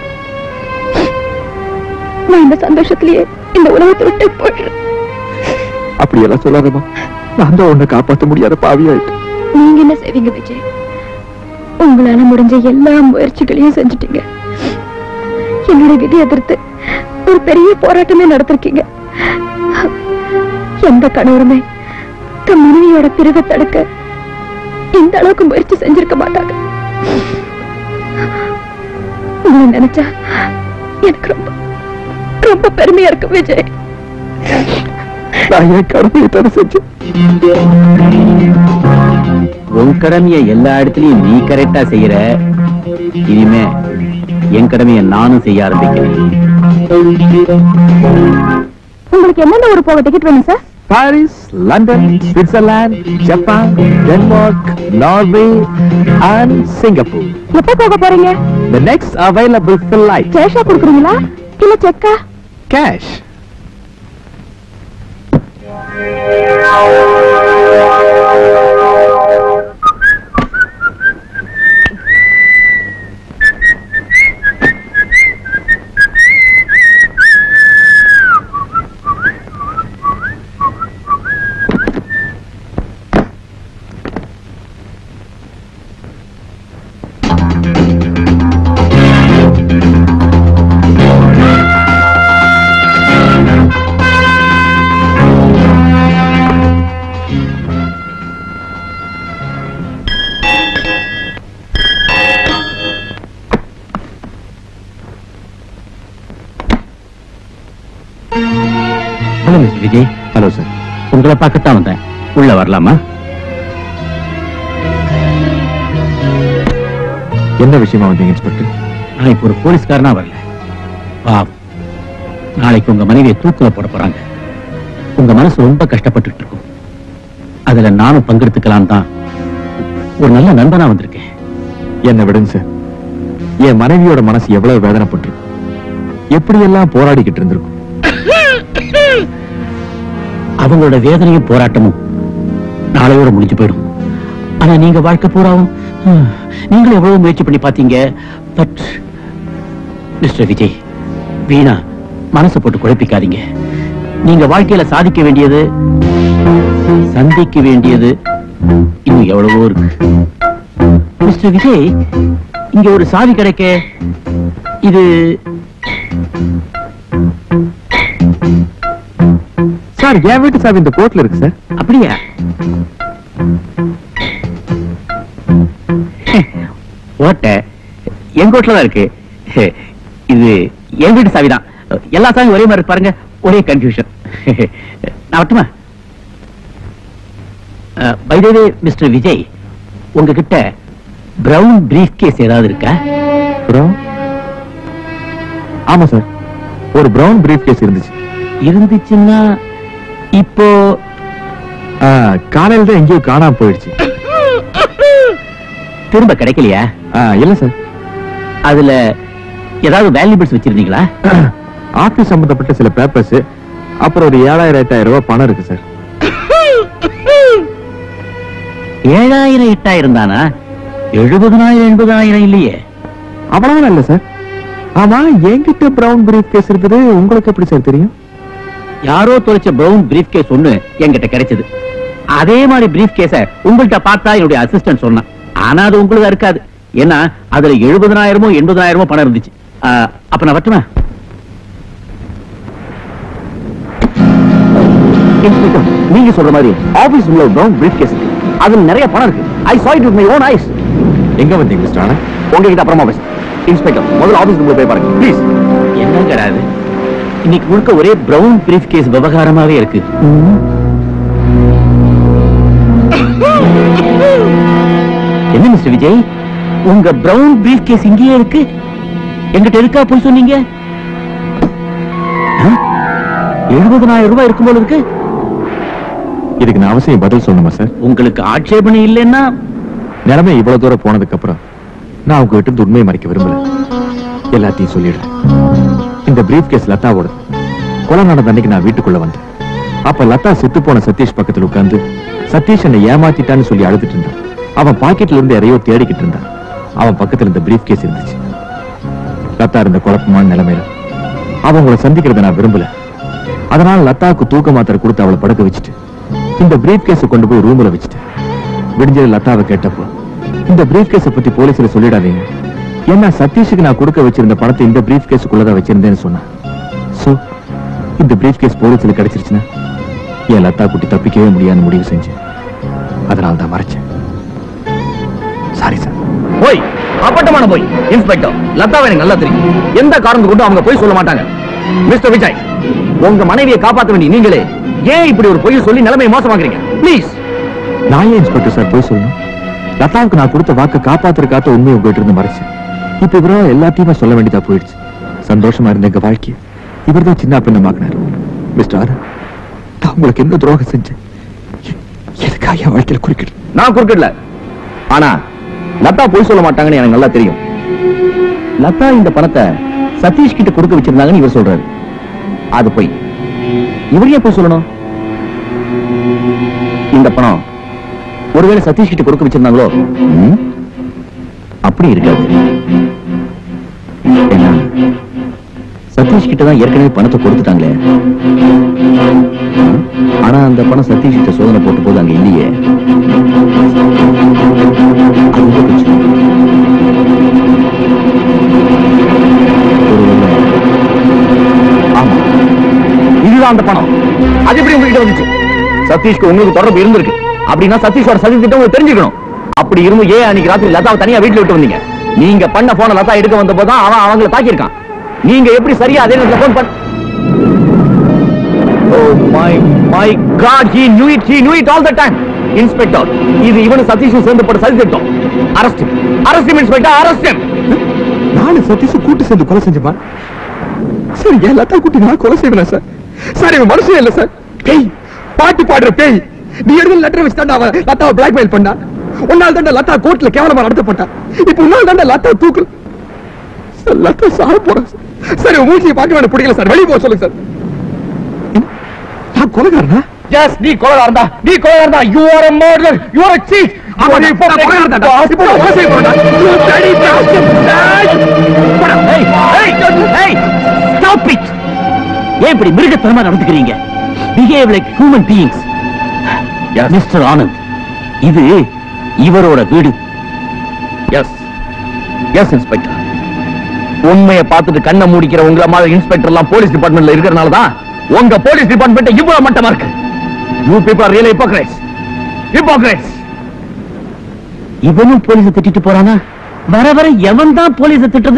நான் இந்த சந்தோஷத்திலேயே இந்த உலகத்தை விட்டு போயிடுறேன் அப்படி எல்லாம் சொல்லாதம்மா நான் தான் உன்னை காப்பாத்த முடியாத பாவியாயிட்டு நீங்க என்ன செய்வீங்க விஜய் உங்களால முடிஞ்ச எல்லா முயற்சிகளையும் செஞ்சுட்டீங்க என்னோட விதி எதிர்த்து ஒரு பெரிய போராட்டமே நடத்திருக்கீங்க எந்த கணவருமே பெத்த மனைவியோட பிரிவை தடுக்க இந்த அளவுக்கு முயற்சி செஞ்சிருக்க மாட்டாங்க உங்களை நினைச்சா எனக்கு ரொம்ப ரொம்ப பெருமையா இருக்கு விஜய் நான் என் கடமையை தடை செஞ்சேன் உன் கடமைய எல்லா இடத்துலயும் நீ கரெக்டா செய்யற இனிமே என் கடமைய நானும் செய்ய ஆரம்பிக்கிறேன் உங்களுக்கு எந்தெந்த ஊர் போக டிக்கெட் வேணும் sir Paris London Switzerland Japan Denmark Norway and Singapore எப்ப போக போறீங்க The next available flight கேஷா கொடுக்குறீங்களா இல்ல செக்கா cash. Hello mister Vijay hello sir உங்களை பார்க்கத்தான் வந்தேன் உள்ள வரலாமா என்ன விஷயமா வந்தீங்க இன்ஸ்பெக்டர் நான் இப்போ ஒரு போலீஸ்காரனா வரல பாவம் நாளைக்கு உங்க மனைவியை தூக்கில போட போறாங்க உங்க மனசு ரொம்ப கஷ்டப்பட்டுட்டு இருக்கும் அதுல நானும் பங்கெடுத்துக்கலாம் தான் ஒரு நல்ல நண்பனா வந்திருக்கேன் என்ன விடுங்க சார் என் மனைவியோட மனசு எவ்வளவு வேதனைப்பட்டிருக்கும் எப்படியெல்லாம் போராடிக்கிட்டு இருந்திருக்கும் அவங்களோட வேதனையும் போராட்டமும் நாளையோட முடிஞ்சு போயிடும் ஆனா நீங்க வாழ்க்கை பூராவும் ஹம், நீங்களும் எவ்வளவு முயற்சி பண்ணி பாத்தீங்க பட் மிஸ்டர் விஜய் வீணா மனசை போட்டு குழப்பிக்காதீங்க நீங்க வாழ்க்கையில சாதிக்க வேண்டியது சந்திக்க வேண்டியது இன்னும் எவ்வளவோ இருக்கு மிஸ்டர் விஜய் இங்க ஒரு சாவி கிடைக்க இது சார் என் வீட்டு சாவி இந்த கோர்ட்ல இருக்கு சார் அப்படியா ஓட்ட எங்க வீட்டுல தான் இருக்கு இது என் வீட்டு சாவிதான் எல்லா சாவியும் ஒரே மாதிரி இருக்கு பாருங்க ஒரே கன்ஃபியூஷன் நான் வரட்டுமா பைதவே மிஸ்டர் விஜய் உங்ககிட்ட பிரவுன் பிரீஃப் கேஸ் ஏதாவது இருக்கா பிரவுன் ஆமா சார் ஒரு பிரவுன் பிரீஃப் கேஸ் இருந்துச்சு இருந்துச்சுன்னா இப்போ ஆ, காலையில தான் எங்கேயோ காணாம போயிடுச்சு திரும்ப கிடைக்கலையா ஆ, இல்ல சார் அதுல ஏதாவது வேல்யூபிள்ஸ் வச்சிருந்தீங்களா ஆபீஸ் சம்பந்தப்பட்ட சில பேப்பர்ஸ் அப்புறம் ஒரு ஏழாயிரம் எட்டாயிரம் ரூபாய் பணம் இருக்கு சார் ஏழாயிரம் எட்டாயிரம் தானா எழுபதனாயிரம் எண்பதாயிரம் இல்லையே அவ்வளவு இல்ல சார் ஆமா என்கிட்ட பிரவுன் பிரீஃப் கேஸ் இருக்குது உங்களுக்கு எப்படி சார் தெரியும் யாரோ தொலைச்ச பிரவுன் பிரீஃப் கேஸ் ஒண்ணு என்கிட்ட கிடைச்சது அதே மாதிரி பிரீஃப் கேஸ உங்கள்கிட்ட பார்த்தா என்னுடைய அசிஸ்டன்ட் சொன்னான் ஆனா அது உங்களுக்கு இருக்காது ஏன்னா அதுல எழுபதனாயிரமோ எண்பதாயிரமோ பணம் இருந்துச்சு ஆ, அப்ப நான் வரட்டுமா இன்ஸ்பெக்டர் நீங்க சொல்ற மாதிரி ஆபீஸ் உள்ள பிரவுன் பிரீஃப் கேஸ் இருக்கு அதுல நிறைய பணம் இருக்கு ஐ saw it with my own eyes எங்க வந்தீங்க மிஸ்டர் ஆனந்த் உங்ககிட்ட அப்புறமா பேச இன்ஸ்பெக்டர் முதல்ல ஆபீஸ் ரூம்ல போய் பாருங்க ப்ளீஸ் என்னங்கடா அது இன்னைக்கு முழுக்க ஒரே பிரவுன் பிரீஃப் கேஸ் விவகாரமாவே இருக்கு என்ன மிஸ்டர் விஜய் உங்க பிரவுன் பிரீஃப் கேஸ் இங்கேயே இருக்கு எங்கிட்ட இருக்கா போய் சொன்னீங்க எழுபதனாயிரம் ரூபாய் இருக்கும் போல இருக்கு இதுக்கு நான் அவசியம் பதில் சொல்லணுமா சார் உங்களுக்கு ஆட்சேபனை இல்லைன்னா நிலைமை இவ்வளவு தூரம் போனதுக்கு அப்புறம் நான் உங்ககிட்ட இருந்து உண்மையை மறைக்க விரும்பல எல்லாத்தையும் சொல்லிடுறேன் இந்த பிரீஃப் கேஸ் லதாவோட கொலை நடந்த அன்னைக்கு நான் வீட்டுக்குள்ள வந்தேன் அப்ப லதா செத்து போன சதீஷ் பக்கத்துல உட்கார்ந்து சதீஷ் என்னை ஏமாத்திட்டான்னு சொல்லி அழுதுட்டு இருந்தான் அவன் பாக்கெட்ல இருந்து யாரையோ தேடிக்கிட்டு இருந்தான் அவன் பக்கத்துல இந்த பிரீஃப் கேஸ் இருந்துச்சு லதா இருந்த குழப்பமான நிலைமையில அவன் உங்களை சந்திக்கிறத நான் விரும்பல அதனால லதாவுக்கு தூக்க மாத்திரை கொடுத்து அவளை படுக்க வச்சுட்டு இந்த பிரீஃப் கேஸை கொண்டு போய் ரூம்ல வச்சுட்டேன் விடிஞ்சது லதாவை கேட்டப்போ இந்த பிரீஃப் கேஸை பத்தி போலீஸ்ல சொல்லிடாதீங்க ஏன்னா சதீஷுக்கு நான் கொடுக்க வச்சிருந்த பணத்தை இந்த பிரீஃப் கேஸுக்குள்ளதான் வச்சிருந்தேன்னு சொன்னான் சோ இந்த பிரீஃப் கேஸ் போலீஸ்ல கிடைச்சிருச்சுன்னா என் லதா குட்டி தப்பிக்கவே முடியாதுன்னு முடிவு செஞ்சேன் அதனால தான் மறைச்சேன் சாரி சார் போய் அப்பட்டமான போய் இன்ஸ்பெக்டர் லதாவை எனக்கு நல்லா தெரியும் எந்த காரணத்தை கொண்டு அவங்க போய் சொல்ல மாட்டாங்க மிஸ்டர் விஜய் உங்க மனைவியை காப்பாத்த வேண்டிய நீங்களே ஏன் இப்படி ஒரு பொய் சொல்லி நிலைமையை மோசமாக்குறீங்க ப்ளீஸ் நான் ஏன் இன்ஸ்பெக்டர் சார் போய் சொல்லணும் லதாவுக்கு நான் கொடுத்த வாக்கை காப்பாத்துறதுக்காக உண்மையை உங்ககிட்ட இருந்து மறைச்சேன் இப்ப இவரால் எல்லாத்தையுமே சொல்ல வேண்டியதா போயிடுச்சு சந்தோஷமா இருந்த எங்க வாழ்க்கையை இவர் தான் சின்ன பின்னமாக்குனார் மிஸ்டர் ஆனந்த் நான் உங்களுக்கு என்ன துரோகம் செஞ்சேன் எ- எதுக்காக என் வாழ்க்கையில குறுக்கிட்டு நான் குறுக்கிடல ஆனா லதா போய் சொல்ல மாட்டாங்கன்னு எனக்கு நல்லா தெரியும் லதா இந்த பணத்தை சதீஷ் கிட்ட கொடுக்க வச்சிருந்தாங்கன்னு இவர் சொல்றாரு அது போய் இவர் ஏன் போய் சொல்லணும் இந்த பணம் ஒருவேளை சதீஷ் கிட்ட கொடுக்க வச்சிருந்தாங்களோ ம்? அப்படி இருக்காது ஏன்னா சதீஷ் கிட்ட தான் ஏற்கனவே பணத்தை கொடுத்துட்டாங்களே ஆனா அந்த பணம் சதீஷ் கிட்ட சோதனை போட்ட போது அங்க இல்லையே அதுதான் பிரச்சனை. ஒருவேளை ஆமா இதுதான் அந்த பணம் அது எப்படி உங்ககிட்ட வந்துச்சு சதீஷ்க்கு உங்களுக்கு தொடர்பு இருந்திருக்கு அப்படின்னா சதீஷோட சதி திட்டம் உங்களுக்கு தெரிஞ்சுக்கணும் அப்படி இருந்து ஏன் அன்னைக்கு ராத்திரி லதாவை தனியா வீட்டுல விட்டு வந்தீங்க நீங்க பண்ண போன லதா எடுக்க வந்த போதுதான் அவன் அவங்கள தாக்கியிருக்கான் நீங்க எப்படி சரியா அதே நேரத்துல போன் பண்ண Oh my my God, he knew it, he knew it all the time. Inspector இது இவனு சதீஷும் சேர்ந்து போட்டு சதி திட்டம் அரஸ்ட் அரஸ்ட் இன்ஸ்பெக்டர் அரஸ்ட் நானும் சதீஷும் கூட்டு சேர்ந்து கொலை செஞ்சமா சார் என் லதா குட்டி நான் கொலை செய்வேனா சார் சார் இவன் மனுஷன் இல்ல சார் பேய் பாட்டு பாடுற பேய் நீ எழுதின லெட்டர் வச்சு தான் அவன் லதாவை பிளாக்மெயில் பண்ணா உன்னால் தான் லதா கோர்ட்ல கேவலமா நடத்தப்பட்டா இப்ப உன்னால் தான் லதா தூக்கு சார் லதா சாக போறேன் சார் சார் இவன் மூச்சியை பார்க்க வேண்டிய பிடிக்கல சார் வெளியே போக சொல்லுங்க சார் என்ன? நான் கொலைகாரனா எஸ் நீ கொலைகாரன் தான் நீ கொலைகாரன் தான் you are a murderer you are a cheat ஆமா, நீ இப்போ நான் கொலைகாரன் தான்டா. இப்போ நான் கொலை செய்ய போறேன்டா. You bloody bastard. போடா. Hey, hey, hey, stop it. ஏன் இப்படி மிருகத்தனமா நடந்துக்கிறீங்க behave like human beings mister Anand இது இவரோட வீடு எஸ் எஸ் இன்ஸ்பெக்டர் உண்மையை பார்த்துட்டு கண்ணை மூடிக்கிற உங்கள மாதிரி இன்ஸ்பெக்டர் எல்லாம் போலீஸ் டிபார்ட்மெண்ட்ல இருக்கிறனால தான் உங்க போலீஸ் டிபார்ட்மெண்ட் இவ்வளவு மட்டமா இருக்கு you people real hypocrites hypocrites இவனும் போலீஸ திட்டிட்டு போறானா வர வர எவன் தான் போலீஸ திட்டுறது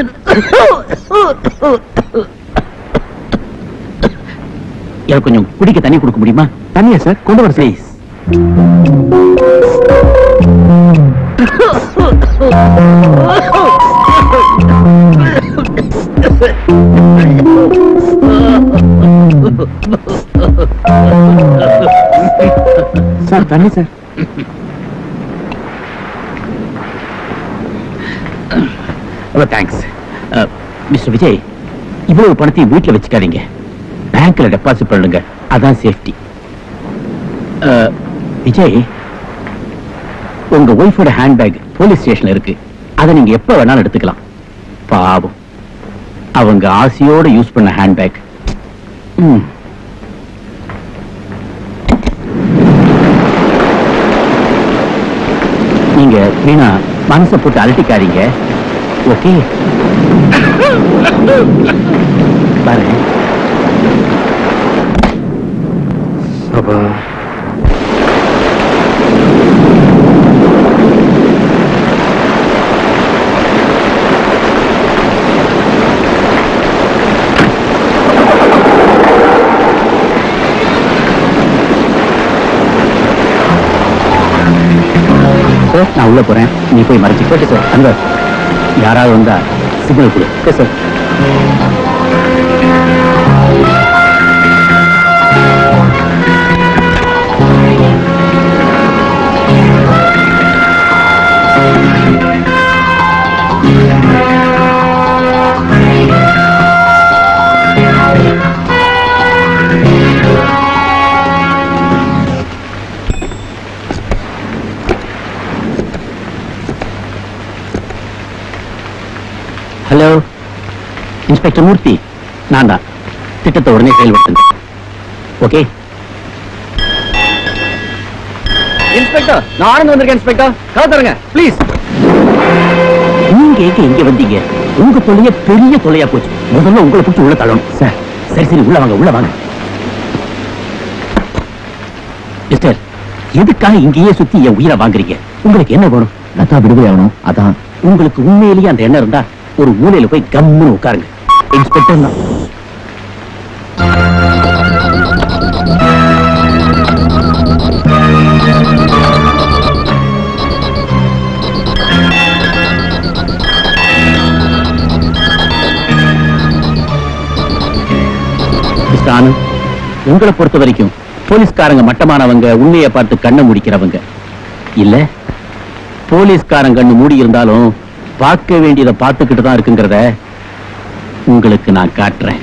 எனக்கு கொஞ்சம் குடிக்க தண்ணி கொடுக்க முடியுமா தனியா சார் கொண்டு வர ப்ளீஸ் சார் தண்ணி சார் ரொம்ப தேங்க்ஸ் மிஸ்டர் விஜய் இவ்வளவு பணத்தையும் வீட்டுல வச்சுக்காதீங்க பேங்க்ல டெபாசிட் பண்ணுங்க அதான் சேஃப்டி விஜய் உங்க ஒய்ஃபோட ஹேண்ட்பேக் போலீஸ் ஸ்டேஷன்ல இருக்கு அதை நீங்க எப்ப வேணாலும் எடுத்துக்கலாம் பாவம் அவங்க ஆசையோட யூஸ் பண்ண ஹேண்ட்பேக் நீங்க வீணா மனசை போட்டு அலட்டிக்காதீங்க ஓகே பாரு அப்பா சார் நான் உள்ள போறேன் நீ போய் மறைச்சு ஓகே சார் அங்க யாராவது வந்தா சிக்னல் கொடு okay sir hello inspector Murthy நான் தான் திட்டத்தை உடனே செயல்படுத்துங்க ஓகே இன்ஸ்பெக்டர் நான் ஆனந்த் வந்திருக்கேன் இன்ஸ்பெக்டர் கலத்துறங்க ப்ளீஸ் நீங்க எங்க இங்க வந்தீங்க உங்க தொல்லைய பெரிய தொல்லையா போச்சு முதல்ல உங்களை பிடிச்சி உள்ள தள்ளணும் சார் சரி சரி உள்ள வாங்க உள்ள வாங்க மிஸ்டர் எதுக்காக இங்கேயே சுத்தி என் உயிரை வாங்குறீங்க உங்களுக்கு என்ன வேணும் லதா விடுதலை ஆகணும் அதான் உங்களுக்கு உண்மையிலேயே அந்த எண்ணம் இருந்தா ஒரு மூலையில போய் கம்முன்னு உட்காருங்க இன்ஸ்பெக்டர் தான் மிஸ்டர் ஆனந்த் உங்களை பொறுத்த வரைக்கும் போலீஸ்காரங்க மட்டமானவங்க உண்மையை பார்த்து கண்ணை முடிக்கிறவங்க இல்ல போலீஸ்காரன் கண்ணு மூடி இருந்தாலும் பார்க்க வேண்டியதை பார்த்துக்கிட்டு தான் இருக்குங்கிறத உங்களுக்கு நான் காட்டுறேன்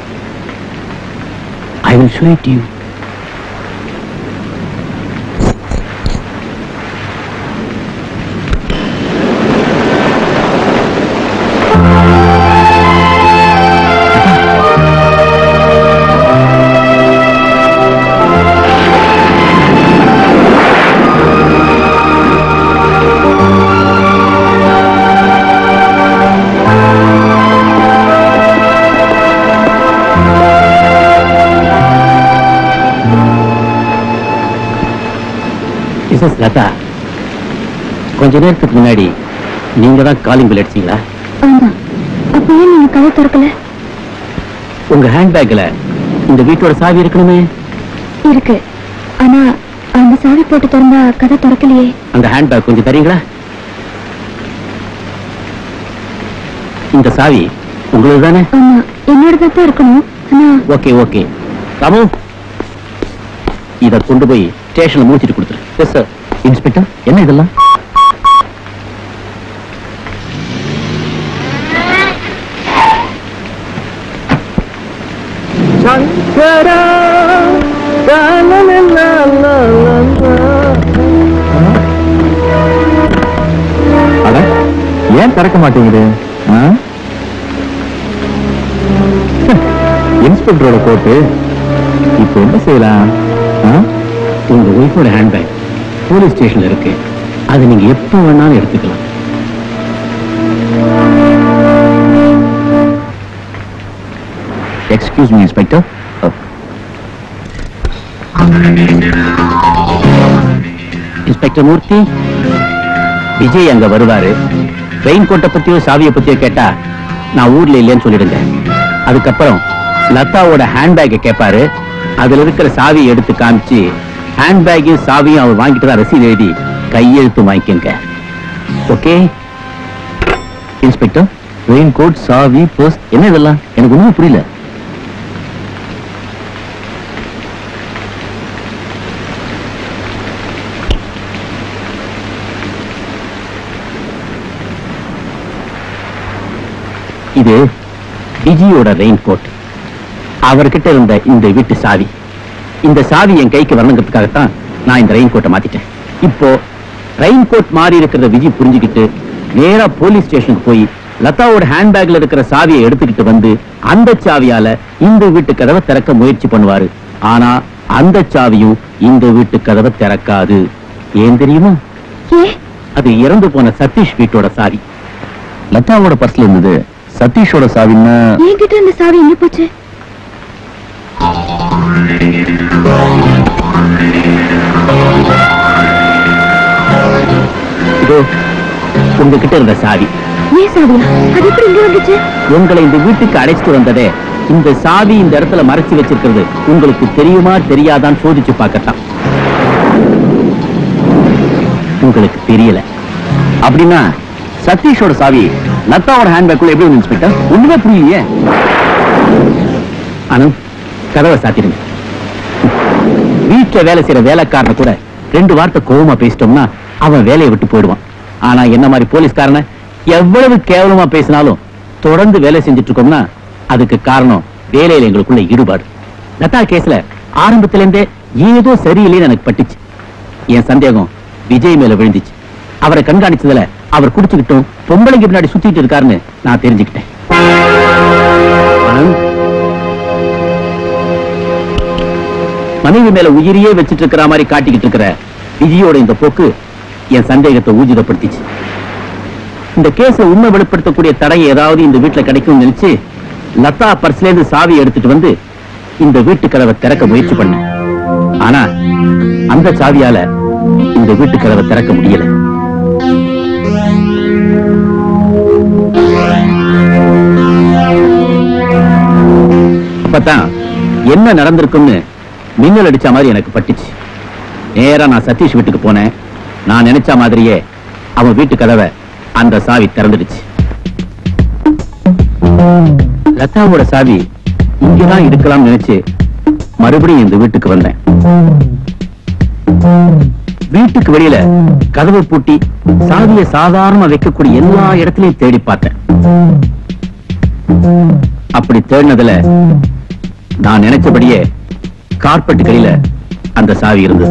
I will show it you missus Latha கொஞ்ச நேரத்துக்கு முன்னாடி நீங்க தான் காலிங் பில் அடிச்சீங்களா ஆமா அப்ப ஏன் நீங்க கதை திறக்கல உங்க ஹேண்ட்பேக்ல இந்த வீட்டோட சாவி இருக்கணுமே இருக்கு ஆனா அந்த சாவி போட்டு திறந்தா கதை திறக்கலையே அந்த ஹேண்ட்பேக் கொஞ்சம் தரீங்களா இந்த சாவி உங்களுக்கு தானே ஆமா என்னோட தான் இருக்கணும் ஆனா ஓகே ஓகே ராமு இத கொண்டு போய் ஸ்டேஷன்ல முடிச்சிட்டு கொடுத்துரு எஸ் சார் இன்ஸ்பெக்டர் என்ன இதெல்லாம் அட ஏன் திறக்க மாட்டேங்குது ஆ? இன்ஸ்பெக்டரோட கோட்டு இப்போ என்ன செய்யலாம் ஆ? உங்க ஒய்ஃபோட ஹேண்ட்பேக் போலீஸ் ஸ்டேஷன்ல இருக்கு அதை நீங்க எப்ப வேணாலும் எடுத்துக்கலாம் excuse me inspector inspector Murthy Vijay அங்க வருவாரு ரெயின் கோட்டை பத்தியோ சாவியை பத்தியோ கேட்டா நான் ஊர்ல இல்லைன்னு சொல்லிடுங்க அதுக்கப்புறம் லதாவோட ஹேண்ட்பேக்கை கேட்பாரு அதுல இருக்கிற சாவியை எடுத்து காமிச்சு ஹேண்ட்பேக்கையும் சாவியும் அவர் வாங்கிட்டு தான் ரசீது எழுதி கையெழுத்து வாங்கிக்கங்க ஓகே இன்ஸ்பெக்டர் ரெயின் கோட் சாவி பர்ஸ் என்ன இதெல்லாம் எனக்கு ஒண்ணுமே புரியல இது விஜியோட ரெயின் கோட் அவர்கிட்ட இருந்த இந்த வீட்டு சாவி இந்த சாவி என் கைக்கு வரணுங்கிறதுக்காகத்தான் நான் இந்த ரெயின் கோட்டை மாத்திட்டேன் இப்போ ரெயின் கோட் மாறி இருக்கிறத விஜி புரிஞ்சுக்கிட்டு நேரா போலீஸ் ஸ்டேஷனுக்கு போய் லதாவோட ஹேண்ட்பேக்ல இருக்கிற சாவியை எடுத்துக்கிட்டு வந்து அந்த சாவியால இந்த வீட்டு கதவை திறக்க முயற்சி பண்ணுவாரு ஆனா அந்த சாவியும் இந்த வீட்டு கதவை திறக்காது ஏன் தெரியுமா ஏ அது இறந்து போன சதீஷ் வீட்டோட சாவி லதாவோட பர்ஸ்ல இருந்தது சதீஷோட சாவின்னா என்கிட்ட இந்த சாவி எங்க போச்சு இதோ உங்ககிட்ட இருந்த சாவி ஏன் சாவியா அது எப்படி இங்க வந்துச்சு உங்களை இந்த வீட்டுக்கு அழைச்சிட்டு வந்ததே இந்த சாவி இந்த இடத்துல மறைச்சு வச்சிருக்கிறது உங்களுக்கு தெரியுமா தெரியாதான்னு சோதிச்சு பார்க்கத்தான் உங்களுக்கு தெரியல அப்படின்னா சதீஷோட சாவி லதாவோட ஹேண்ட்பேக்குள்ள எப்படி வந்து இன்ஸ்பெக்டர் ஒண்ணுமே புரியலையே ஆனந்த் கதவை சாத்திடுங்க வீட்டுல வேலை செய்யற வேலைக்காரனை கூட ரெண்டு வார்த்தை கோவமா பேசிட்டோம்னா அவன் வேலையை விட்டு போயிடுவான் ஆனா என்ன மாதிரி போலீஸ்காரனை எவ்வளவு கேவலமா பேசினாலும் தொடர்ந்து வேலை செஞ்சுட்டு இருக்கோம்னா அதுக்கு காரணம் வேலையில எங்களுக்குள்ள ஈடுபாடு லதா கேஸ்ல ஆரம்பத்துல இருந்தே ஏதோ சரியில்லைன்னு எனக்கு பட்டுச்சு என் சந்தேகம் விஜய் மேல விழுந்துச்சு அவரை கண்காணிச்சதுல அவர் குடிச்சுக்கிட்டும் பொம்பளைங்க பின்னாடி சுத்திட்டு இருக்காருன்னு நான் தெரிஞ்சுக்கிட்டேன் ஆனந்த் மனைவி மேல உயிரியே வச்சிட்டு இருக்கிற மாதிரி காட்டிக்கிட்டு இருக்கிற விஜயோட இந்த போக்கு என் சந்தேகத்தை ஊர்ஜிதப்படுத்திச்சு இந்த கேஸ உண்மை வெளிப்படுத்தக்கூடிய தடை ஏதாவது இந்த வீட்டுல கிடைக்கும் நினைச்சு லதா பர்ஸ்ல இருந்து சாவி எடுத்துட்டு வந்து இந்த வீட்டு கதவை திறக்க முயற்சி பண்ணேன் ஆனா அந்த சாவியால இந்த வீட்டு கதவை திறக்க முடியல அப்பதான் என்ன நடந்திருக்கும்னு மின்னல் அடிச்ச மாதிரி எனக்கு பட்டுச்சு நேரா நான் சதீஷ் வீட்டுக்கு போனேன் நான் நினைச்ச மாதிரியே அவன் வீட்டு கதவை அந்த சாவி திறந்துடுச்சு லதாவோட சாவி இங்கதான் இருக்கலாம்னு நினைச்சு மறுபடியும் இந்த வீட்டுக்கு வந்தேன் வீட்டுக்கு வெளியில கதவை பூட்டி சாவியை சாதாரண வைக்கக்கூடிய எல்லா இடத்துலயும் தேடி பார்த்தேன் அப்படி தேடினதுல நான் நினைச்சபடியே கார்பெட் கடியில அந்த சாவி இருந்தது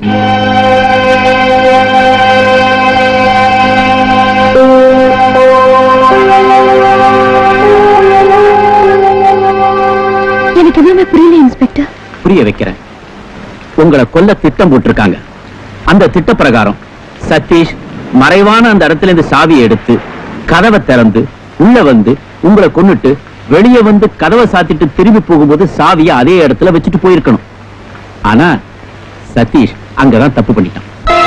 எனக்கு எதுவுமே புரியல இன்ஸ்பெக்டர் புரிய வைக்கிறேன் உங்களை கொல்ல திட்டம் போட்டிருக்காங்க அந்த திட்ட பிரகாரம் சதீஷ் மறைவான அந்த இடத்துல இருந்து சாவியை எடுத்து கதவை திறந்து உள்ள வந்து உங்களை கொன்னுட்டு வெளியே வந்து கதவை சாத்திட்டு திரும்பி போகும்போது சாவியை அதே இடத்துல வச்சுட்டு போயிருக்கணும் ஆனா சதீஷ் அங்கதான் தப்பு பண்ணிட்டான்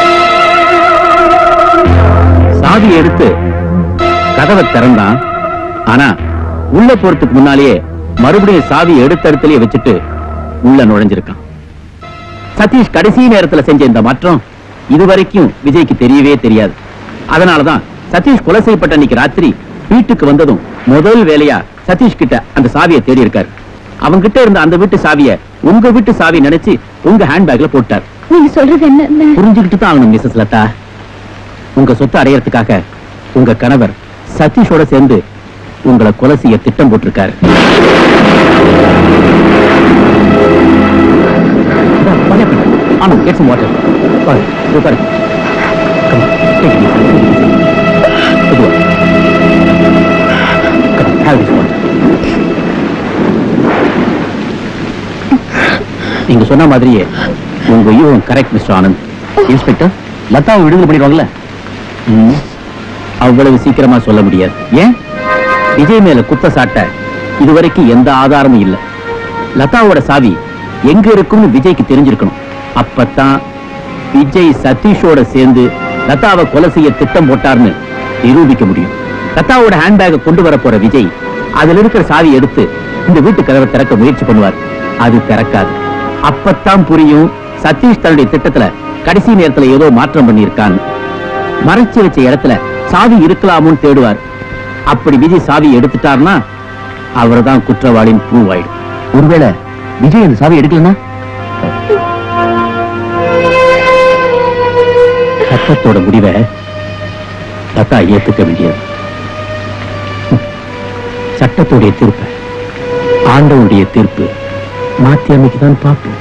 சாவியை எடுத்து கதவை திறந்தான் ஆனா உள்ள போறதுக்கு முன்னாலேயே மறுபடியும் சாவி எடுத்த இடத்துலயே வச்சுட்டு உள்ள நுழைஞ்சிருக்கான் சதீஷ் கடைசி நேரத்துல செஞ்ச இந்த மாற்றம் இதுவரைக்கும் விஜய்க்கு தெரியவே தெரியாது அதனாலதான் சதீஷ் கொலை செய்யப்பட்ட அன்னைக்கு ராத்திரி வீட்டுக்கு வந்ததும் முதல் வேலையா சதீஷ் கிட்ட அந்த சாவியை தேடி இருக்காரு அவங்க கிட்ட இருந்த அந்த வீட்டு சாவிய உங்க வீட்டு சாவி நினைச்சு உங்க ஹேண்ட்பேக்ல போட்டார் நீங்க சொல்றது என்ன புரிஞ்சுக்கிட்டு தான் ஆகணும் மிஸ்ஸஸ் லதா உங்க சொத்து அடையறதுக்காக உங்க கணவர் சதீஷோட சேர்ந்து உங்களை கொலை செய்ய திட்டம் போட்டிருக்காரு ஆனா get some water. பாரு, இதோ பாரு. Come on, take it easy, take it easy. மெதுவா. Come on, have this water. நீங்க சொன்ன மாதிரியே உங்க யூகம் கரெக்ட் மிஸ்டர் ஆனந்த் இன்ஸ்பெக்டர் லதாவை விடுதலை பண்ணிடுவாங்கல்ல ம், அவ்வளவு சீக்கிரமா சொல்ல முடியாது ஏன் விஜய் மேல குத்த சாட்ட இதுவரைக்கும் எந்த ஆதாரமும் இல்ல லதாவோட சாவி எங்க இருக்கும்னு விஜய்க்கு தெரிஞ்சிருக்கணும் அப்பத்தான் விஜய் சதீஷோட சேர்ந்து லதாவை கொலை செய்ய திட்டம் போட்டார்னு நிரூபிக்க முடியும் லதாவோட ஹேண்ட்பேக்கை கொண்டு வர போற விஜய் அதுல இருக்கிற சாவி எடுத்து இந்த வீட்டு கதவை திறக்க முயற்சி பண்ணுவார் அது திறக்காது அப்பத்தான் புரியும் சதீஷ் தன்னுடைய திட்டத்துல கடைசி நேரத்துல ஏதோ மாற்றம் பண்ணியிருக்கான்னு மறைச்சு வச்ச இடத்துல சாவி இருக்கலாமோன்னு தேடுவார் அப்படி விஜய் சாவி எடுத்துட்டார்னா அவர்தான் குற்றவாளின்னு ப்ரூவ் ஆயிடும் ஒருவேளை விஜய் அந்த சாவி எடுக்கலன்னா சட்டத்தோட முடிவை லதா ஏத்துக்க வேண்டியது சட்டத்துடைய தீர்ப்பு ஆண்டவனுடைய தீர்ப்பு மாத்தி அமைக்குதான் பார்ப்போம்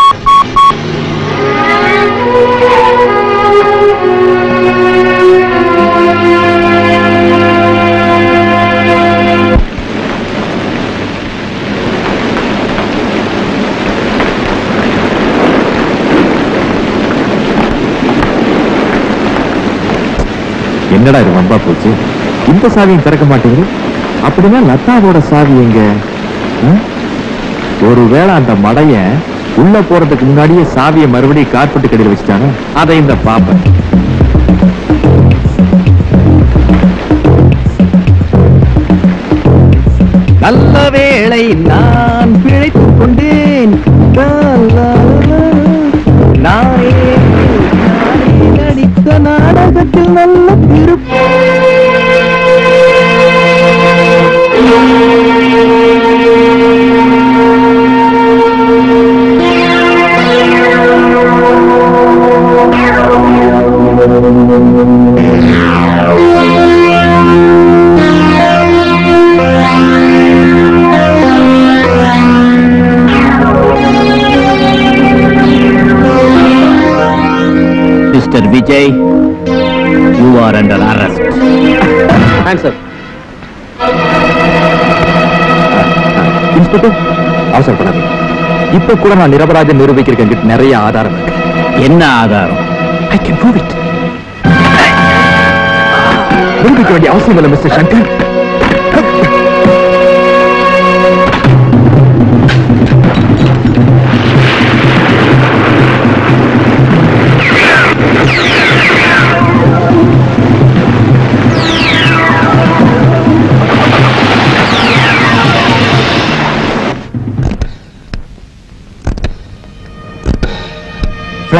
என்னடா இது வம்பா போச்சு இந்த சாவியும் திறக்க மாட்டேங்குது அப்படின்னா லதாவோட சாவி எங்க ஆ? ஒருவேளை அந்த மடையன் உள்ள போறதுக்கு முன்னாடியே சாவியை மறுபடியும் கார்பெட்டு கடையில் வச்சுட்டாங்க அதை இந்த பாப்பேன் நல்ல வேளை நான் பிழைத்துக் கொண்டேன் லா, லா, லா. நானே நானே நடித்த நாடகத்தில் நல்ல திருப்பு mister Vijay you are under arrest thanks sir inspector அவசரப்படாதீங்க இப்ப கூட நான் நிரபராஜன் நிரூபிக்கிறேன் என்கிட்ட நிறைய ஆதாரம் இருக்கு என்ன ஆதாரம் ஐ கேன் ப்ரூவ் இட் நிரூபிக்க வேண்டிய அவசியம் இல்லை mister Shankar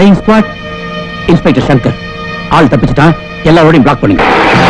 flying squad inspector Shankar ஆள் தப்பிச்சிட்டான் எல்லாரோடையும் பிளாக் பண்ணுங்க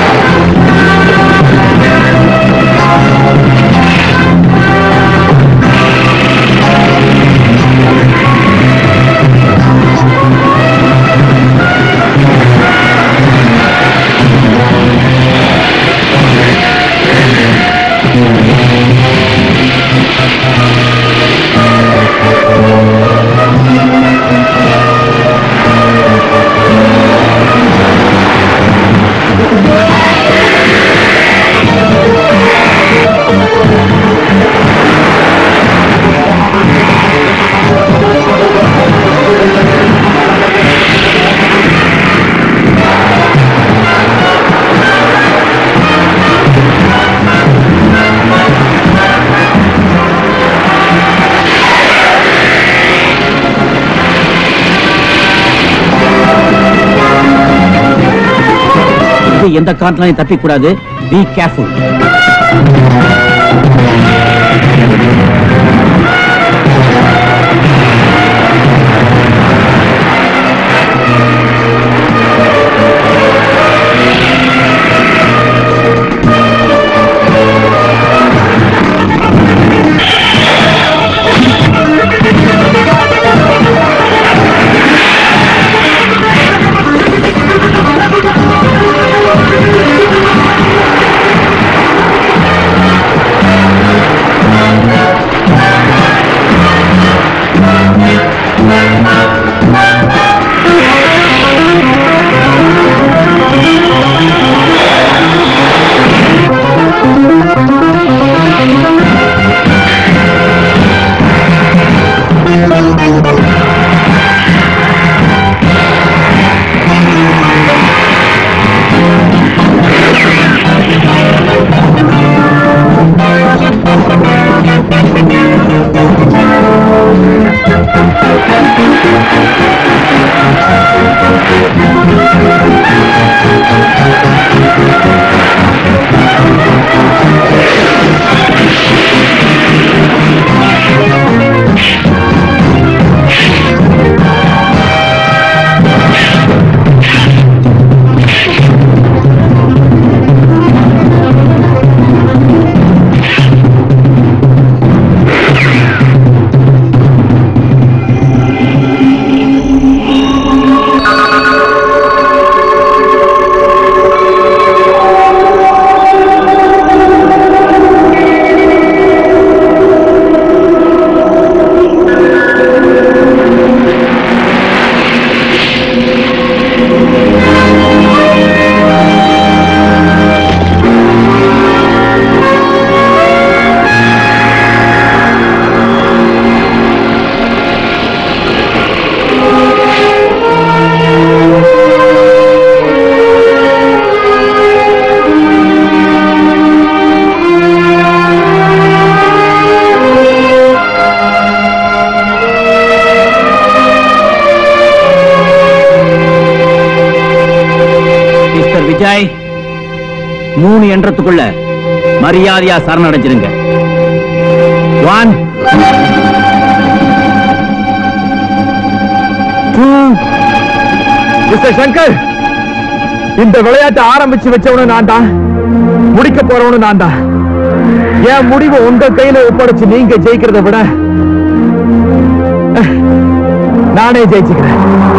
இது எந்த காரணத்திலையும் தப்பிக்க கூடாது பி கேர்ஃபுல் மிஸ்டர் விஜய் மூணு எண்ணத்துக்குள்ள மரியாதையா சரணடைஞ்சிருங்க ஒன் மிஸ்டர் சங்கர் இந்த விளையாட்டை ஆரம்பிச்சு வச்சவனு நான் தான் முடிக்க போறவனு நான் தான் என் முடிவு உங்க கையில ஒப்படைச்சு நீங்க ஜெயிக்கிறத விட அஹ், நானே ஜெயிச்சுக்கிறேன்